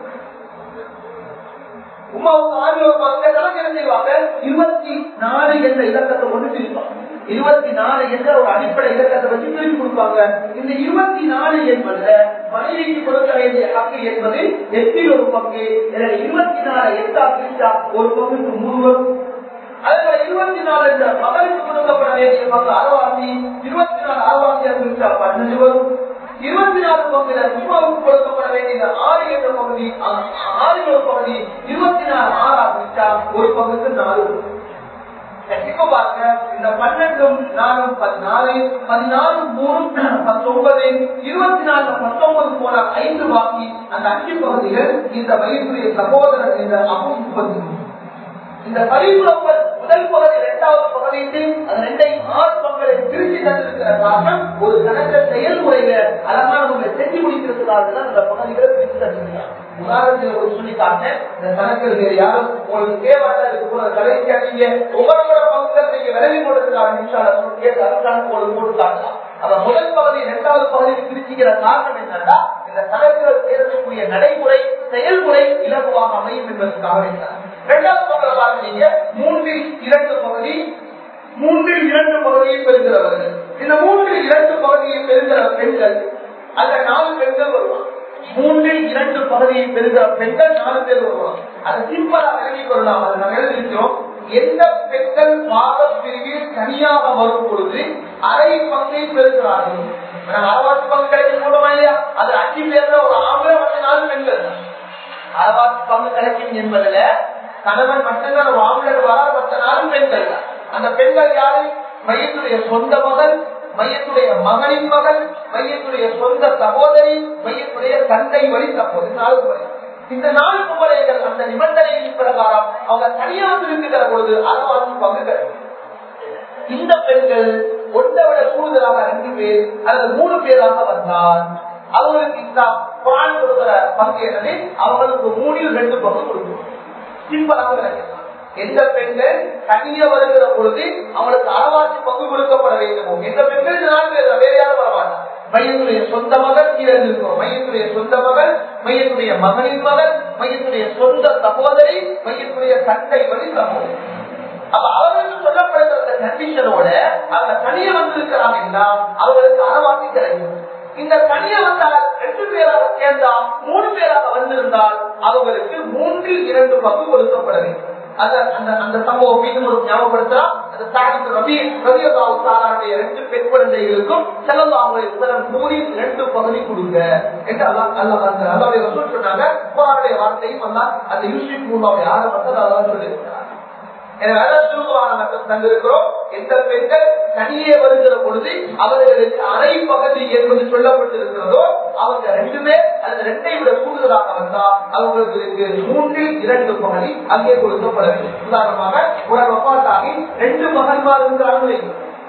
உமாவுக்கு ஆறு ஒரு பங்கு கணக்கு என்ன செய்வாங்க இருபத்தி நாலு என்ற இலக்கத்தை கொண்டு பிரிப்பாங்க இருபத்தி நாலு என்ற ஒரு அடிப்படை இலக்கத்தை வச்சு பிரித்து கொடுப்பாங்க இந்த இருபத்தி நாலு என்பதுல மனைவிக்கு கொடுக்க வேண்டிய ஹக்கு என்பது எட்டில் ஒரு பங்கு இருபத்தி நாலு எட்டா பிரிச்சா ஒரு பங்குக்கு மூணு வரும் அதே இருபத்தி நாலு என்ற மகனுக்கு கொடுக்கப்பட வேண்டிய பங்கு அறுவாசி இருபத்தி நாலு அறுவாசி பிரிச்சா பன்னெண்டு வரும் இருபத்தி நாலு பங்குல உமாவுக்கு கொடுக்கப்பட வேண்டிய ஆறு என்ற பகுதி ஆறு ஒரு பகுதி இருபத்தி நாலு ஆறா பிரிச்சா ஒரு பங்குக்கு நாலு வரும் இப்ப பாருங்க இந்த பன்னெண்டும் நாலும் பதினாலு பதினாலு மூணு பத்தொன்பது இருபத்தி நாலு பத்தொன்பது போல ஐந்து பாக்கி அந்த அஞ்சு பகுதிகள் இந்த வயிற்றுடைய சகோதரன் என்ற அபு முப்பத்தி இந்த பரிசுலப்பல் முதல் பகுதி இரண்டாவது பகுதிக்கு அந்த ரெண்டை ஆறு பங்களை பிரித்து தந்திருக்கிற காரணம் ஒரு கணக்க செயல்முறையில அழகான முறை செஞ்சு முடித்திருக்கிறார்கள் தான் அந்த பகுதிகளை பிரித்து தந்திருக்கிறார் உதாரணத்தில் ஒரு சொல்லி காட்டேன் இந்த கணக்கில் வேறு யாரும் உங்களுக்கு தேவையான கடைசியா நீங்க ஒவ்வொரு பங்குகள் நீங்க விலகி கொடுத்துருக்காங்க உங்களுக்கு போட்டு காட்டலாம் அந்த முதல் பகுதி இரண்டாவது பகுதியை பிரிச்சுக்கிற காரணம் என்னன்னா இந்த கணக்குகள் தேர்தலுக்குரிய நடைமுறை செயல்முறை இலகுவாக அமையும் என்பதற்காக வேண்டாம் இரண்டாவது பகுதியை பாருங்க மூன்றில் இரண்டு பகுதி மூன்றில் இரண்டு பகுதியை பெறுகிறவர்கள் இந்த மூன்றில் இரண்டு பகுதியை பெறுகிற பெண்கள் அந்த நாலு பெண்கள் வருவாங்க மூன்றில் இரண்டு பகுதியை பெறுகிற பெண்கள் நாலு பேர் வருவாங்க அது சிம்பிளா விளங்கிக் கொள்ளலாம் அது நாங்கள் எழுதிக்கிறோம் எந்த பெண்கள் பாத பிரிவில் தனியாக வரும் பொழுது அரை பங்கை பெறுகிறார்கள் அறவாசி பங்கு கிடைக்கும் மூலமா இல்லையா அது அஞ்சு பேர்ல ஒரு ஆம்பளை மற்ற நாலு பெண்கள் அறவாசி பங்கு கிடைக்கும் என்பதுல கணவன் மட்டும்தான் ஒரு ஆம்பளை வரா மற்ற நாலு பெண்கள் அந்த பெண்கள் யாரு மையத்துடைய சொந்த மகள் மையத்துடைய மகனின் மகள் மையத்துடைய சொந்த சகோதரி மையத்துடைய தந்தை வழி சகோதரி நாலு முறை இந்த நாலு குமரைகள் அந்த நிபந்தனையின் பிரகாரம் அவங்க தனியாக இருக்கிற பொழுது அறவாசி பங்குகள் இந்த பெண்கள் ஒன்றை விட கூடுதலாக ரெண்டு பேர் அல்லது மூணு பேராக வந்தால் அவங்களுக்கு இந்த குரான் கொடுக்கிற பங்கு என்னது அவங்களுக்கு மூணில் ரெண்டு பங்கு கொடுக்கும் சிம்பிளாக விளக்கலாம் எந்த பெண்கள் தனிய வருகிற பொழுது அவங்களுக்கு அறவாசி பங்கு கொடுக்கப்பட வேண்டுமோ எந்த பெண்கள் இந்த நாலு பேர் வேற யாரும் வரமாட்டாங்க மையத்துடைய சொந்த மகள் இருக்கிறோம் மையத்துடைய சொந்த மகள் மையத்துடைய மகனின் மகள் மையத்துடைய சொந்த சகோதரி மையத்துடைய தந்தை வழி சகோதரி அப்ப அவர்களுக்கு சொல்லப்படுகிற அந்த கண்டிஷனோட அவங்க தனிய வந்திருக்கிறாங்கன்னா அவர்களுக்கு அறவாசி கிடைக்கும் இந்த தனிய வந்தால் ரெண்டு பேராக சேர்ந்தால் மூணு பேராக வந்திருந்தால் அவங்களுக்கு மூன்றில் இரண்டு பங்கு கொடுக்கப்பட வேண்டும் அந்த அந்த அந்த சம்பவம் மீண்டும் ஒரு ஞாபகப்படுத்தலாம் அந்த சாகித் ரவி ரவியபாவு சாராடைய ரெண்டு பெண் குழந்தைகளுக்கும் செல்லல்லாவுடைய மூணில் ரெண்டு பகுதி கொடுங்க என்று அல்லா அல்லா அந்த அல்லாவுடைய ரசூல் சொன்னாங்க குரானுடைய வார்த்தையும் வந்தால் அந்த யூசிப் மூலாவுடைய ஆரம்பத்தில் அதான் சொல்லியிருக்கிறார் தந்திருக்கிறோம் எந்த பெண்கள் தனியே வருகிற பொழுது அவர்களுக்கு அரை பகுதி என்பது சொல்லப்பட்டிருக்கிறதோ அவங்க ரெண்டுமே அந்த ரெண்டை விட கூடுதலாக வந்தா அவங்களுக்கு மூன்றில் இரண்டு பகுதி அங்கே கொடுக்கப்பட வேண்டும் உதாரணமாக ஒரு ஒப்பாத்தாகி ரெண்டு மகன்மார் இருக்கிறாங்களே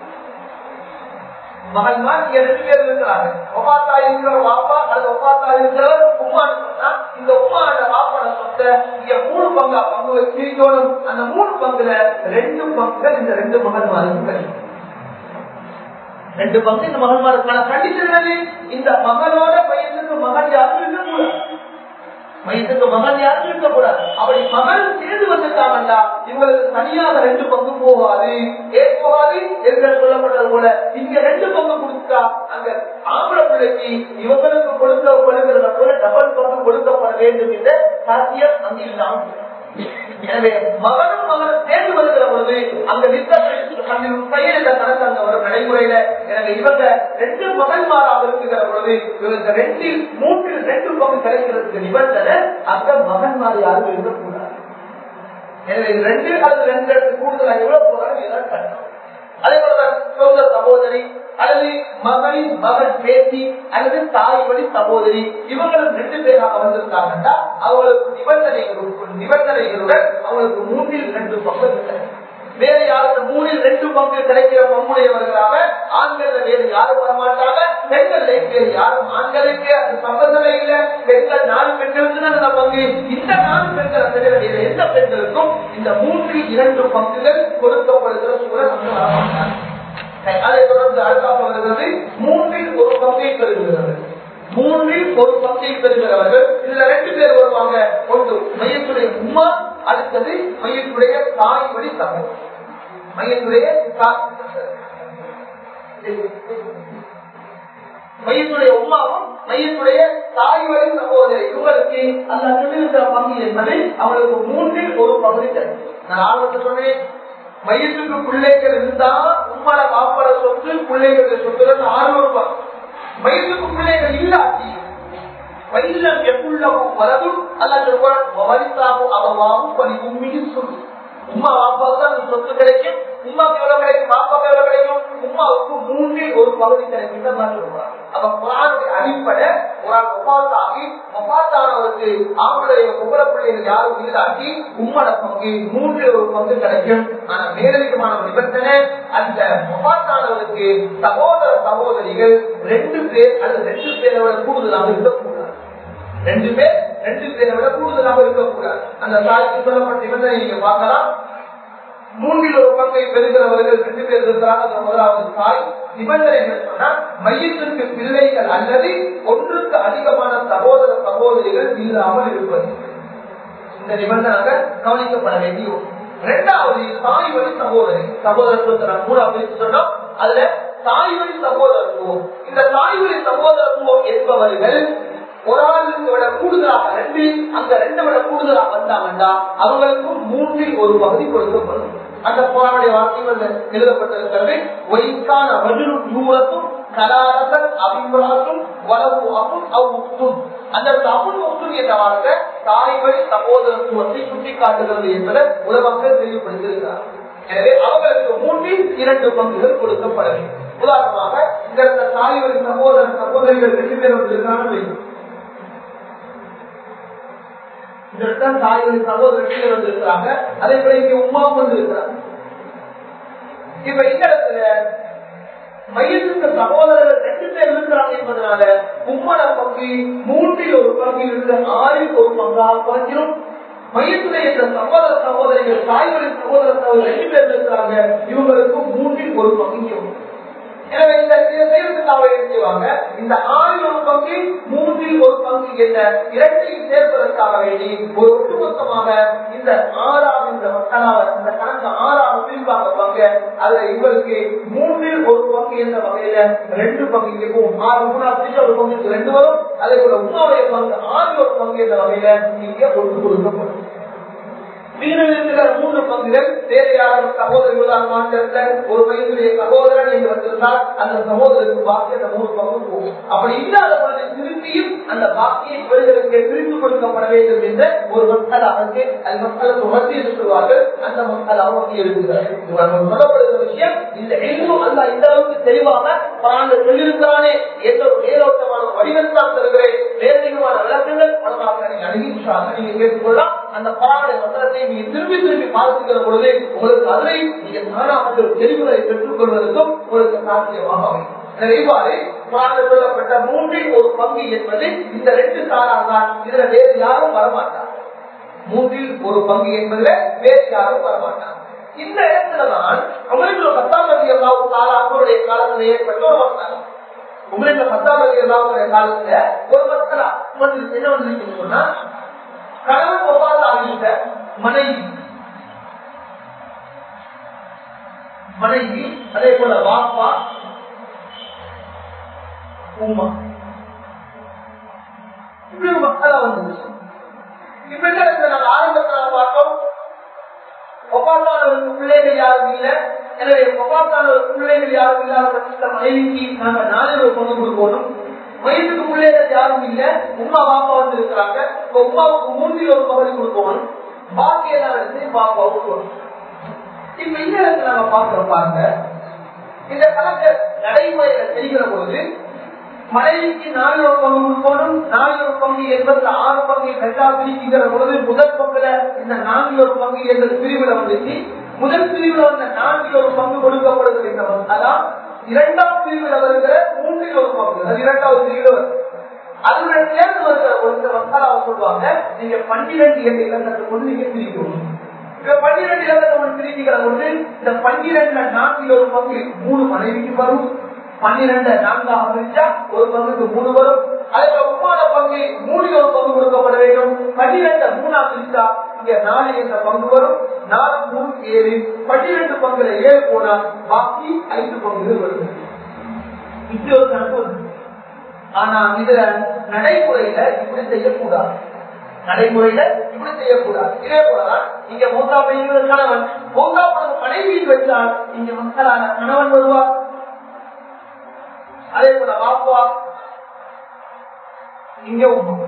மகன்மார் இங்க ரெண்டு பேர் இருக்கிறாங்க ஒப்பாத்தா இருக்கிற வாப்பா அல்லது ஒப்பாத்தா இருக்கிறவர் உமான்னு சொன்னா இந்த உமா அந்த வாப்பான சொத்தை இங்க மூணு பங்கா பங்கு பிரிக்கணும் அந்த மூணு பங்குல ரெண்டு பங்குகள் இந்த ரெண்டு மகன்மாருக்கு கிடைக்கும் ரெண்டு பங்கு இந்த மகன்மாருக்கான கண்டிஷன் என்னது இந்த மகனோட பையனுக்கு மகன் யாரும் இருக்கக்கூடாது மையத்துக்கு மகன் யாரும் இருக்கக்கூடாது அப்படி மகன் சேர்ந்து வந்துட்டாங்கண்டா இவங்களுக்கு தனியாக ரெண்டு பங்கு போகாது ஏன் போகாது என்று சொல்லப்பட்டது போல இங்க ரெண்டு பங்கு கொடுத்தா அங்க ஆம்பளை பிள்ளைக்கு இவங்களுக்கு கொடுக்கப்படுகிறத போல டபுள் பங்கு கொடுக்கப்பட வேண்டும் என்ற சாத்தியம் அங்கு இல்லாமல் எனவே மகனும் மகனும் சேர்ந்து வருகிற பொழுது அந்த நித்தம் பெயர் என்ற கணக்கு அங்க வரும் நடைமுறையில எனவே இவங்க ரெண்டு மகன்மாராக இருக்கிற பொழுது இவங்க ரெண்டில் மூன்றில் ரெண்டு பங்கு கிடைக்கிறதுக்கு நிபந்தனை அந்த மகன்மார் யாரும் இருக்கக்கூடாது எனவே இது ரெண்டு அல்லது ரெண்டு ரெண்டு கூடுதலாக எவ்வளவு போறாங்க இதெல்லாம் கட்டணும் அதே போலதான் சொந்த சகோதரி அல்லது மகளின் மகள் பேத்தி அல்லது தாய் வழி சகோதரி இவங்களும் ரெண்டு பேராக வந்திருக்காங்கன்னா அவங்களுக்கு நிபந்தனைகள் நிபந்தனைகளுடன் அவங்களுக்கு மூன்றில் ரெண்டு பங்கு கிடைக்கும் வேறு யாருக்கு மூணில் ரெண்டு பங்கு கிடைக்கிற பங்குடையவர்களாக ஆண்கள் வேறு யாரும் வரமாட்டாங்க பெண்கள் வேறு யாரும் ஆண்களுக்கு அது சம்பந்தமே இல்லை பெண்கள் நாலு பெண்களுக்கு தான் அந்த பங்கு இந்த நாலு பெண்கள் தவிர வேறு எந்த பெண்களுக்கும் இந்த மூன்றில் இரண்டு பங்குகள் கொடுக்கப்படுகிற சூழல் அங்கு வரமாட்டாங்க அதை தொடர்ந்து அடுத்தாக வருகிறது மூன்றில் ஒரு பங்கை பெறுகிறது மூன்றில் ஒரு பங்கை பெறுகிறவர்கள் இதுல ரெண்டு பேர் வருவாங்க ஒன்று மையத்துடைய உமா அடுத்தது மையத்துடைய தாய் வழி சமூகம் மையத்துடைய மையத்துடைய உமாவும் மையத்துடைய தாய் வழி சகோதரி இவங்களுக்கு அந்த சொல்லியிருக்கிற பங்கு என்பது அவங்களுக்கு மூன்றில் ஒரு பகுதி கிடைக்கும் நான் ஆர்வத்தை சொன்னேன் மையத்துக்கு பிள்ளைகள் இருந்தா உம்மள மாப்பட சொத்து பிள்ளைகளுடைய சொத்து ஆறு ரூபாய் மையத்துக்கு பிள்ளைகள் இல்லாட்டி வயலம் எப்புள்ளவும் வரதும் அல்ல சொல்வான் வரிசாவும் அவவாவும் பணி உண்மையும் சொல்லு உமா வாப்பாவுக்கு தான் சொத்து கிடைக்கும் உமாவுக்கு எவ்வளவு கிடைக்கும் பாப்பாவுக்கு எவ்வளவு கிடைக்கும் உமாவுக்கு மூன்றில் ஒரு பகுதி கிடைக்கும் சொல்லுவாங்க அப்ப குரானுடைய அடிப்படை குரான் ஒப்பாத்தாகி ஒப்பாத்தானவருக்கு அவங்களுடைய உபர பிள்ளைகள் யாரும் இல்லாட்டி உம்மட பங்கு மூன்றில் ஒரு பங்கு கிடைக்கும் ஆனா மேலதிகமான நிபந்தனை அந்த ஒப்பாத்தானவருக்கு சகோதர சகோதரிகள் ரெண்டு பேர் அல்லது ரெண்டு பேரை விட கூடுதலாக இருக்கக்கூடாது ரெண்டு பேர் ரெண்டு பேரை விட கூடுதலாக இருக்கக்கூடாது அந்த தாய்க்கு சொல்லப்பட்ட நிபந்தனை நீங்க பார்க்கலாம் மூன்றில் ஒரு பங்கை பெறுகிறவர்கள் ரெண்டு பேர் இருக்கிறாங்க முதலாவது தாய் நிபந்தனை என்ன சொன்னா மையத்திற்கு பிள்ளைகள் அல்லது ஒன்றுக்கு அதிகமான சகோதர சகோதரிகள் இல்லாமல் இருப்பது இந்த நிபந்தனை கவனிக்கப்பட வேண்டிய ஒன்று இரண்டாவது தாய் வழி சகோதரி சகோதரத்துவத்தை நான் மூணாவது சொன்னோம் அதுல தாய் வழி சகோதரத்துவம் இந்த தாய் வழி சகோதரத்துவம் என்பவர்கள் ஒரு ஆளுக்கு விட கூடுதலாக ரெண்டு அந்த ரெண்டு விட கூடுதலாக வந்தாங்கன்னா அவங்களுக்கும் மூன்றில் ஒரு பகுதி கொடுக்கப்படும் அந்த போராடைய வார்த்தைகள் எழுதப்பட்டிருக்கிறது ஒய்க்கான வஜுரும் யூரத்தும் கலாரசன் அபிமுகத்தும் வளவு அப்பும் அவ்வுத்தும் அந்த அபுல் முத்தும் என்ற வார்த்தை தாய் வழி சகோதரத்துவத்தை சுட்டிக்காட்டுகிறது என்பதை உலகங்கள் தெளிவுபடுத்தியிருக்கிறார் எனவே அவர்களுக்கு மூன்றில் இரண்டு பங்குகள் கொடுக்கப்பட வேண்டும் உதாரணமாக இந்த தாய் வழி சகோதர சகோதரிகள் ரெண்டு பேர் வந்திருக்காங்க இதற்கான தாய்வழி சகோதரர்கள் வந்திருக்கிறாங்க அதே போல இங்க உமாவும் வந்திருக்கிறாங்க இப்ப இந்த இடத்துல மையத்துக்கு சகோதரர்கள் ரெண்டு பேர் இருக்கிறாங்க என்பதனால உம்மட பங்கு மூன்றில் ஒரு பங்கில் இருந்து ஆறில் ஒரு பங்காக குறைஞ்சிரும் மையத்துடைய இந்த சகோதர சகோதரிகள் தாய்வழி சகோதர சகோதரர் ரெண்டு பேர் இருக்கிறாங்க இவங்களுக்கு மூன்றில் ஒரு பங்கு எனவே இந்த செய்வதற்காக செய்வாங்க இந்த ஆறில் ஒரு பங்கு மூன்றில் ஒரு பங்கு என்ற இரண்டையும் சேர்ப்பதற்காக வேண்டி ஒரு ஒட்டுமொத்தமாக இந்த ஆறாம் இந்த மக்களாக இந்த கணக்கு ஆறாம் பிரிவாக பங்கு அதுல இவருக்கு மூன்றில் ஒரு பங்கு என்ற வகையில ரெண்டு பங்கு இங்கே போகும் ஆறு மூணா பிரிச்ச ஒரு பங்கு ரெண்டு வரும் அதே போல உணவுடைய பங்கு ஆறில் ஒரு பங்கு என்ற வகையில இங்கே ஒன்று கொடுக்கப்படும் மீதம் இருக்கிற மூன்று பங்குகள் வேறு யாரும் சகோதரர்களாக மாற்றத்துல ஒரு வயதுடைய சகோதரன் என்று வந்திருந்தால் அந்த சகோதரருக்கு பாக்கி அந்த மூணு பங்கு போகும் அப்படி இல்லாத பொழுது திருப்பியும் அந்த பாக்கியை இவர்களுக்கு பிரித்து கொடுக்கப்பட வேண்டும் என்ற ஒரு மக்களாக அது மக்களை சுமத்தி என்று சொல்வார்கள் அந்த மக்கள் அவங்க இருக்கிறார்கள் சொல்லப்படுகிற விஷயம் இந்த எங்கும் அல்ல இந்த அளவுக்கு தெளிவாக பராண்டு சொல்லியிருக்கிறானே எந்த ஒரு மேலோட்டமான வடிவத்தான் தருகிறேன் வேறுமான விளக்கங்கள் பணமாக நீங்க அணுகி நீங்க கேட்டுக்கொள்ளலாம் அந்த பராடைய மந்திரத்தை நீங்க திரும்பி திரும்பி பார்த்துக்கிற பொழுது உங்களுக்கு அதனை நீங்க தானாக ஒரு தெளிவுகளை பெற்றுக் கொள்வதற்கும் உங்களுக்கு சாத்தியமாக அமையும் எனவே இவ்வாறு சொல்லப்பட்ட மூன்றில் ஒரு பங்கு என்பது இந்த ரெண்டு சாரார் தான் இதுல வேறு யாரும் வரமாட்டார் மூன்றில் ஒரு பங்கு என்பதுல வேறு யாரும் வரமாட்டார் இந்த இடத்துலதான் உங்களுக்கு பத்தாம் தேதி எல்லாம் சாரார்களுடைய காலத்தில் ஏற்பட்ட ஒரு வந்தாங்க உங்களுக்கு பத்தாம் தேதி எல்லாம் காலத்துல ஒரு மக்களா என்ன வந்து சொன்னா கணவன் ஒவ்வாறு ஆகிவிட்ட மனைவி மனைவி அதே போல வாப்பா உமா இப்படி ஒரு மக்களா வந்து இப்ப என்ன நடக்குது? நாங்க ஆரம்பத்துல பார்த்தோம் ஒப்பாத்தானவருக்கு பிள்ளைகள் யாரும் இல்லை எனவே ஒப்பாத்தானவருக்கு பிள்ளைகள் யாரும் இல்லாத பட்சத்தில் மனைவிக்கு நாங்க நாளில் ஒரு பங்கு கொடுக்கணும் வயசுக்கு பிள்ளைகள் யாரும் இல்ல உமா பாப்பா வந்து இருக்கிறாங்க இப்ப உமாவுக்கு மூன்றில் ஒரு பகுதி கொடுக்கணும் பாக்கி எல்லாம் எடுத்து பாப்பாவுக்கு கொடுக்கணும் இப்ப இந்த இடத்துல நம்ம பார்க்கிறோம் பாருங்க இந்த கணக்கு நடைமுறையில செய்கிற பொழுது மனைவிக்கு நாலு ஒரு பங்கு கொடுக்கணும் நாலு ஒரு பங்கு என்பது ஆறு பங்கு ரெண்டாவது பிரிக்கிற பொழுது முதல் பங்குல இந்த நான்கு ஒரு பங்கு என்ற பிரிவுல வந்துச்சு முதல் பிரிவுல வந்த நான்கில் ஒரு பங்கு கொடுக்கப்படுகிறது என்ற அதான் இரண்டாம் பிரிவுல வருகிற மூன்றில் ஒரு பங்கு அது இரண்டாவது பிரிவுல வருது அதனுடைய சேர்ந்து வருகிற ஒரு மசாலாவை சொல்லுவாங்க நீங்க பன்னிரண்டு என்ற இலக்கத்தை கொண்டு நீங்க பிரிக்கணும் இப்ப பன்னிரண்டு இலக்கத்தை ஒன்று பிரிக்கிற பொழுது இந்த பன்னிரண்டுல நான்கில் ஒரு பங்கு மூணு மனைவிக்கு வரும் பன்னிரண்டு நான்காக பிரிச்சா ஒரு பங்குக்கு மூணு வரும் அதே உமான பங்கு மூணில் ஒரு பங்கு கொடுக்கப்பட வேண்டும் பன்னிரண்டு மூணா பிரிச்சா இங்க நாலு என்ற பங்கு வரும் நாலு மூணு ஏழு பன்னிரண்டு பங்குல ஏழு போனா பாக்கி ஐந்து பங்குகள் வரும் இப்படி ஒரு கணக்கு வருது ஆனா இதுல நடைமுறையில இப்படி செய்யக்கூடாது நடைமுறையில இப்படி செய்யக்கூடாது இதே போலதான் இங்க மூத்தா பையன் கணவன் மூத்தா படம் மனைவியில் வைத்தால் இங்க மக்களான கணவன் வருவார் அதே போல பாப்பா இங்க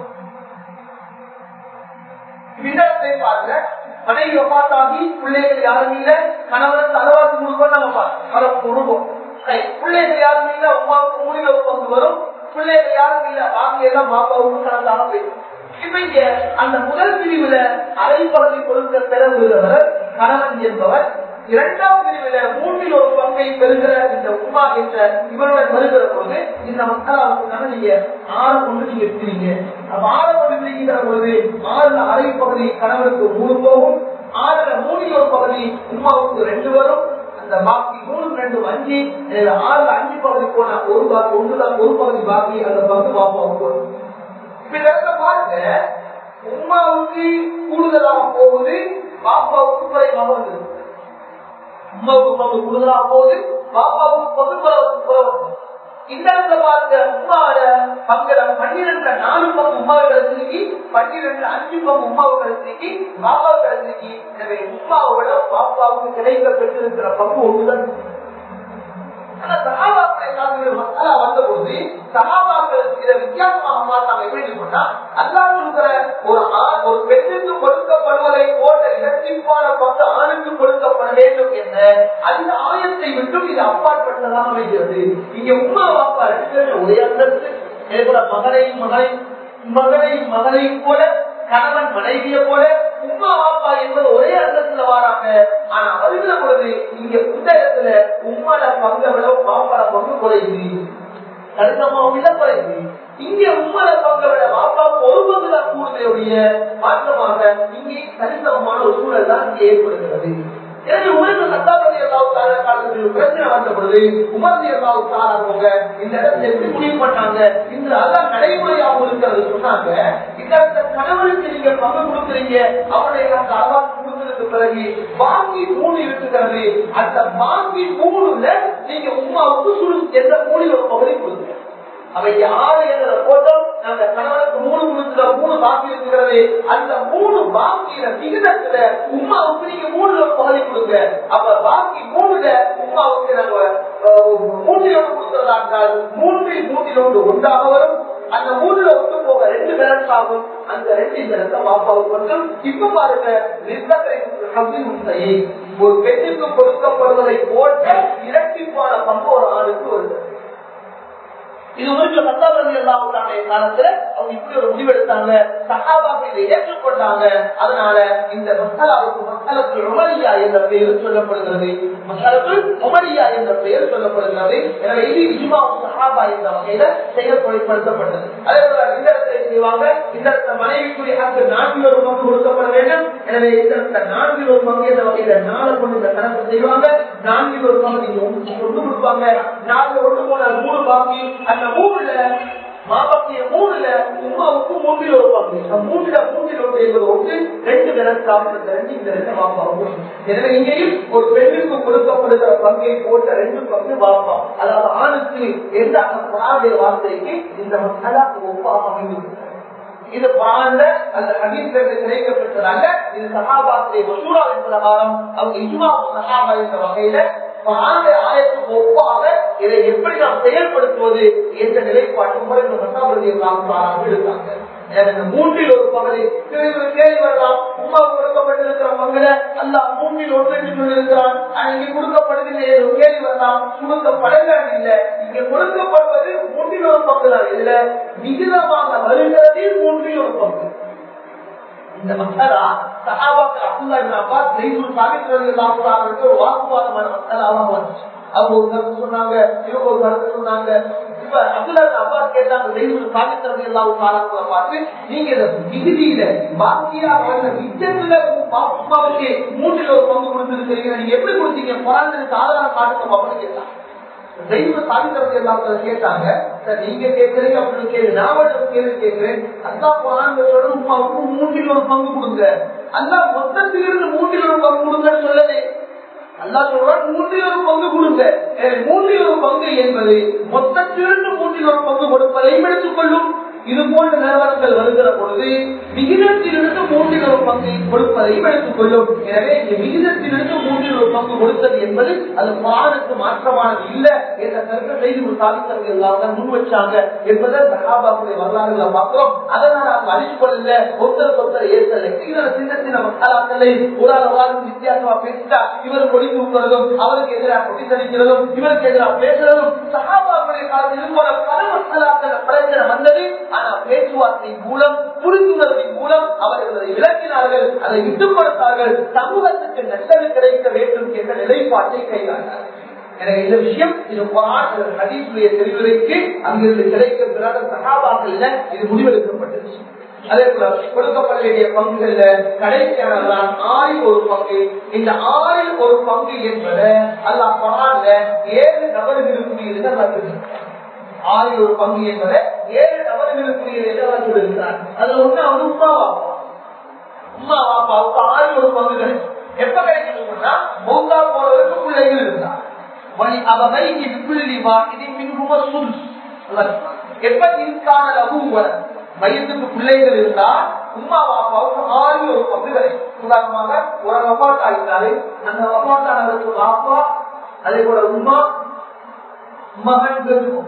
விண்ணப்பத்தை பாருங்க மனைவி ஒப்பாத்தாகி பிள்ளைகள் யாரும் இல்ல கணவன் தலைவாசி முழுவதும் நம்ம பார்ப்போம் குடும்பம் பிள்ளைகள் யாரும் இல்ல உமாவுக்கு மூலிகை பங்கு வரும் பிள்ளைகள் யாரும் இல்ல வாங்கி எல்லாம் பாப்பாவுக்கு கலந்தாக போயிடும் இப்ப இங்க அந்த முதல் பிரிவுல அரைப்பகுதி கொடுக்க பெறுகிறவர் கணவன் என்பவர் இரண்டாம் பிரிவுல மூன்றில் ஒரு பங்கை பெறுகிற இந்த உமா என்ற இவருடன் வருகிற போது இந்த மக்களாவுக்கு நீங்க ஆறு கொண்டு நீங்க பிரிங்க அப்ப ஆறு கொண்டு பிரிக்கிற பொழுது ஆறுல அரை பகுதி கணவனுக்கு மூணு போகும் ஆறுல மூணில் ஒரு பகுதி உமாவுக்கு ரெண்டு வரும் அந்த பாக்கி மூணு ரெண்டு அஞ்சு ஆறுல அஞ்சு பகுதி போனா ஒரு பாக்கி ஒன்றுதான் ஒரு பகுதி பாக்கி அந்த பங்கு பாப்பாவுக்கு வரும் இப்ப பாருங்க உமாவுக்கு கூடுதலாக போகுது பாப்பாவுக்கு குறைவாக வந்தது உமாவுக்கு பங்கு கூடுதலாக போகுது பாப்பாவுக்கு பங்கு குறைவு இந்த இடத்துல பாருங்க உமாவோட பங்குல பன்னிரெண்டு நாலு பங்கு உமாவை கிடைச்சிருக்கு பன்னிரெண்டு அஞ்சு பங்கு உமாவை கிடைச்சிருக்கு பாப்பாவை கிடைச்சிருக்கு எனவே உமாவோட பாப்பாவுக்கு கிடைக்க பெற்றிருக்கிற பங்கு ஒன்றுதான் வந்தபோது சகாபாக்கள் இதை வித்தியாசமாக பார்த்தாங்க எப்படி சொன்னா அல்லா கொடுக்கிற ஒரு ஒரு பெண்ணுக்கு கொடுக்கப்படுவதை போன்ற இரட்டிப்பான பங்கு ஆணுக்கு கொடுக்கப்பட வேண்டும் என்ற அந்த ஆயத்தை விட்டும் இது அப்பாற்பட்டதாக அமைகிறது இங்க உமா பாப்பா ரெண்டு ஒரே அந்தஸ்து அதே போல மகனையும் மகளை மகனையும் மகளையும் போல கணவன் மனைவிய போல உமா பாப்பா என்பது ஒரே அர்த்தத்துல வராங்க ஆனா வருகிற பொழுது இங்க புத்தகத்துல உம்மாட பங்கை விட பாப்பாட பங்கு குறையுது கடிதமாவும் இல்ல குறையுது இங்க உம்மட பங்கை விட பாப்பாவுக்கு ஒரு பங்கு தான் கூடுதலுடைய மாற்றமாக இங்கே சரிசமமான ஒரு சூழல் தான் இங்கே ஏற்படுகிறது எனவே உமருக்கு சத்தாபதி அல்லாவுக்கான காலத்தில் பிரச்சனை வந்த பொழுது உமர்தி அல்லாவுக்காரவங்க இந்த இடத்துல எப்படி முடிவு பண்ணாங்க இந்த அதான் நடைமுறையாகவும் இருக்கிறது சொன்னாங்க இந்த இடத்துல கணவனுக்கு நீங்க பங்கு கொடுக்குறீங்க அவருடைய அந்த அவாக்கு கொடுத்ததுக்கு பிறகு பாக்கி மூணு இருக்குகிறது அந்த பாக்கி மூணுல நீங்க உமாவுக்கு சுடு எந்த மூணு ஒரு பகுதி கொடுங்க அவை ஆறு என்ற போட்டோம் அந்த கணவனுக்கு மூணு கொடுத்துல மூணு பாக்கி இருக்கிறது அந்த மூணு பாக்கியில விகிதத்துல உமாவுக்கு நீங்க மூணுல ஒரு பகுதி கொடுங்க அப்ப பாக்கி மூணுல உமாவுக்கு நம்ம மூன்றில் ஒன்று கொடுக்கிறதா இருந்தால் மூன்றில் மூன்றில் ஒன்று ஒன்றாக வரும் அந்த மூணுல ஒன்று போக ரெண்டு பேரன்ஸ் ஆகும் அந்த ரெண்டு பேரத்தை பாப்பாவுக்கு வந்தும் இப்ப பாருங்க நிர்ணய ஒரு பெண்ணுக்கு கொடுக்கப்படுவதை போட்ட இரட்டிப்பான பங்கு ஒரு ஆணுக்கு வருது இது ஒரு பத்தாவது எல்லாவுடைய காலத்துல அவங்க இப்படி ஒரு முடிவெடுத்தாங்க சகாபாக இதை ஏற்றுக்கொண்டாங்க அதனால இந்த மசாலாவுக்கு மசாலத்து உமரியா என்ற பெயர் சொல்லப்படுகிறது மசாலத்து உமரியா என்ற பெயர் சொல்லப்படுகிறது எனவே இது இஜ்மா சஹாபா என்ற வகையில செயல்படுத்தப்பட்டது அதே போல இந்த இடத்தை செய்வாங்க இந்த இடத்த மனைவிக்குரிய ஹக்கு நான்கில் ஒரு பங்கு கொடுக்கப்பட வேண்டும் எனவே இந்த இடத்த நான்கில் ஒரு பங்கு என்ற வகையில நாலு கொண்டு இந்த கணக்கு செய்வாங்க நான்கில் ஒரு பங்கு நீங்க ஒன்று கொடுப்பாங்க நாலு ஒன்று போன மூணு பாக்கி அந்த மூணுல மாபத்திய மூணுல உமாவுக்கு மூன்றில் ஒரு பங்கு மூன்றுல மூன்றில் ஒன்று என்பது ஒன்று ரெண்டு விளக்காக இந்த ரெண்டு இந்த ரெண்டு வாப்பாவும் எனவே இங்கேயும் ஒரு பெண்ணுக்கு கொடுக்கப்படுகிற பங்கை போட்ட ரெண்டு பங்கு வாப்பா அதாவது ஆணுக்கு எந்த அந்த வார்த்தைக்கு இந்த மசாலாக்கு ஒப்பாக அமைந்திருக்கிறது இது குரான்ல அந்த ஹதீஸ்ல கிடைக்கப்பட்டதாக இது சஹாபாக்களை மசூராவின் பிரகாரம் அவங்க இஜ்மா சஹாபா என்ற வகையில குரானுடைய ஆயத்துக்கு ஒப்பாக இதை எப்படி நாம் செயல்படுத்துவது என்ற நிலைப்பாட்டு முறை இந்த மசாபதியை நாம் எடுத்தாங்க இந்த மூன்றில் ஒரு பகுதி கேள்வி வரலாம் உமா கொடுக்கப்பட்டிருக்கிற பங்குல அல்ல மூன்றில் ஒன்று என்று சொல்லியிருக்கிறான் இங்கே கொடுக்கப்படுகின்ற கேள்வி வரலாம் கொடுக்கப்படலாம் இல்லை இங்க கொடுக்கப்படுவது மூன்றில் ஒரு பங்கு தான் இதுல விகிதமாக வருகிறது மூன்றில் ஒரு பங்கு இந்த மசாலா சஹாபாக்கள் அப்துல்லா இப்னு அப்பாஸ் ஜெய்துல் சாபித் ரலியல்லாஹு அன்ஹு ஒரு வாக்குவாதமான மசாலாவா வந்துச்சு அவங்க ஒரு கருத்து சொன்னாங்க இவங்க ஒரு கருத்து சொன்னாங்க இப்ப அப்துல்லா இப்னு அப்பாஸ் கேட்டாங்க ஜெய்துல் சாபித் ரலியல்லாஹு அன்ஹு பார்த்து நீங்க இந்த விகுதியில பாக்கியா வந்த விஜயத்துல உமாவுக்கு மூன்றில் ஒரு பங்கு கொடுத்துருக்கீங்க நீங்க எப்படி கொடுத்தீங்க குரானுக்கு ஆதாரம் காட்டுங்க அப்படின்னு கேட்டாங்க தெய்வ சாதிக்கிறது எல்லாத்தையும் கேட்டாங்க நீங்க கேட்கறீங்க அப்படின்னு கேள்வி நான் ஒரு கேள்வி கேட்கிறேன் அல்லா குரான் சொல்ற உமாவுக்கு மூன்றில் ஒரு பங்கு கொடுங்க அல்லா மொத்தத்திலிருந்து மூன்றில் ஒரு பங்கு கொடுங்கன்னு சொல்லலே அல்லா சொல்றான் மூன்றில் ஒரு பங்கு கொடுங்க மூன்றில் ஒரு பங்கு என்பது மொத்தத்திலிருந்து மூன்றில் ஒரு பங்கு கொடுப்பதையும் எடுத்துக்கொள்ளும் இது போன்ற நிறுவனங்கள் வருகிற பொழுது விகிதத்திலிருந்து மூன்றில் ஒரு பங்கை கொடுப்பதையும் எடுத்துக்கொள்ளும் எனவே இந்த விகிதத்திலிருந்து மூன்றில் ஒரு பங்கு கொடுத்தது என்பது அது பாடத்துக்கு மாற்றமானது இல்லை என்ற கருத்தை செய்தி ஒரு சாதித்தவர்கள் எல்லாம் முன் வச்சாங்க என்பதை சகாபாக்குடைய வரலாறுகளை பார்க்கிறோம் அதனால அவங்க அழிச்சு கொள்ளல ஒருத்தருக்கு ஒருத்தர் ஏற்றலை இதோட சின்ன சின்ன மசாலாக்களை ஒரு அளவாக வித்தியாசமா பேசிட்டா இவர் கொடி தூக்குறதும் அவருக்கு எதிராக கொடி தடிக்கிறதும் இவருக்கு எதிராக பேசுறதும் சகாபாக்குடைய காலத்தில் இது போல பல மசாலாக்கள் பிரச்சனை வந்தது ஆனா பேச்சுவார்த்தை மூலம் புரிந்துணர்வின் மூலம் அவர்கள் அதை விளக்கினார்கள் அதை விட்டுப்படுத்தார்கள் சமூகத்துக்கு நல்லது கிடைக்க வேண்டும் என்ற நிலைப்பாட்டை கையாண்டார்கள் எனவே இந்த விஷயம் இது ஹதீசுடைய தெரிவுரைக்கு அங்கிருந்து கிடைக்கிற சகாபாக்கள் இது முடிவெடுக்கப்பட்டது அதே போல கொடுக்கப்பட வேண்டிய பங்குகள்ல கடைசியானதான் ஆறில் ஒரு பங்கு இந்த ஆறில் ஒரு பங்கு என்பது அல்ல பணால ஏழு நபர்களுக்குரியது வருது ஆறில் ஒரு பங்கு என்பது ஏழு நபர்களுக்குரியது என்று சொல்லியிருக்கிறார் அதுல ஒண்ணு அவர் உமாவா உமா வாப்பாவுக்கு ஆறில் ஒரு பங்கு கிடைக்கும் எப்ப கிடைக்கும்னா மௌத்தா போனவருக்கு பிள்ளைகள் இருந்தார் வழி அவை புள்ளி வாக்கினி மின்கும சுல் எப்ப இன்கான லகுவர வயதுக்கு பிள்ளைகள் இருந்தா உமா பாப்பாவுக்கு ஆறு ஒரு பங்கு கிடைக்கும் உதாரணமாக ஒரு அப்பாட் ஆகிட்டாரு அந்த அப்பாட்டானவருக்கு பாப்பா அதே போல உமா மகன் பெருக்கும்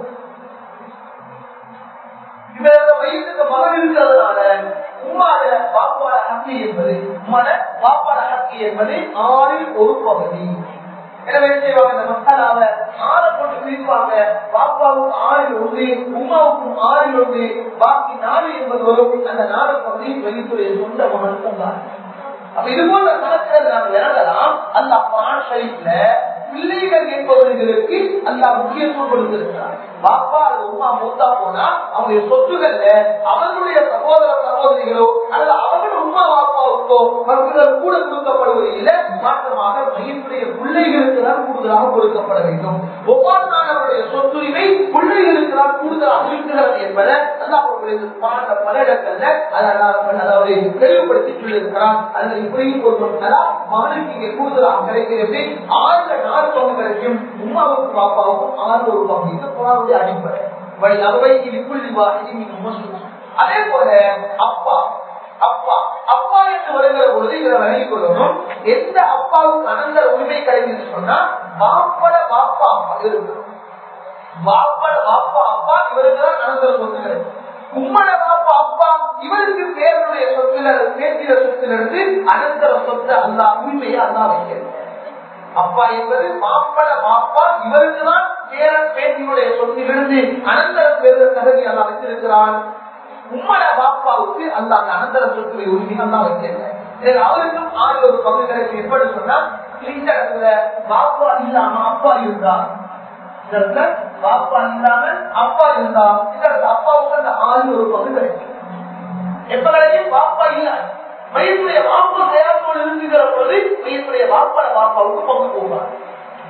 இவரோட வயசுக்கு மகன் இருக்கிறதுனால உமாட பாப்பாட ஹக்கி என்பது உமாட பாப்பாட ஹக்கி என்பது ஆறில் ஒரு பகுதி எனவே செய்வாங்க இந்த மசாலாவை ஆற போட்டு பிரிப்பாங்க பாப்பாவுக்கு ஆறில் ஒன்று உமாவுக்கும் ஆறில் ஒன்று பாக்கி நாலு என்பது வரும் அந்த நாலு பகுதி வயிற்றுடைய சொந்த மகன் தந்தார் அப்ப இது போன்ற கணக்குகள் நாம் இறங்கலாம் அந்த குரான் ஷரீஃப்ல பிள்ளைகள் என்பவர்களுக்கு அந்த முக்கியத்துவம் கொடுத்திருக்கிறார் பாப்பா அல்லது உமா மூத்தா போனா அவங்களுடைய சொத்துக்கள்ல அவர்களுடைய சகோதர சகோதரிகளோ அல்லது அவர்கள் உமா பாப்பாவுக்கோ அவர்கள் கூட கொடுக்கப்படுவது இல்லை மாற்றமாக மையத்துடைய பிள்ளைகளுக்கு தான் கூடுதலாக கொடுக்கப்பட வேண்டும் ஒவ்வொருவருடைய சொத்துரிமை பிள்ளைகளுக்கு தான் கூடுதலாக இருக்கிறது என்பதை அல்லாஹ் பாட பல இடங்கள்ல அதாவது தெளிவுபடுத்தி சொல்லியிருக்கிறார் அதில் இப்படியும் ஒரு மகனுக்கு இங்கே கூடுதலாக கிடைக்கிறது ஆறு நாலு பங்கு கிடைக்கும் உமாவுக்கு பாப்பாவுக்கும் ஆறு ஒரு பங்கு இது குரானுடைய அடிப்படை வழி அவை இது புள்ளி வாசி அதே போல அப்பா அப்பா அப்பா என்று வருகிற பொழுது இதை விலகிக் கொள்ளணும் எந்த அப்பாவுக்கு அனந்த உரிமை கிடைக்குது சொன்னா பாப்பட பாப்பா அப்பா இருக்கணும் பாப்பட பாப்பா அப்பா இவருக்கு தான் அனந்தர சொத்து கிடைக்கும் உம்மட பாப்பா அப்பா இவருக்கு பேருடைய சொத்துல பேசிய சொத்திலிருந்து அனந்தர சொத்து அல்லா உரிமையை அல்லா வைக்கிறது அப்பா என்பது மாப்பட மாப்பா இவருக்கு தான் பேரன் பேட்டியுடைய சொத்திலிருந்து அனந்தர பேரு தகுதி அல்லா வைத்திருக்கிறான் உம்மட பாப்பாவுக்கு அந்த அந்த அனந்தர சொத்துடைய உரிமை அல்லா வைக்கிறது அவருக்கும் ஆறு ஒரு பங்கு கிடைக்கும் எப்படி சொன்னா இந்த இடத்துல பாப்பா இல்லாம அப்பா இருந்தா இந்த இடத்துல பாப்பா இல்லாம அப்பா இருந்தா இந்த இடத்துல அப்பாவுக்கு அந்த ஆறு ஒரு பங்கு கிடைக்கும் எப்ப கிடைக்கும் பாப்பா இல்ல வயசுடைய வாப்பா தயாரோடு இருக்குகிற பொழுது வயசுடைய வாப்பாட வாப்பாவுக்கு பங்கு போவார்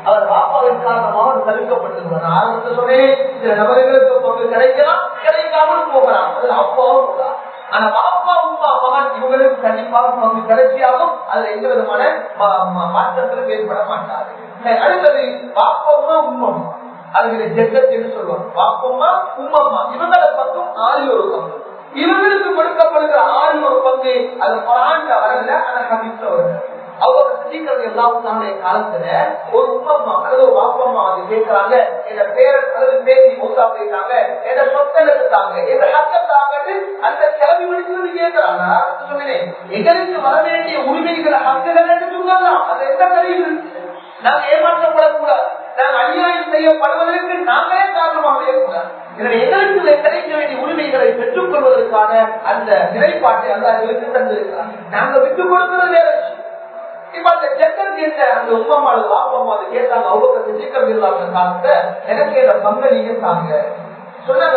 அவர் பாப்பாவின் காரணமாக தடுக்கப்பட்டிருக்கிறார் ஆரம்பத்தில் சொன்னேன் சில நபர்களுக்கு பங்கு கிடைக்கலாம் கிடைக்காமல் போகலாம் அது அப்பாவும் போகலாம் ஆனா பாப்பா உமா மகன் இவங்களுக்கு கண்டிப்பாக பங்கு கிடைச்சியாகும் அதுல எந்த விதமான மாற்றங்களும் ஏற்பட மாட்டாது அடுத்தது பாப்பாவுமா உம்மம்மா அதுல ஜெகத் என்று சொல்லுவாங்க பாப்பம்மா உம்மம்மா இவங்கள பக்கம் ஆறு ஒரு பங்கு இவங்களுக்கு கொடுக்கப்படுகிற ஆறு ஒரு பங்கு அது பராண்ட வரல ஆனா கமிஷன் வரல அவங்க சீக்கிரம் எல்லாம் காலத்துல ஒரு உப்பம்மா அல்லது ஒரு வாப்பம்மா வந்து கேட்கிறாங்க என் பேரன் அல்லது பேசி மூத்தா போயிட்டாங்க என்ன சொத்தல் எடுத்தாங்க என்ன ஹக்கத்தாங்கன்னு அந்த கிளம்பி முடிச்சு கேட்கிறாங்க சொன்னேன் எங்களுக்கு வர வேண்டிய உரிமைகளை ஹக்குகள் என்று சொல்லலாம் அது எந்த கருவி நாங்க ஏமாற்றப்படக்கூடாது நாங்கள் அநியாயம் செய்யப்படுவதற்கு நாங்களே காரணமாக இருக்கக்கூடாது எங்களுக்கு கிடைக்க வேண்டிய உரிமைகளை பெற்றுக் கொள்வதற்கான அந்த நிலைப்பாட்டை அல்ல எங்களுக்கு தந்திருக்கிறார் நாங்க விட்டுக் கொடுக்கிறது வேற இப்ப அந்த ஜெகன் கேட்ட அந்த உப்பம்மாடு வாப்பம்மா அதை கேட்டாங்க அவங்க சிந்திக்கம் இல்லாத காலத்துல எனக்கு இந்த பங்கை நீங்க தாங்க சொன்னாங்க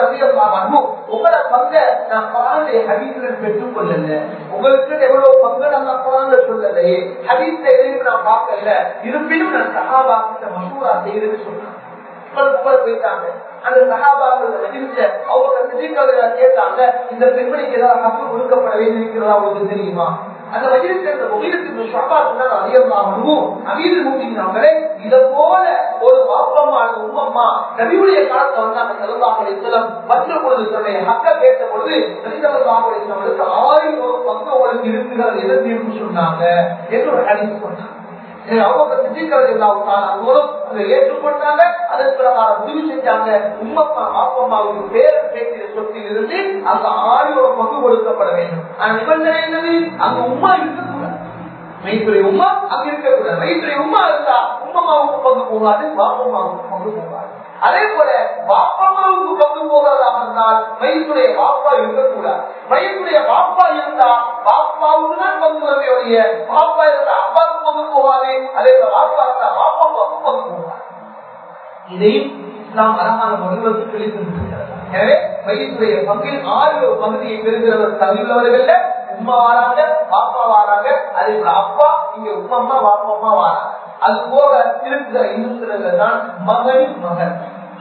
உங்களோட பங்க நான் குரானுடைய ஹபீஸ்ல பெற்றுக் கொள்ளல உங்களுக்கு எவ்வளவு பங்கு நான் குரான்ல சொல்லலையே ஹபீஸ்ல எதையும் நான் பார்க்கல இருப்பினும் நான் சகாபாக்கிட்ட மசூரா செய்யறேன்னு சொன்னேன் போயிட்டாங்க அந்த சகாபாக்கள் அவங்க சிந்திக்க கேட்டாங்க இந்த பெண்மணிக்கு ஏதாவது ஹக்கு கொடுக்கப்பட வேண்டியிருக்கிறதா உங்களுக்கு தெரியுமா அந்த வயதில் சேர்ந்த முகிலத்தின் ஷாபா சொன்னார் அதிகமாகவும் அமீர் மூட்டினாங்களே இதை போல ஒரு பாப்பம்மா உம்மம்மா நபியுடைய காலத்துல வந்தாங்க செலவாக செல்லம் வந்த பொழுது தன்னுடைய ஹக்க கேட்ட பொழுது நபிசல்லாஹ் நம்மளுக்கு ஆயிரம் ஒரு பங்கு உங்களுக்கு இருக்கிறது எதிர்ப்பு சொன்னாங்க என்று ஒரு அடித்து சொன்னாங்க அவங்க சிந்திக்கிறது இல்லாவிட்டாலும் அதை ஏற்றுக்கொண்டாங்க அதன் பிரகாரம் முடிவு செஞ்சாங்க உம்மப்பா ஆப்பம்மாவுக்கு பேரன் பேசிய சொத்தில் இருந்து அந்த ஆயிரம் பங்கு கொடுக்கப்பட வேண்டும் ஆனா நிபந்தனை என்னது அங்க உமா இருக்கக்கூடாது மைத்துறை உமா அங்க இருக்கக்கூடாது மைத்துறை உமா இருந்தா உம்மம்மாவுக்கு பங்கு போகாது பாப்பம்மாவுக்கு பங்கு போகாது அதே போல பாப்பம்மாவுக்கு பங்கு போகிறதாக இருந்தால் மைத்துடைய பாப்பா இருக்கக்கூடாது மைத்துடைய பாப்பா இருந்தா பாப்பாவுக்கு தான் பங்கு வரவையுடைய பாப்பா இருந்தா அப்பாவுக்கு பங்கு போகாது அதே போல பாப்பா இருந்தா பாப்பாவுக்கு பங்கு போகாது இதையும் நாம் அழகான முறைகளுக்கு தெளித்திருக்கிறது எனவே வயிற்றுடைய பங்கில் ஆறு ஒரு பகுதியை பெறுகிறவர் தகுதியுள்ளவர்கள் உமா வாராங்க பாப்பா வாராங்க அதே போல அப்பா இங்க உம்மம்மா பாப்பம்மா வாராங்க அது போக இருக்கிற இன்னும் தான் மகனின் மகன்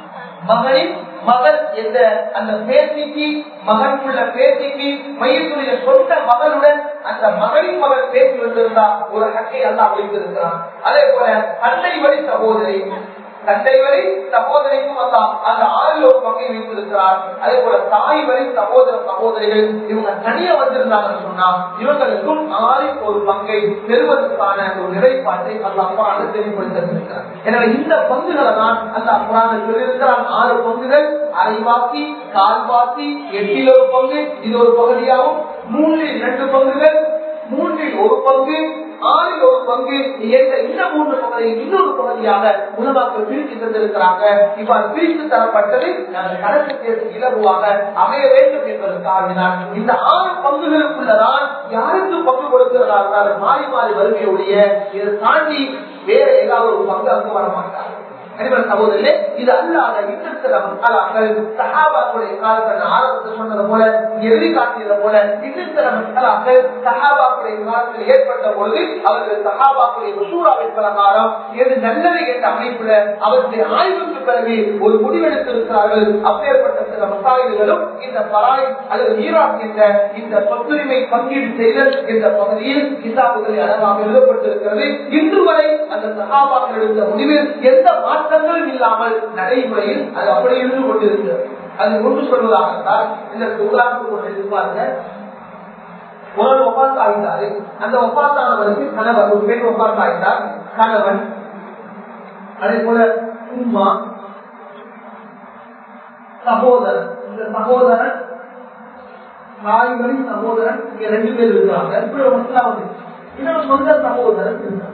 மகனின் மகள் என்ற அந்த பேசிக்கு மகனுள்ள பேசிக்கு மையத்துடைய சொந்த மகளுடன் அந்த மகளின் மகள் பேசி வந்திருந்தா ஒரு ஹக்கை அல்லா வைத்திருக்கிறான் அதே போல தந்தை வழி சகோதரி தந்தை வரை சகோதரிக்கும் அல்லாம் அந்த ஆறில் ஒரு பங்கை வைத்திருக்கிறார் அதே போல தாய் வரை சகோதர சகோதரிகள் இவங்க தனியா வந்திருந்தாங்கன்னு சொன்னா இவங்களுக்கும் ஆறில் ஒரு பங்கை பெறுவதற்கான ஒரு நிலைப்பாட்டை அந்த அப்பான தெளிவுபடுத்திருக்கிறார் எனவே இந்த பங்குகளை தான் அந்த அப்பான சொல்லியிருக்கிறான் ஆறு பங்குகள் அரைவாசி கால்வாசி எட்டில் ஒரு பங்கு இது ஒரு பகுதியாகும் மூன்றில் இரண்டு பங்குகள் மூன்றில் ஒரு பங்கு ஆறில் ஒரு பங்கு என்ற இந்த மூன்று பகுதியை இன்னொரு பகுதியாக உணவாக்கள் பிரித்து தந்திருக்கிறாங்க இவ்வாறு பிரித்து தரப்பட்டது நாங்கள் கணக்கு தேர்வு இலகுவாக அமைய வேண்டும் என்பதற்காக இந்த ஆறு பங்குகளுக்குள்ளதான் யாருக்கு பங்கு கொடுக்கிறதா இருந்தாலும் மாறி மாறி வருகையுடைய இதை தாண்டி வேற ஏதாவது ஒரு பங்கு அங்கு வரமாட்டாங்க சகோதரே இது அல்லாத இன்னும் சில மக்களாக்கள் சஹாபாக்களுடைய காலத்தில் ஆரம்பத்தில் சொன்னது போல எழுதி காட்டியது போல இன்னும் சில மக்களாக்கள் சஹாபாக்களுடைய காலத்தில் ஏற்பட்ட பொழுது அவர்கள் சஹாபாக்களுடைய மசூராவின் பிரகாரம் எது நல்லது என்ற அமைப்புல அவருடைய ஆய்வுக்கு பிறகு ஒரு முடிவெடுத்திருக்கிறார்கள் அப்பேற்பட்ட சில மசாயில்களும் இந்த பராய் அல்லது ஈராக் என்ற இந்த சொத்துரிமை பங்கீடு செய்தல் என்ற பகுதியில் கிதாபுகளில் அழகாக எழுதப்பட்டிருக்கிறது இன்று வரை அந்த சகாபாக்கள் எடுத்த முடிவில் எந்த மாற்றங்களும் இல்லாமல் நடைமுறையில் அது அப்படி இருந்து கொண்டிருக்கிறது அது ஒன்று சொல்வதாக இருந்தால் இதற்கு உதாரணத்துக்கு ஒன்று இருப்பாருங்க ஒரு ஒப்பாத்து ஆகிட்டாரு அந்த ஒப்பாத்தானவருக்கு கணவர் ஒரு பெண் ஒப்பாத்து ஆகிட்டார் கணவன் அதே போல உமா சகோதரன் இந்த சகோதரன் தாய்களின் சகோதரன் இங்க ரெண்டு பேர் இருக்கிறாங்க இப்படி ஒரு மசலா வந்து இன்னொரு சொந்த சகோதரன் இருந்தார்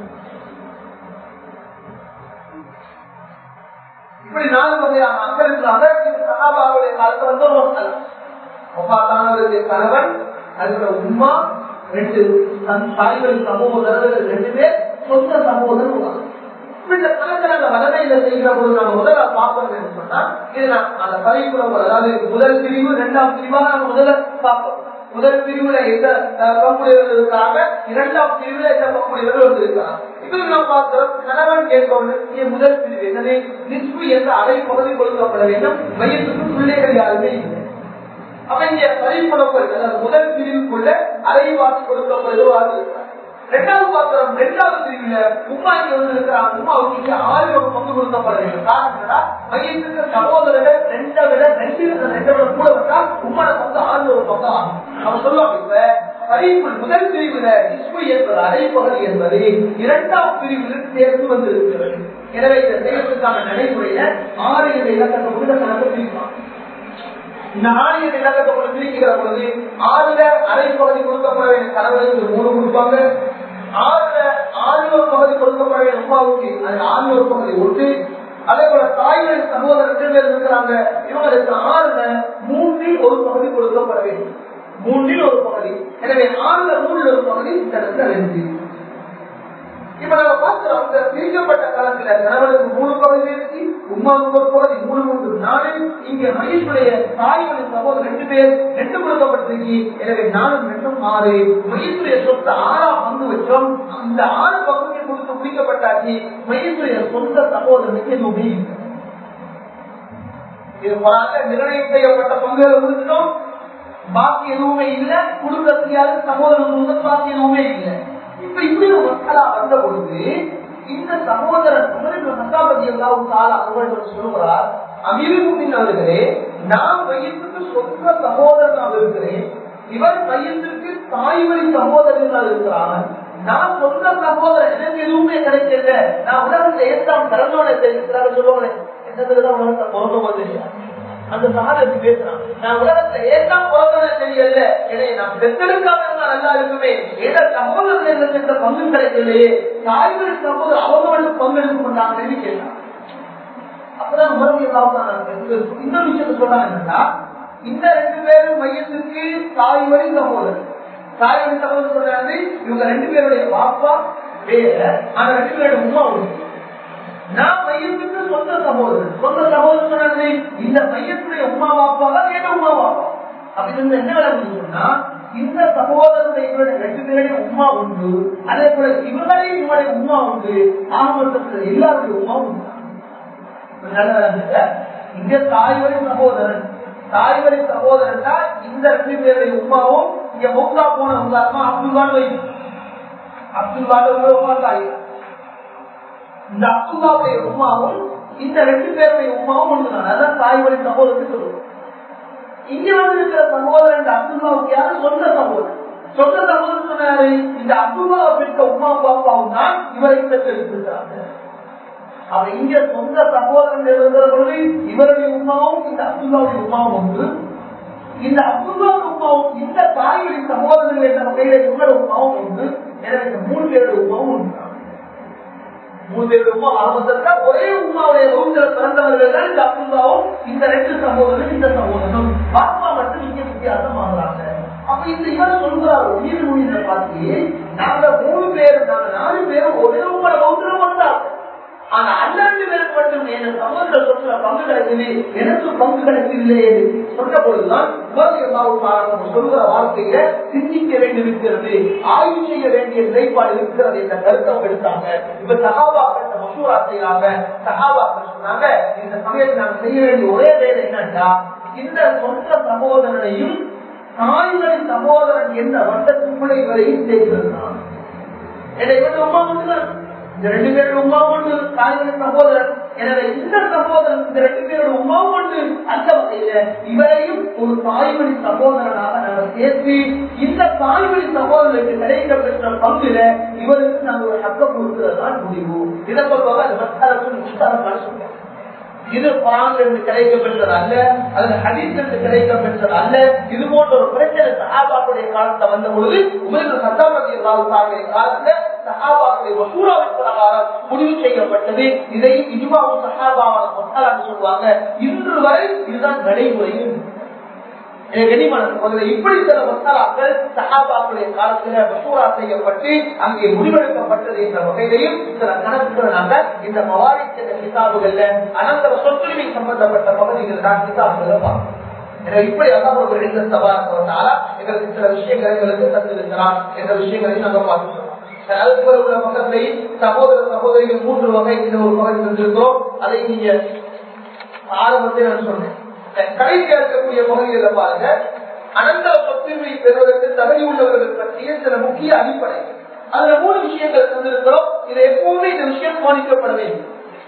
இப்படி நாலு வகையான மக்கள் இருக்கிறாங்க இது சகாபாவுடைய காலத்துல வந்து ஒரு மசலா ஒப்பாத்தானவருடைய கணவன் அதுல உமா ரெண்டு தாய்களின் சகோதரர்கள் ரெண்டு பேர் சொந்த சகோதரன் இந்த கணக்கில் அந்த வளமையில செய்கிற போது நம்ம முதல்ல பார்க்கணும் சொன்னா இது நான் அந்த பதிவுக்குள்ள அதாவது முதல் பிரிவு இரண்டாம் பிரிவாக நம்ம முதல்ல பார்ப்போம் முதல் பிரிவுல எந்த அஹ், பங்குடையவர்கள் இருக்காங்க இரண்டாம் பிரிவுல எந்த பங்குடையவர்கள் வந்து இருக்காங்க இப்ப நாம் பார்க்கிறோம் கணவன் கேட்பவனுக்கு முதல் பிரிவு என்னது நிஸ்பு என்ற அரை பகுதி கொடுக்கப்பட வேண்டும் மையத்துக்கு பிள்ளைகள் யாருமே இல்லை அப்ப இங்க பரிபுணப்பது அதாவது முதல் பிரிவுக்குள்ள அரைவாசி கொடுக்கப்படுவார்கள் இரண்டாவது பாத்திரம் இரண்டாவது பிரிவுல உமா இங்க வந்து இருக்கிறாங்க உமாவுக்கு இங்க ஆறு ஒரு பங்கு கொடுக்கப்பட வேண்டும் காரணம் என்னன்னா மையத்துக்கு சகோதரர்கள் ரெண்டை விட ரெண்டு ரெண்டை விட கூட வந்தால் உம்மோட பங்கு ஆறு ஒரு பங்கு ஆகும் அவன் சொல்லுவாங்க இப்ப பரிபுள் முதல் பிரிவுல இஸ்மு என்பது அரைப்பகுதி என்பது இரண்டாம் பிரிவில் சேர்ந்து வந்து இருக்கிறது எனவே இந்த செய்யறதுக்கான நடைமுறையில ஆறு என்ற இலக்கத்தை கூட கணக்கு பிரிப்பான் இந்த ஆணையத்தை இலக்கத்தை கொண்டு பிரிக்கிற பொழுது ஆறுல அரை பகுதி கொடுக்கப்பட வேண்டிய கணவருக்கு மூணு கொடுப்பாங்க ஆறுல ஆறு ஒரு பகுதி கொடுக்கப்பட வேண்டிய உமாவுக்கு அது ஆறு ஒரு பகுதி ஒன்று அதே போல தாய்கள் சகோதரர் ரெண்டு பேர் இருக்கிறாங்க இவங்களுக்கு ஆறுல மூன்றில் ஒரு பகுதி கொடுக்கப்பட வேண்டும் மூன்றில் ஒரு பகுதி எனவே ஆறுல மூன்றில் ஒரு பகுதி இந்த இடத்துல ரெண்டு இப்ப நம்ம பார்க்கிறோம் இந்த பிரிக்கப்பட்ட காலத்துல கணவனுக்கு மூணு பகுதி இருக்கு உமாவுக்கு ஒரு பகுதி மூணு மூன்று நாலு இங்க மகேஷுடைய தாய்களின் சகோதரர் ரெண்டு பேர் ரெண்டு கொடுக்கப்பட்டிருக்கு எனவே நாலும் ரெண்டும் ஆறு மகேஷுடைய சொத்து ஆறாம் பங்கு வச்சோம் அந்த ஆறு பங்குக்கு கொடுத்து முடிக்கப்பட்டாச்சு மகேஷுடைய சொந்த சகோதரனுக்கு எதுவுமே இல்லை இது போறாங்க நிர்ணயம் செய்யப்பட்ட பங்குகளை கொடுத்துட்டோம் பாக்கி எதுவுமே இல்லை குடும்பத்தியாவது சகோதரன் முதல் பாக்கி எதுவுமே இல்லை இப்ப இப்படி ஒரு மக்களா வந்த பொழுது இந்த சகோதரன் மசாபதி எல்லாம் கால அவர்கள் சொல்லுகிறார் அமீருமின் அவர்களே நான் மையத்துக்கு சொந்த சகோதரனாக இருக்கிறேன் இவர் மையத்திற்கு தாய் வழி சகோதரர்களாக இருக்கிறாங்க நான் சொந்த சகோதரன் எனக்கு எதுவுமே கிடைக்கல நான் உலகத்தை ஏற்றாம் பிறந்தோட சொல்லுவாங்களே என்னதுதான் உலகத்தை பிறந்தவங்க தெரியும் அந்த சகாதத்தை பேசுறான் நான் உலகத்துல ஏற்றாம் பிறந்தவன தெரியல என்னை நான் பெற்றெடுக்காம இருந்தா நல்லா இருக்குமே ஏதோ சகோதரர்கள் என்ற பங்கு கிடைக்கலையே தாய்கள் சகோதரர் அவங்களுக்கு பங்கெடுக்க மாட்டாங்கன்னு கேட்டான் அப்பதான் உறவு இன்னொரு விஷயத்த சொல்றாங்க என்னன்னா இந்த ரெண்டு பேரும் மையத்துக்கு தாய் வழி சகோதரர் தாய் வழி சகோதரர் சொல்றாரு இவங்க ரெண்டு பேருடைய பாப்பா வேற ஆனா ரெண்டு பேருடைய உமா உண்டு நான் மையத்துக்கு சொந்த சகோதரர் சொந்த சகோதரர் சொன்னது இந்த மையத்துடைய உமா பாப்பாவா வேற உமா பாப்பா அப்படி இருந்து என்ன விளக்கம் சொன்னா இந்த சகோதரருடைய இவருடைய ரெண்டு பேருடைய உமா உண்டு அதே போல இவர்களையும் இவருடைய உமா உண்டு ஆகமொத்தத்தில் எல்லாருடைய உமா உண்டு நல்ல விளங்குங்க. இங்க தாய்வழி சகோதரன் தாய்வழி சகோதரன் தான் இந்த ரெண்டு பேருடைய உமாவும் இங்க மௌத்தா போன உதாரணமா அப்துல்லான்னு வை அப்துல்லான்னு தாய் இந்த அப்துல்லாவுடைய உமாவும் இந்த ரெண்டு பேருடைய உமாவும் ஒன்றுதான் அதான் தாய் வழி சகோதரத்துக்கு சொல்லுவோம் இங்க வந்து இருக்கிற சகோதரன் இந்த அப்துல்லாவுக்கு யாரு சொந்த சகோதரன் சொந்த சகோதரன் சொன்னாரு இந்த அப்துல்லாவை பெற்ற உமா பாப்பாவும் தான் இவரை பெற்றெடுத்திருக்கிறாங்க அவ இங்க சொந்த சகோதரன் இருக்கிற பொழுது இவருடைய உமாவும் இந்த அப்துல்லாவுடைய உமாவும் ஒன்று இந்த அப்துல்லாவுடைய உமாவும் இந்த தாய்வழி சகோதரர்கள் என்ற வகையில இவருடைய உமாவும் ஒன்று எனவே இந்த மூணு பேருடைய உமாவும் ஒன்று மூணு பேருடைய உமா ஆரம்பத்திற்கு ஒரே உமாவுடைய வகுப்பில் பிறந்தவர்கள் தான் இந்த அப்துல்லாவும் இந்த ரெண்டு சகோதரரும் இந்த சகோதரனும் பாப்பா மட்டும் இங்க வித்தியாசமாகறாங்க அப்ப இந்த இவர் சொல்கிறார் உயிர் மொழியில பார்த்து நாங்க மூணு பேரும் நாங்க நாலு பேரும் ஒரே உங்களோட வகுப்பில் வந்தாங்க ஆனா அல்லாண்டு பேருக்கு மட்டும் எனக்கு சகோதர சொத்துல பங்கு கிடைக்குது எனக்கு பங்கு கிடைக்கவில்லை சொன்ன பொழுதுதான் சொல்கிற வார்த்தையில சிந்திக்க வேண்டும் இருக்கிறது ஆய்வு செய்ய வேண்டிய நிலைப்பாடு இருக்கிறது என்ற கருத்தை எடுத்தாங்க இப்ப சகாபாக்கள் மசூரா செய்யறாங்க சகாபாக்கள் சொன்னாங்க இந்த சமயத்தில் நாங்க செய்ய வேண்டிய ஒரே வேலை என்னன்னா இந்த சொந்த சகோதரனையும் தாய்களின் சகோதரன் என்ற வட்டத்துக்குள்ளே வரையும் சேர்க்கிறது தான் என்னை இவங்க அம்மா மட்டும்தான் இந்த ரெண்டு பேரோட உமா உண்டு தாய்களின் சகோதரன் எனவே இந்த சகோதரன் இந்த ரெண்டு பேரோட உமா உண்டு அந்த வகையில இவரையும் ஒரு தாய்மொழி சகோதரனாக நாங்கள் சேர்த்து இந்த தாய்மொழி சகோதரனுக்கு கிடைக்க பெற்ற பங்குல இவருக்கு நாங்கள் ஒரு ஹக்கம் கொடுக்கிறதான் முடிவு இதை சொல்வாங்க அது மத்தாரத்தில் முஸ்தாரமான சொல்றாங்க இது குரானிலிருந்து கிடைக்க பெற்றது அல்ல அது ஹதீஸிலிருந்து கிடைக்க பெற்றது அல்ல இது போன்ற ஒரு பிரச்சனை சஹாபாக்களுடைய காலத்துல வந்த பொழுது உமர்கள் சத்தாபதி காலத்துல சஹாபாக்களுடைய வசூராவின் பிரகாரம் முடிவு செய்யப்பட்டது இதை இஜுமாவும் சஹாபாவான மசாலான்னு சொல்லுவாங்க இன்று வரை இதுதான் நடைமுறையும் இப்படி சில மசாலாக்கள் சஹாபாக்களுடைய காலத்துல மசூரா செய்யப்பட்டு அங்கே முடிவெடுக்கப்பட்டது என்ற வகையிலையும் சில கணக்குகள் நாங்கள் இந்த மவாரி சில கிதாபுகள்ல அனந்தர சொத்துரிமை சம்பந்தப்பட்ட பகுதிகள் தான் கிதாபுகளை பார்க்கிறோம் எனவே இப்படி அல்லாஹ் ஒரு எழுந்த சபாரத்தால எங்களுக்கு சில விஷயங்களை எங்களுக்கு தந்திருக்கிறான் என்ற விஷயங்களையும் நாங்கள் பார்க்கிறோம் அதுக்கு பிறகு உள்ள பக்கத்திலே சகோதர சகோதரிகள் மூன்று வகை இந்த ஒரு பகுதி தந்திருக்கிறோம் அதை நீங்க ஆரம்பத்தை நான் சொன்னேன் கடைசியா இருக்கக்கூடிய பகுதிகளை பாருங்க அனந்த சொத்துரிமை பெறுவதற்கு தகுதி உள்ளவர்கள் பற்றிய சில முக்கிய அடிப்படை அதுல மூணு விஷயங்கள் தந்திருக்கிறோம் இதை எப்பவுமே இந்த விஷயம் கவனிக்கப்பட வேண்டும்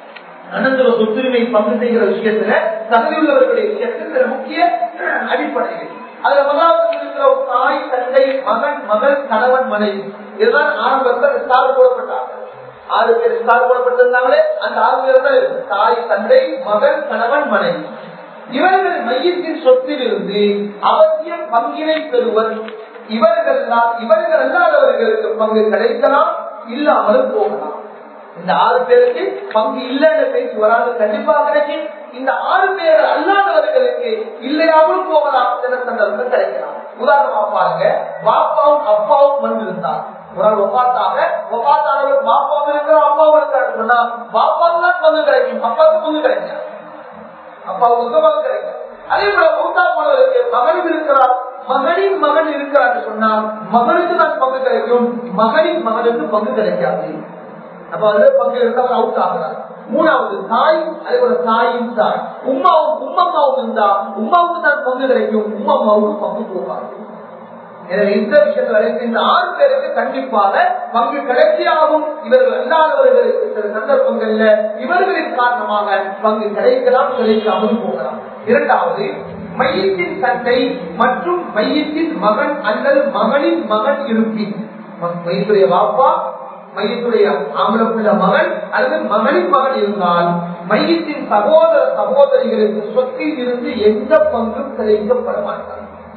அனந்தர சொத்துரிமை பங்கு செய்கிற விஷயத்துல தகுதி உள்ளவர்களுடைய விஷயத்தில் சில முக்கிய அடிப்படைகள் அதுல முதலாவது இருக்கிற ஒரு தாய் தந்தை மகன் மகள் கணவன் மனைவி இதுதான் ஆரம்பத்தில் ஸ்டார் போடப்பட்டாங்க ஆறு பேர் ஸ்டார் போடப்பட்டிருந்தாங்களே அந்த ஆறு பேர் தான் இருக்கு. தாய் தந்தை மகன் கணவன் மனைவி இவர்கள் மையத்தின் சொத்திலிருந்து அவசியம் பங்கினை பெறுவர் இவர்கள் இவர்கள் அல்லாதவர்களுக்கு பங்கு கிடைக்கலாம் இல்லாமல் போகலாம் இந்த ஆறு பேருக்கு பங்கு இல்லைன்னு பேசி வராது கண்டிப்பா கிடைக்கும் இந்த ஆறு பேர் அல்லாதவர்களுக்கு இல்லையாமல் போகலாம் சில சந்தர்ப்பம் கிடைக்கலாம் உதாரணமா பாருங்க பாப்பாவும் அப்பாவும் வந்திருந்தார் ஒரு ஆள் ஒப்பாத்தாக ஒப்பாத்தானவர் பாப்பாவும் இருக்கிறோம் அப்பாவும் இருக்கிறார் சொன்னா பாப்பாவுக்கு தான் பங்கு கிடைக்கும் அப்பாவுக்கு பங்கு கிடைக்கும் அப்பாவுக்கு பங்கு கிடைக்கும் அதே போல மூத்தா போனவருக்கு மகனும் இருக்கிறார் மகனின் மகன் இருக்கிறார் சொன்னால் மகனுக்கு தான் பங்கு கிடைக்கும் மகனின் மகனுக்கு பங்கு கிடைக்காது அப்ப வந்து பங்கு இருந்தால் அவுட் ஆகிறார் மூணாவது தாய் அதே போல தாயும் தாய் உமாவும் உம்மம்மாவும் இருந்தா உமாவுக்கு தான் பங்கு கிடைக்கும் உம்மம்மாவுக்கு பங்கு போகாது எனவே இந்த விஷயத்தில் அழைத்து இந்த ஆறு பேருக்கு கண்டிப்பாக பங்கு கிடைச்சியாகும் இவர்கள் அல்லாதவர்களுக்கு சில சந்தர்ப்பங்கள்ல இவர்களின் காரணமாக பங்கு கிடைக்கலாம் கிடைக்காமல் போகலாம் இரண்டாவது மையத்தின் தந்தை மற்றும் மையத்தின் மகன் அல்லது மகனின் மகன் இருப்பின் மையத்துடைய வாப்பா மையத்துடைய ஆம்பளப்புள்ள மகன் அல்லது மகனின் மகன் இருந்தால் மையத்தின் சகோதர சகோதரிகளுக்கு சொத்தில் இருந்து எந்த பங்கும் கிடைக்கப்பட மாட்டார்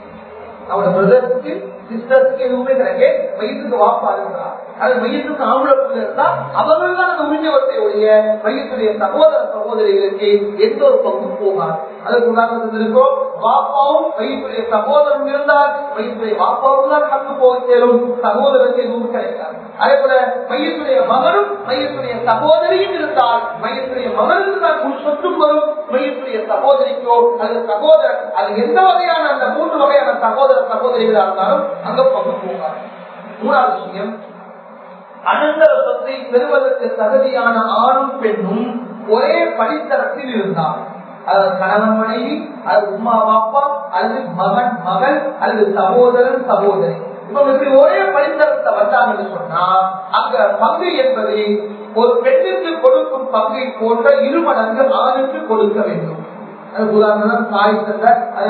அவனோட பிரதருக்கு சிஸ்டருக்கு எதுவுமே கிடையாது மையத்துக்கு வாப்பா இருக்கிறார் அது மையத்துக்கு ஆம்பளப்புல இருந்தா அவர்கள் தான் அந்த உரிஞ்சவத்தை ஒழிய மையத்துடைய சகோதர சகோதரிகளுக்கு எந்த ஒரு பங்கும் போகாது அதற்கு உதாரணத்தில் இருக்கோம் வாப்பாவும் மையத்துடைய சகோதரன் இருந்தால் மையத்துடைய வாப்பாவுக்கு தான் பங்கு போக சேரும் சகோதரருக்கு எதுவும் கிடைக்காது அதே போல மையத்துடைய மகனும் மையத்துடைய சகோதரியும் இருந்தால் மையத்துடைய மகனுக்கு தான் முன் சொத்தும் வரும் மையத்துடைய சகோதரிக்கோ அல்லது சகோதரன் அது எந்த வகையான அந்த மூன்று வகையான சகோதர சகோதரிகளாக இருந்தாலும் அங்க பங்கு போகாது மூணாவது விஷயம் அனந்தர சொத்தை பெறுவதற்கு தகுதியான ஆணும் பெண்ணும் ஒரே படித்தரத்தில் இருந்தால் அதாவது கணவன் மனைவி அது உமா பாப்பா அல்லது மகன் மகள் அல்லது சகோதரன் சகோதரி இப்ப இப்படி ஒரே படித்தரத்தை வந்தாங்கன்னு சொன்னா அங்க பங்கு என்பது ஒரு பெண்ணுக்கு கொடுக்கும் பங்கை போன்ற இரு மடங்கு ஆணுக்கு கொடுக்க வேண்டும் அது உதாரணம் தாய் தந்த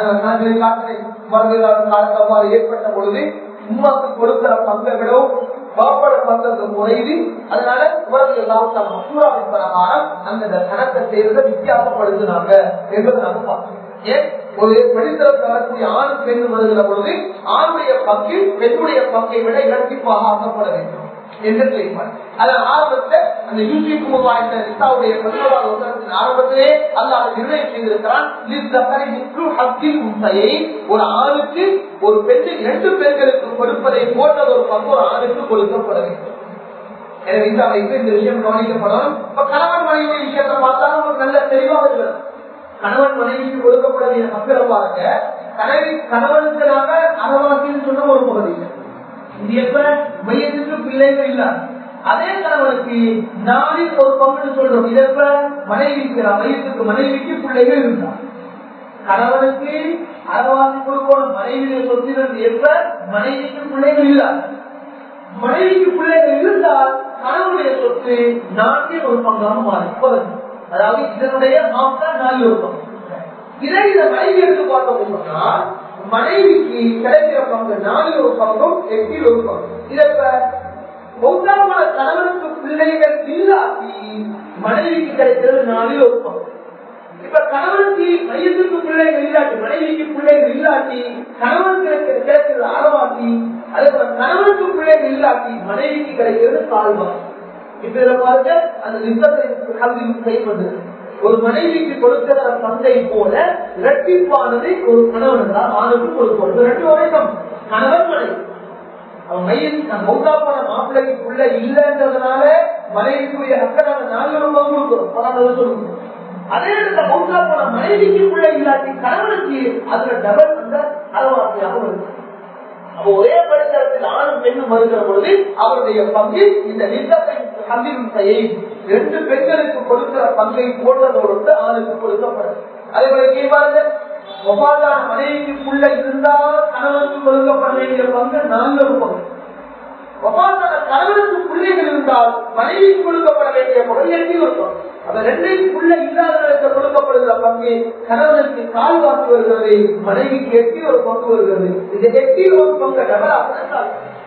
காலத்தவ்வாறு ஏற்பட்ட பொழுது உமாக்கு கொடுக்கிற பங்கை விடவும் பாப்பட பங்கு முறையில் அதனால உறவுகள் மசூராவின் பிரகாரம் அந்த கணக்கை செய்வதை வித்தியாசப்படுத்தினாங்க என்பதை நாம பார்த்தோம் ஏன் ஒரு வெளித்தரத்தில் வரக்கூடிய ஆண் பெண் வருகிற பொழுது ஆணுடைய பங்கு பெண்ணுடைய பங்கை விட இரட்டிப்பாக ஆக்கப்பட வேண்டும் என்று தெரிவிப்பார் அதன் ஆரம்பத்தில் அந்த யூசிப் வாய்ந்த இஸ்லாவுடைய பதினோராவது வசனத்தின் ஆரம்பத்திலே அல்லாஹ் நிர்ணயம் செய்திருக்கிறான் ஒரு ஆணுக்கு ஒரு பெண்ணு இரண்டு பெண்களுக்கு கொடுப்பதை போன்ற ஒரு பங்கு ஒரு ஆணுக்கு கொடுக்கப்பட வேண்டும் எனவே இந்த அமைப்பு இந்த விஷயம் கவனிக்கப்படணும் இப்ப கணவன் மனைவி விஷயத்தை பார்த்தாலும் நமக்கு நல்ல தெளிவாக இருக்கிறது கணவன் மனைவிக்கு கொடுக்கப்பட வேண்டிய மக்களை பாருங்க கணவி கணவனுக்கு நாங்க அறவாசின்னு சொன்ன ஒரு பகுதி இல்லை இது எப்ப மையத்துக்கு பிள்ளைகள் இல்ல அதே கணவனுக்கு நாளில் ஒரு பங்குன்னு சொல்றோம் இது எப்ப மனைவிக்கு மையத்துக்கு மனைவிக்கு பிள்ளைகள் இருந்தார் கணவனுக்கு அறவாசி கொடுக்கணும் மனைவியை சொத்திலிருந்து எப்ப மனைவிக்கு பிள்ளைகள் இல்ல மனைவிக்கு பிள்ளைகள் இருந்தால் கணவனுடைய சொத்து நாட்டில் ஒரு பங்காக மாறி அதாவது இதனுடைய மாப்டா நாலு ஒரு பங்கு இதை இந்த மனைவி எடுத்து பார்த்தோம் சொன்னால் மனைவிக்கு கிடைக்கிற பங்கு நாலில் ஒரு பங்கும் எட்டில் ஒரு பங்கு இதப்ப ஒன்றாவது கணவனுக்கு பிள்ளைகள் இல்லாட்டி மனைவிக்கு கிடைக்கிறது நாலில் ஒரு பங்கு இப்ப கணவனுக்கு மையத்துக்கு பிள்ளைகள் இல்லாட்டி மனைவிக்கு பிள்ளைகள் இல்லாட்டி கணவன் கிடைக்கிற கிடைக்கிறது அறவாசி அதே போல கணவனுக்கு பிள்ளைகள் இல்லாட்டி மனைவிக்கு கிடைக்கிறது கால்வாசி இப்ப இதை பாருங்க அந்த யுத்தத்தை கல்வி செய்வது ஒரு மனைவிக்கு கொடுக்கிற பங்கை போல இரட்டிப்பானதை ஒரு கணவன் தான் ஆணுக்கு கொடுக்கணும் ரெண்டு வரைக்கும் கணவன் மனைவி அவன் மையில் மௌதாப்பான மாப்பிள்ளைக்குள்ள இல்லைன்றதுனால மனைவிக்குரிய அக்கடான நாலு ரூபாய் கொடுக்கிறோம் சொல்லுங்க அதே இடத்துல மௌதாப்பான மனைவிக்குள்ள இல்லாட்டி கணவனுக்கு அதுல டபுள் அந்த அளவாசியாக வருது அப்போ ஒரே படித்தரத்தில் ஆணும் பெண்ணும் வருகிற பொழுது அவருடைய பங்கு இந்த நிலத்தை சந்திரிசையை ரெண்டு பெண்களுக்கு கொடுக்கிற பங்கை போன்றதோடு ஆணுக்கு கொடுக்கப்படும் அதே போல கீழ்பாருங்க ஒவ்வாதான மனைவிக்குள்ள இருந்தால் கணவனுக்கு கொடுக்கப்பட வேண்டிய பங்கு நான்கு பங்கு ஒவ்வாதான கணவனுக்கு பிள்ளைகள் இருந்தால் மனைவிக்கு கொடுக்கப்பட வேண்டிய பங்கு எட்டி ஒரு பங்கு அந்த ரெண்டைக்குள்ள இல்லாதவர்களுக்கு கொடுக்கப்படுகிற பங்கு கணவனுக்கு கால் வாசி வருகிறது மனைவிக்கு எட்டி ஒரு பங்கு வருகிறது இந்த எட்டி ஒரு பங்கு டபராக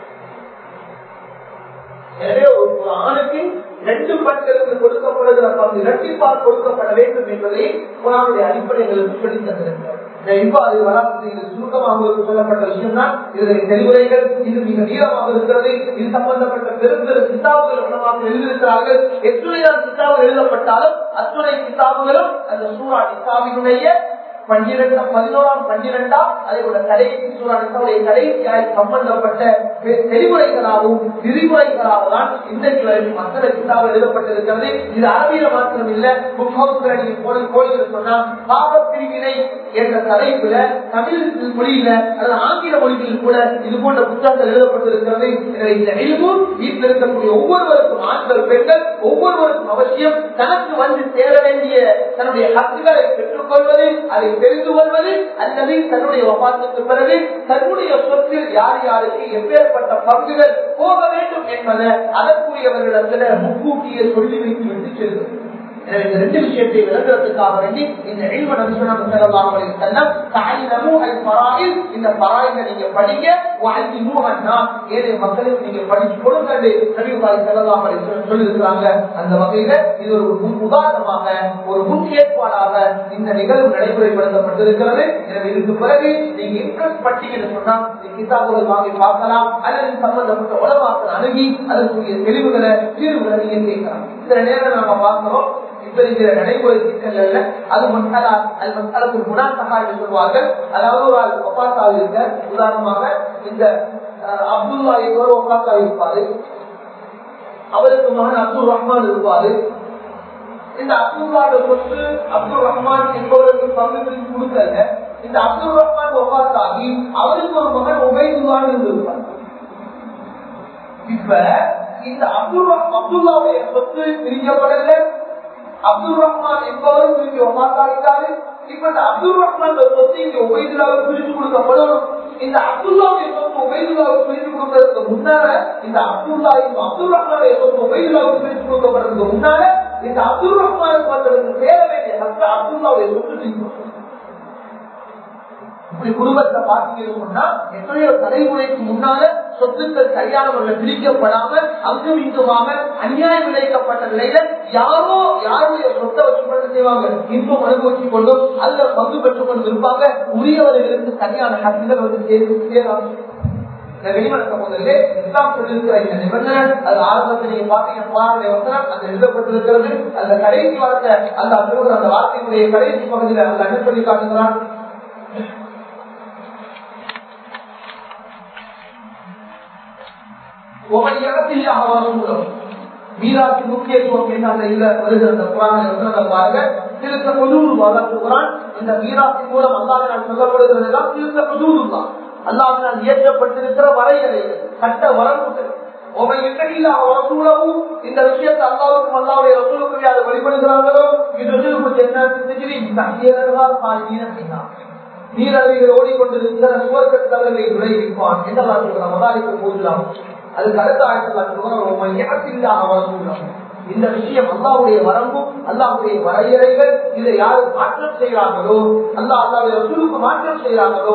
எனவே ஒரு ஆணுக்கு ரெண்டு பட்களுக்கு கொடுக்கப்படுகிற பங்கு இரட்டிப்பால் கொடுக்கப்பட வேண்டும் என்பதை குரானுடைய அடிப்படைகளுக்கு சொல்லித் தந்திருக்கிறார் இவ்வாறு வராசத்தில் சுருக்கமாக உங்களுக்கு சொல்லப்பட்ட விஷயம் தான் இதனை தெளிவுரைகள் இது மிக நீளமாக இருக்கிறது இது சம்பந்தப்பட்ட பெரும் பெரும் கிதாபுகள் மூலமாக எழுதியிருக்கிறார்கள் எத்துணையால் கிதாபு எழுதப்பட்டாலும் அத்துணை கிதாபுகளும் அந்த சூறா கிதாபினுடைய பன்னிரெண்டாம் பதினோராம் பன்னிரெண்டாம் அதோட கடைசி சூறானுடைய கடைசியாய் சம்பந்தப்பட்ட தெளிவுரைகளாகவும் விரிவுரைகளாக தான் இன்றைக்கு வரைக்கும் மக்களை கிதாபு எழுதப்பட்டிருக்கிறது இது அரபியில மாத்திரம் இல்ல கோழிகள் சொன்னா பாவ பிரிவினை என்ற தலைப்புல தமிழ் மொழியில அல்லது ஆங்கில மொழிகளில் கூட இது போன்ற புத்தகங்கள் எழுதப்பட்டிருக்கிறது எனவே இந்த எழுவும் வீட்டில் இருக்கக்கூடிய ஒவ்வொருவருக்கும் ஆண்கள் பெண்கள் ஒவ்வொருவருக்கும் அவசியம் தனக்கு வந்து சேர வேண்டிய தன்னுடைய ஹக்குகளை பெற்றுக் கொள்வது அதை தெரிந்து கொள்வது அல்லது தன்னுடைய வபாத்துக்கு பிறகு தன்னுடைய சொத்தில் யார் யாருக்கு எப்பேற்பட்ட பங்குகள் போக வேண்டும் என்பதை அதற்குரியவர்களிடத்துல முன்கூட்டியே சொல்லி வைத்து விட்டு செல்வது எனவே இந்த ரெண்டு விஷயத்தை விளங்குறதுக்காக வேண்டி இந்த எழில்வ நபிசுரம் இந்த பராயில நீங்க படிங்க வாழ்க்கை மூகன்னா ஏழை மக்களுக்கு நீங்க படிச்சு கொடுங்க நபிவாய் செல்லலாம் சொல்லியிருக்கிறாங்க அந்த வகையில இது ஒரு முன் உதாரணமாக ஒரு முன் ஏற்பாடாக இந்த நிகழ்வு நடைமுறைப்படுத்தப்பட்டிருக்கிறது எனவே இதுக்கு பிறகு நீங்க இன்ட்ரெஸ்ட் பட்டீங்கன்னு சொன்னா கிதாபுகள் வாங்கி பார்க்கலாம் அல்லது சம்பந்தப்பட்ட உலமாக்கள் அணுகி அதற்குரிய தெளிவுகளை தீர்வுகளை நீங்க கேட்கலாம் சில நேரம் நாம பார்க்கிறோம் இப்ப இருக்கிற நடைமுறை சிக்கல்கள்ல அது மசாலா அது மசாலுக்கு குணாசகா என்று சொல்வார்கள் அதாவது ஒரு ஆள் ஒப்பாசாக இருக்க உதாரணமாக இந்த அப்துல்லா என்பவர் ஒப்பாசா இருப்பாரு அவருக்கு மகன் அப்துல் ரஹ்மான் இருப்பாரு இந்த அப்துல்லாட சொத்து அப்துல் ரஹ்மான் என்பவருக்கு பங்கு பிரித்து கொடுக்கல இந்த அப்துல் ரஹ்மான் ஒப்பாசாகி அவருக்கு ஒரு மகன் உபயதுல்லான்னு இருந்திருப்பார் இப்ப இந்த அப்துல் அப்துல்லாவுடைய சொத்து பிரிக்கப்படல அப்துல் ரஹ்மான் என்பவரும் இங்கே ஒமாத்தாகிட்டாரு இப்ப இந்த அப்துல் ரஹ்மான் சொத்து இங்க உபயதுல்லாவுக்கு பிரித்து கொடுக்கப்படணும் இந்த அப்துல்லாவுடைய சொத்து உபயதுல்லாவுக்கு பிரித்து கொடுக்கறதுக்கு முன்னால இந்த அப்துல்லா அப்துல் ரஹ்மானுடைய சொத்து உபயதுல்லாவுக்கு பிரித்து கொடுக்கப்படுறதுக்கு முன்னால இந்த அப்துல் ரஹ்மானுக்கு வந்ததுக்கு சேர வேண்டிய ஹக்கு அப்துல்லாவுடைய சொத்து பிரிக்கணும் இப்படி குடும்பத்தை பார்த்தீங்கன்னு சொன்னா எத்தனையோ தலைமுறைக்கு முன்னால சொத்துக்கள் சரியான முறையில் பிரிக்கப்படாம அங்கும் இங்குமாக அநியாயம் விளைவிக்கப்பட்ட நிலையில யாரோ யாருடைய சொத்தை வச்சு கொண்டு செய்வாங்க இன்பம் அனுபவிச்சு கொண்டும் அதுல பங்கு பெற்றுக் கொண்டு இருப்பாங்க உரியவர்களுக்கு சரியான ஹக்குகள் வந்து சேர்ந்து சேராது அது ஆரம்பத்தில் நீங்க பாத்தீங்கன்னா அந்த எழுதப்பட்டிருக்கிறது அந்த கடைசி வார்த்தை அந்த அந்த வார்த்தையினுடைய கடைசி பகுதியில் அந்த அண்ணன் சொல்லி காட்டுகிறான் மீராட்சி முக்கியத்துவம் என்ன அந்த இல்ல வருகிற அந்த புராண பாருங்க திருத்த பொதுவு வளர்த்துகிறான் இந்த மீராட்சி மூலம் அல்லாவினால் சொல்லப்படுகிறதெல்லாம் திருத்த பொதுவு தான் அல்லாவினால் இயற்றப்பட்டிருக்கிற வரையறைகள் சட்ட வரம்புகள் இந்த விஷயத்தை அல்லாவுக்கும் அல்லாவுடைய ரசூலுக்கும் யார் வழிபடுகிறார்களோ இது நீரழிகள் ஓடிக்கொண்டிருக்கிற சுவர்க்கத்தவர்களை விளைவிப்பான் என்னெல்லாம் சொல்றான் மதாரிக்கு போகலாம் அதுக்கு அடுத்த ஆயிரத்தி இந்த விஷயம் அல்லாவுடைய வரம்பும் அல்லாவுடைய வரையறைகள் இதை யாரு மாற்றம் செய்யறாங்களோ அல்லா அல்லாவுடைய ரசூலுக்கு மாற்றம் செய்யறாங்களோ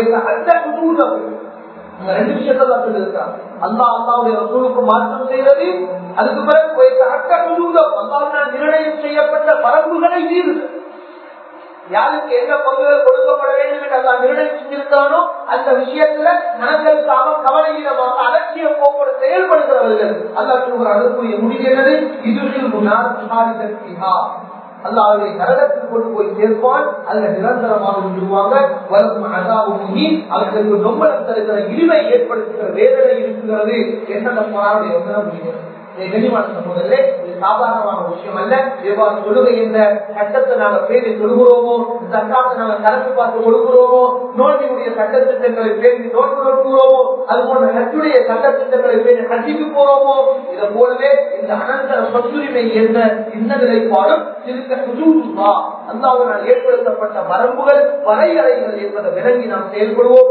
அந்த ரெண்டு விஷயத்தான் சொல்லியிருக்காங்க அல்லா அல்லாவுடைய ரசூலுக்கு மாற்றம் செய்வது அதுக்கு பிறகு அல்லாவினால் நிர்ணயம் செய்யப்பட்ட வரம்புகளை மீறுது யாருக்கு எந்த பங்குகள் கொடுக்கப்பட வேண்டும் என்று அல்லா நிர்ணயம் செஞ்சிருக்கானோ அந்த விஷயத்துல மனங்களுக்காக கவலையிடமாக அலட்சிய போக்குவர செயல்படுகிறவர்கள் அல்லா சொல்கிற அதற்குரிய முடிகிறது இதுவில் முன்னால் அல்லாவுடைய நரகத்தில் கொண்டு போய் சேர்ப்பான் அதுல நிரந்தரமாக விடுவாங்க வரும் அதாவுமி அவர்களுக்கு நொம்பலம் தருகிற இழிவை ஏற்படுத்துகிற வேதனை இருக்கிறது என்ன நம்மளுடைய முடிகிறது கனிமான சகோதரே சாதாரணமான விஷயம் அல்ல எவ்வாறு தொழுகை என்ற சட்டத்தை நாங்கள் பேசி தொழுகிறோமோ சட்டாத்தை நாங்கள் கலந்து பார்த்து கொடுக்கிறோமோ நோட்டினுடைய சட்டத்திட்டங்களை பேசி நோட்டு நோக்குகிறோமோ அது போன்ற ஹஜ்ஜுடைய சட்டத்திட்டங்களை பேசி ஹஜ்ஜிக்கு போறோமோ இதை போலவே இந்த அனந்த சொத்துரிமை என்ற இந்த நிலைப்பாடும் திருக்க சுஜூசுமா அல்லாவினால் ஏற்படுத்தப்பட்ட வரம்புகள் வரையறைகள் என்பதை விளங்கி நாம் செயல்படுவோம்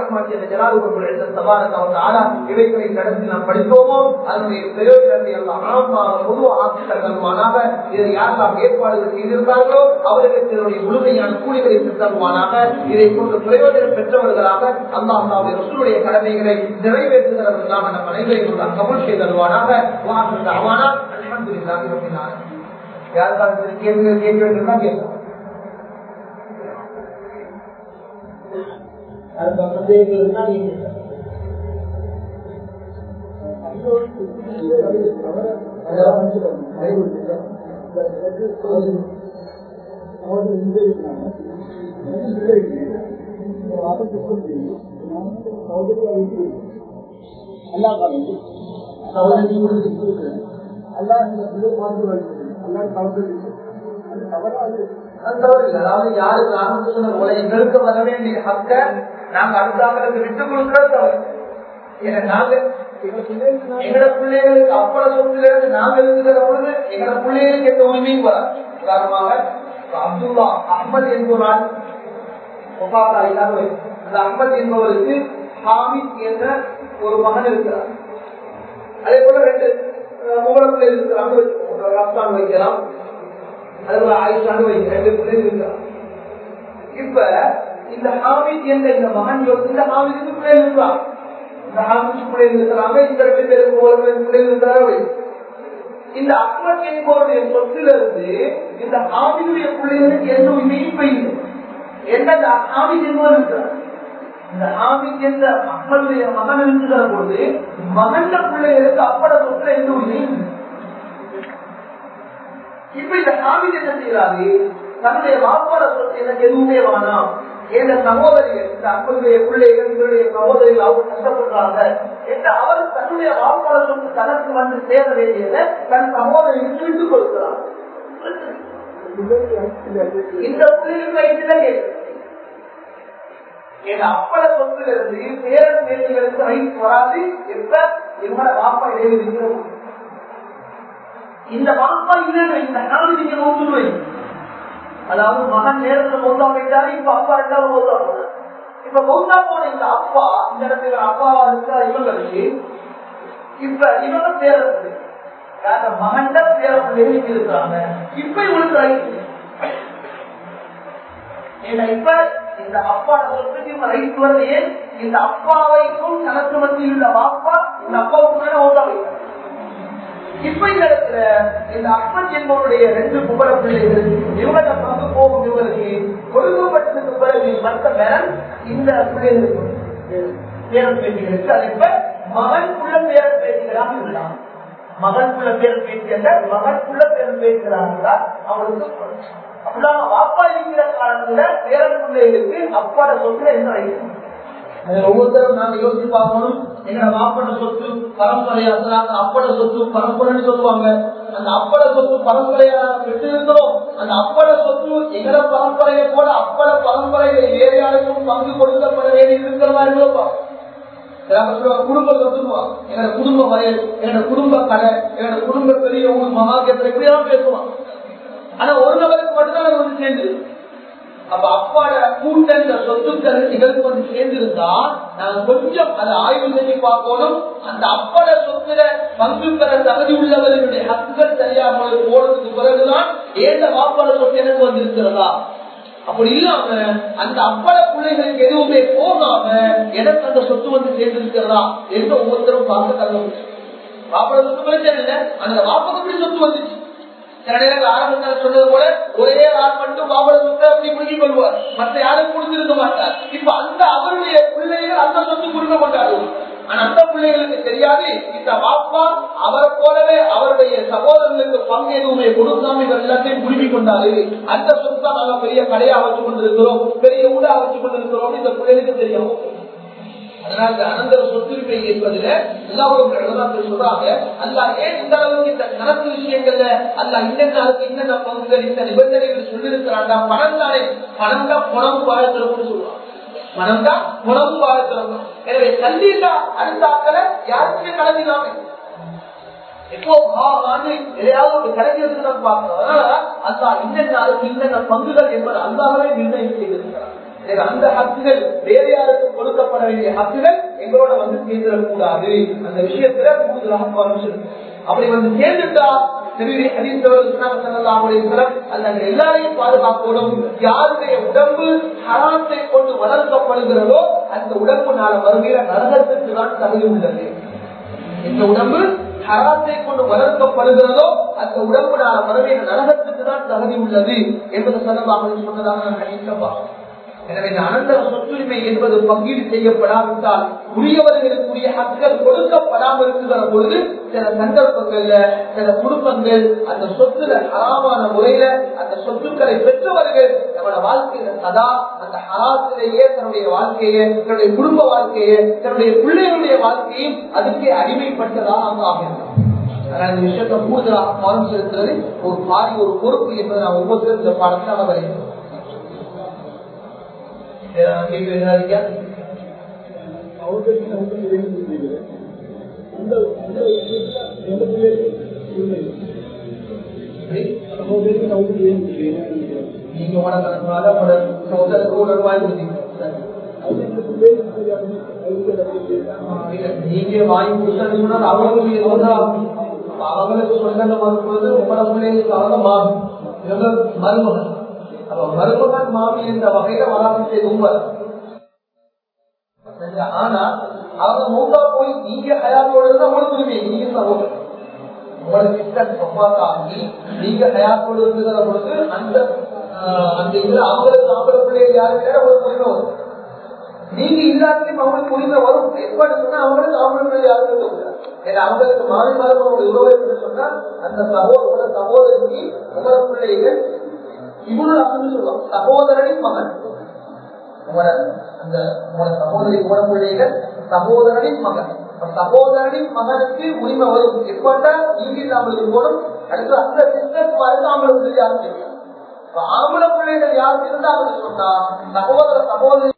இவைகளை நடத்தி நாம் படித்தோமோ அதனுடைய பிரயோஜனத்தை எல்லாம் ஆன்மாக பொதுவாக ஆட்சி தருவானாக இதை யாரெல்லாம் ஏற்பாடுகள் செய்திருந்தார்களோ அவர்களுக்கு இதனுடைய முழுமையான கூலிகளை தருவானாக இதை கொண்டு பிரயோஜனம் பெற்றவர்களாக அல்லாஹாவுடைய ரசூலுடைய கடமைகளை நிறைவேற்றுகிறவர்களாக நம் அனைவரையும் கமல் செய்தருவானாக வாங்க அவானா அல்ஹம்துலில்லாஹி யாருக்காவது கேள்விகள் கேட்க வேண்டும் தான் கேட்கலாம் அதாவது யாருக்கு ஆரம்பிச்சு சொன்ன போல எங்களுக்கு வர வேண்டிய ஹக்க நாங்க அடுத்தவங்களுக்கு விட்டுக் கொடுக்கிறது தவறு ஏன்னா நாங்க எங்கட பிள்ளைகளுக்கு அப்பட சொத்துல இருந்து நாங்க இருக்கிற பொழுது எங்கட பிள்ளைகளுக்கு எந்த உரிமையும் வராது உதாரணமாக அப்துல்லா அஹமது என்பவரால் ஒபாக்கா இல்லாம அந்த அஹமது என்பவருக்கு ஹாமித் என்ற ஒரு மகன் இருக்கிறார் அதே போல ரெண்டு முகலத்துல இருக்கிறாங்க ரம்சான் வைக்கலாம் அதுபோல ஆயுஷான்னு வைக்க ரெண்டு பிள்ளைகள் இருக்கிறார் இப்ப இந்த ஹாமித் என்ற இந்த மகன் இந்த ஹாமிதுக்கு பிள்ளைகள் இருக்கிறார் இந்த ஹாமிது பிள்ளைகள் இருக்கிறாங்க இந்த ரெண்டு பேருக்கு ஒரு பிள்ளைகள் இருக்கிறாங்க இந்த அஹ்மத் என்பவருடைய சொத்திலிருந்து இந்த ஹாமிதுடைய பிள்ளைகளுக்கு எந்த உரிமையும் இல்லை எந்த ஹாமித் என்பவர் இருக்கிறார் இந்த ஹாமித் என்ற அஹ்மதுடைய மகன் இருக்கிற போது மகன் பிள்ளைகளுக்கு அப்பட சொத்துல எந்த உரிமையும் இல்லை இப்ப இந்த ஹாமித் என்ன செய்யறாரு தன்னுடைய வாப்பாட சொத்து எனக்கு எதுவுமே வேணாம் எந்த சகோதரிகள் இந்த அன்புடைய பிள்ளைகள் இவருடைய சகோதரிகள் அவங்க கஷ்டப்படுறாங்க என்று அவர் தன்னுடைய வாப்பாட சொத்து தனக்கு வந்து சேர வேண்டியதை தன் சகோதரிகளுக்கு விட்டுக் கொடுக்கிறார் இந்த பிள்ளைகள் வயசுல என் அப்பட சொத்துல இருந்து பேரன் பேர்களுக்கு ரைட் வராது எப்ப இவங்களோட வாப்பா இடையில இருக்கிற இந்த வாப்பா இல்லைன்னு இந்த நாள் நீங்க நோக்குடுவீங்க அதாவது மகன் நேரத்துல மௌத்தா போயிட்டாரு இப்ப அப்பா ரெண்டாவது மௌத்தா போன இப்ப மௌத்தா போன இந்த அப்பா இந்த இடத்துல அப்பாவா இருக்கிற இவங்களுக்கு இப்ப இவங்க பேரப்பிள்ளை அந்த மகன் பேரப்பிள்ளைகள் இருக்கிறாங்க இப்ப இவங்களுக்கு ரைட் ஏன்னா இப்ப இந்த அப்பாட சொத்துக்கு இவங்க ரைட் வருது இந்த அப்பாவைக்கும் தனக்கு மத்தியில் உள்ள வாப்பா இந்த அப்பாவுக்கு மேல மௌத்தா போயிட்டாங்க இப்ப இந்த இடத்துல இந்த அஹ்மத் என்பவருடைய ரெண்டு புகழ பிள்ளைகள் இவங்கள பங்கு போகும் இவங்களுக்கு கொடுக்கப்பட்டதுக்கு பிறகு மற்ற பேரன் இந்த பிள்ளைகளுக்கு பேரன் பேட்டிகளுக்கு அது இப்ப மகனுக்குள்ள பேரன் பேட்டிகளாக இருந்தான் மகனுக்குள்ள பேரன் பேட்டி என்ற மகனுக்குள்ள பேரன் பேட்டிகளாக இருந்தால் அவங்களுக்கு அப்படின்னா வாப்பா இருக்கிற காலத்துல பேரன் பிள்ளைகளுக்கு அப்பாட சொத்துல என்ன ரைட்டு ஒவ்வொருத்தரும் நாங்க யோசிச்சு பார்க்கணும் எங்க மாப்பட சொத்து பரம்பரையா அப்பட சொத்து பரம்பரைன்னு சொல்லுவாங்க அந்த அப்பட சொத்து பரம்பரையா பெற்று இருக்கிறோம் அந்த அப்பட சொத்து எங்கட பரம்பரையை போல அப்பட பரம்பரையை வேறு யாருக்கும் பங்கு கொடுக்கப்பட வேண்டி இருக்கிறதா இருக்கிறோம் குடும்ப சொத்துமா எங்களோட குடும்ப வயல் எங்களோட குடும்ப கடை எங்களோட குடும்ப பெரியவங்க மகாக்கேத்திர இப்படியெல்லாம் பேசுவான் ஆனா ஒரு நபருக்கு மட்டும்தான் வந்து சேர்ந்து அப்ப அப்பாட கூட்ட சொத்துக்கள் நிகழ்வு வந்து சேர்ந்திருந்தா நாங்க கொஞ்சம் அதை ஆய்வு செஞ்சு பார்க்கணும் அந்த அப்பாட சொத்துல பங்கு பெற தகுதி உள்ளவர்களுடைய ஹக்குகள் சரியாக போனதுக்கு பிறகுதான் ஏந்த வாப்பாட சொத்து எனக்கு வந்திருக்கிறதா அப்படி இல்லாம அந்த அப்பட பிள்ளைகளுக்கு எதுவுமே போகாம எனக்கு அந்த சொத்து வந்து சேர்ந்திருக்கிறதா என்று ஒவ்வொருத்தரும் பார்க்க தள்ள வாப்பாட சொத்து பிரச்சனை இல்லை அந்த வாப்பகப்படி சொத்து வந்துச்சு சில நேரங்கள் ஆரம்பத்தில் சொன்னது போல ஒரே ஆள் மட்டும் பாபட சொத்தை அப்படி புரிஞ்சிக் கொள்வார் மற்ற யாரும் புரிஞ்சிருக்க மாட்டார் இப்ப அந்த அவருடைய பிள்ளைகள் அந்த சொத்து புரிஞ்ச மாட்டாரு ஆனா அந்த பிள்ளைகளுக்கு தெரியாது இந்த பாப்பா அவரை போலவே அவருடைய சகோதரர்களுக்கு பங்கு எதுவுமே கொடுக்காம இவர் எல்லாத்தையும் புரிவி கொண்டாரு அந்த சொத்தை நாங்க பெரிய கடையா வச்சு கொண்டிருக்கிறோம் பெரிய ஊடா வச்சு கொண்டிருக்கிறோம் இந்த பிள்ளைகளுக்கு தெரியும் அதனால இந்த அனந்தர சொத்துரிமை என்பதுல எல்லாரும் சொல்றாங்க அல்ல ஏன் இந்த அளவுக்கு இந்த கணக்கு விஷயங்கள்ல அல்ல இன்னென்ன அதுக்கு இன்னென்ன பங்குகள் இந்த நிபந்தனைகள் சொல்லியிருக்கிறாங்க பணம் தானே பணம் தான் புணம் வாழ்த்துறோம்னு சொல்லுவாங்க பணம் தான் புணம் வாழ்த்துறோம் எனவே கல்வியில்லா அடுத்த ஆக்களை யாருக்குமே கலந்தில்லாம எப்போ ஆண்டு எதையாவது ஒரு கிடைக்கிறதுக்கு தான் பார்க்கிறோம் அதனால அல்லா இன்னென்ன அதுக்கு இன்னென்ன பங்குகள் என்பது அல்லாகவே நிர்ணயம் செய்திருக்கிறார் அந்த ஹக்குகள் வேற யாருக்கும் கொடுக்கப்பட வேண்டிய ஹக்குகள் எங்களோட வந்து சேர்ந்துடக்கூடாது அந்த விஷயத்துல கூடுதலாக கவனம் அப்படி வந்து சேர்ந்துட்டா எல்லாரையும் பாதுகாக்கணும் யாருடைய உடம்பு ஹராத்தை கொண்டு வளர்க்கப்படுகிறதோ அந்த உடம்பு நாள வருகிற நரகத்துக்கு தான் தகுதி உள்ளது இந்த உடம்பு ஹராத்தை கொண்டு வளர்க்கப்படுகிறதோ அந்த உடம்பு நாள வருகிற நரகத்துக்கு தான் தகுதி உள்ளது என்பது சதமாக சொன்னதாக நான் கணிக்கப்பா எனவே இந்த அனந்த சொத்துரிமை என்பது பங்கீடு செய்யப்படாவிட்டால் உரியவர்களுக்குரிய ஹக்கள் கொடுக்கப்படாமல் இருக்கிற பொழுது சில சந்தர்ப்பங்கள்ல சில குடும்பங்கள் அந்த சொத்துல ஹராமான முறையில அந்த சொத்துக்களை பெற்றவர்கள் நம்மளோட வாழ்க்கையில சதா அந்த ஹராத்திலேயே தன்னுடைய வாழ்க்கையை தன்னுடைய குடும்ப வாழ்க்கையை தன்னுடைய பிள்ளைகளுடைய வாழ்க்கையும் அதுக்கே அடிமைப்பட்டதாக ஆகும் அதனால் இந்த விஷயத்தை கூடுதலாக கவனம் செலுத்துறது ஒரு பாரி ஒரு பொறுப்பு என்பதை நான் ஒவ்வொருத்தரும் இந்த பாடத்தை வரைக்கிறோம் நீங்க உங்களோட சகோதரர் ரூபாய் நீங்க வாங்கி கொடுத்தது சொன்னா அவங்களுக்கு அவங்களுக்கு சொன்னதை மறுப்பது உங்களோட பிள்ளைங்களுக்கு அவங்க மாறும் இவங்க மருமகன் அப்ப மருமகன் மாமி என்ற வகையில வராமல் செய்து உங்கள் ஆனா அவங்க மூத்தா போய் நீங்க ஹயாத்தோட இருந்தா உங்களுக்கு உரிமை நீங்க சகோதரர் உங்களுக்கு இஷ்டம் சொப்பாத்தா ஆகி நீங்க ஹயாத்தோடு இருக்கிற பொழுது அந்த அந்த இதுல அவங்களுக்கு ஆம்பளை பிள்ளைகள் யாரு வேற ஒரு உரிமை வரும் நீங்க இல்லாத்தையும் அவங்களுக்கு உரிமை வரும் ஏற்பாடு சொன்னா அவங்களுக்கு ஆம்பளை பிள்ளை யாருக்கு ஏன்னா அவங்களுக்கு மாறி மாறவங்க உறவை சொன்னா அந்த சகோதர சகோதரிக்கு உங்கள பிள்ளைகள் இவ்வளவு அப்படின்னு சொல்லுவாங்க சகோதரனின் மகன் உங்களோட அந்த உங்களோட சகோதரி உங்களோட பிள்ளைகள் சகோதரனின் மகன் சகோதரனின் மகனுக்கு உரிமை வரும் எப்பட்டா நீங்க இல்லாமல் இருக்கணும் அடுத்து அந்த சிஸ்டர்ஸ் மாதிரி ஆம்பளை பிள்ளை யாரும் தெரியும் ஆம்பளை பிள்ளைகள் யாருக்கு இருந்தாங்க சொன்னா சகோதர சகோதரி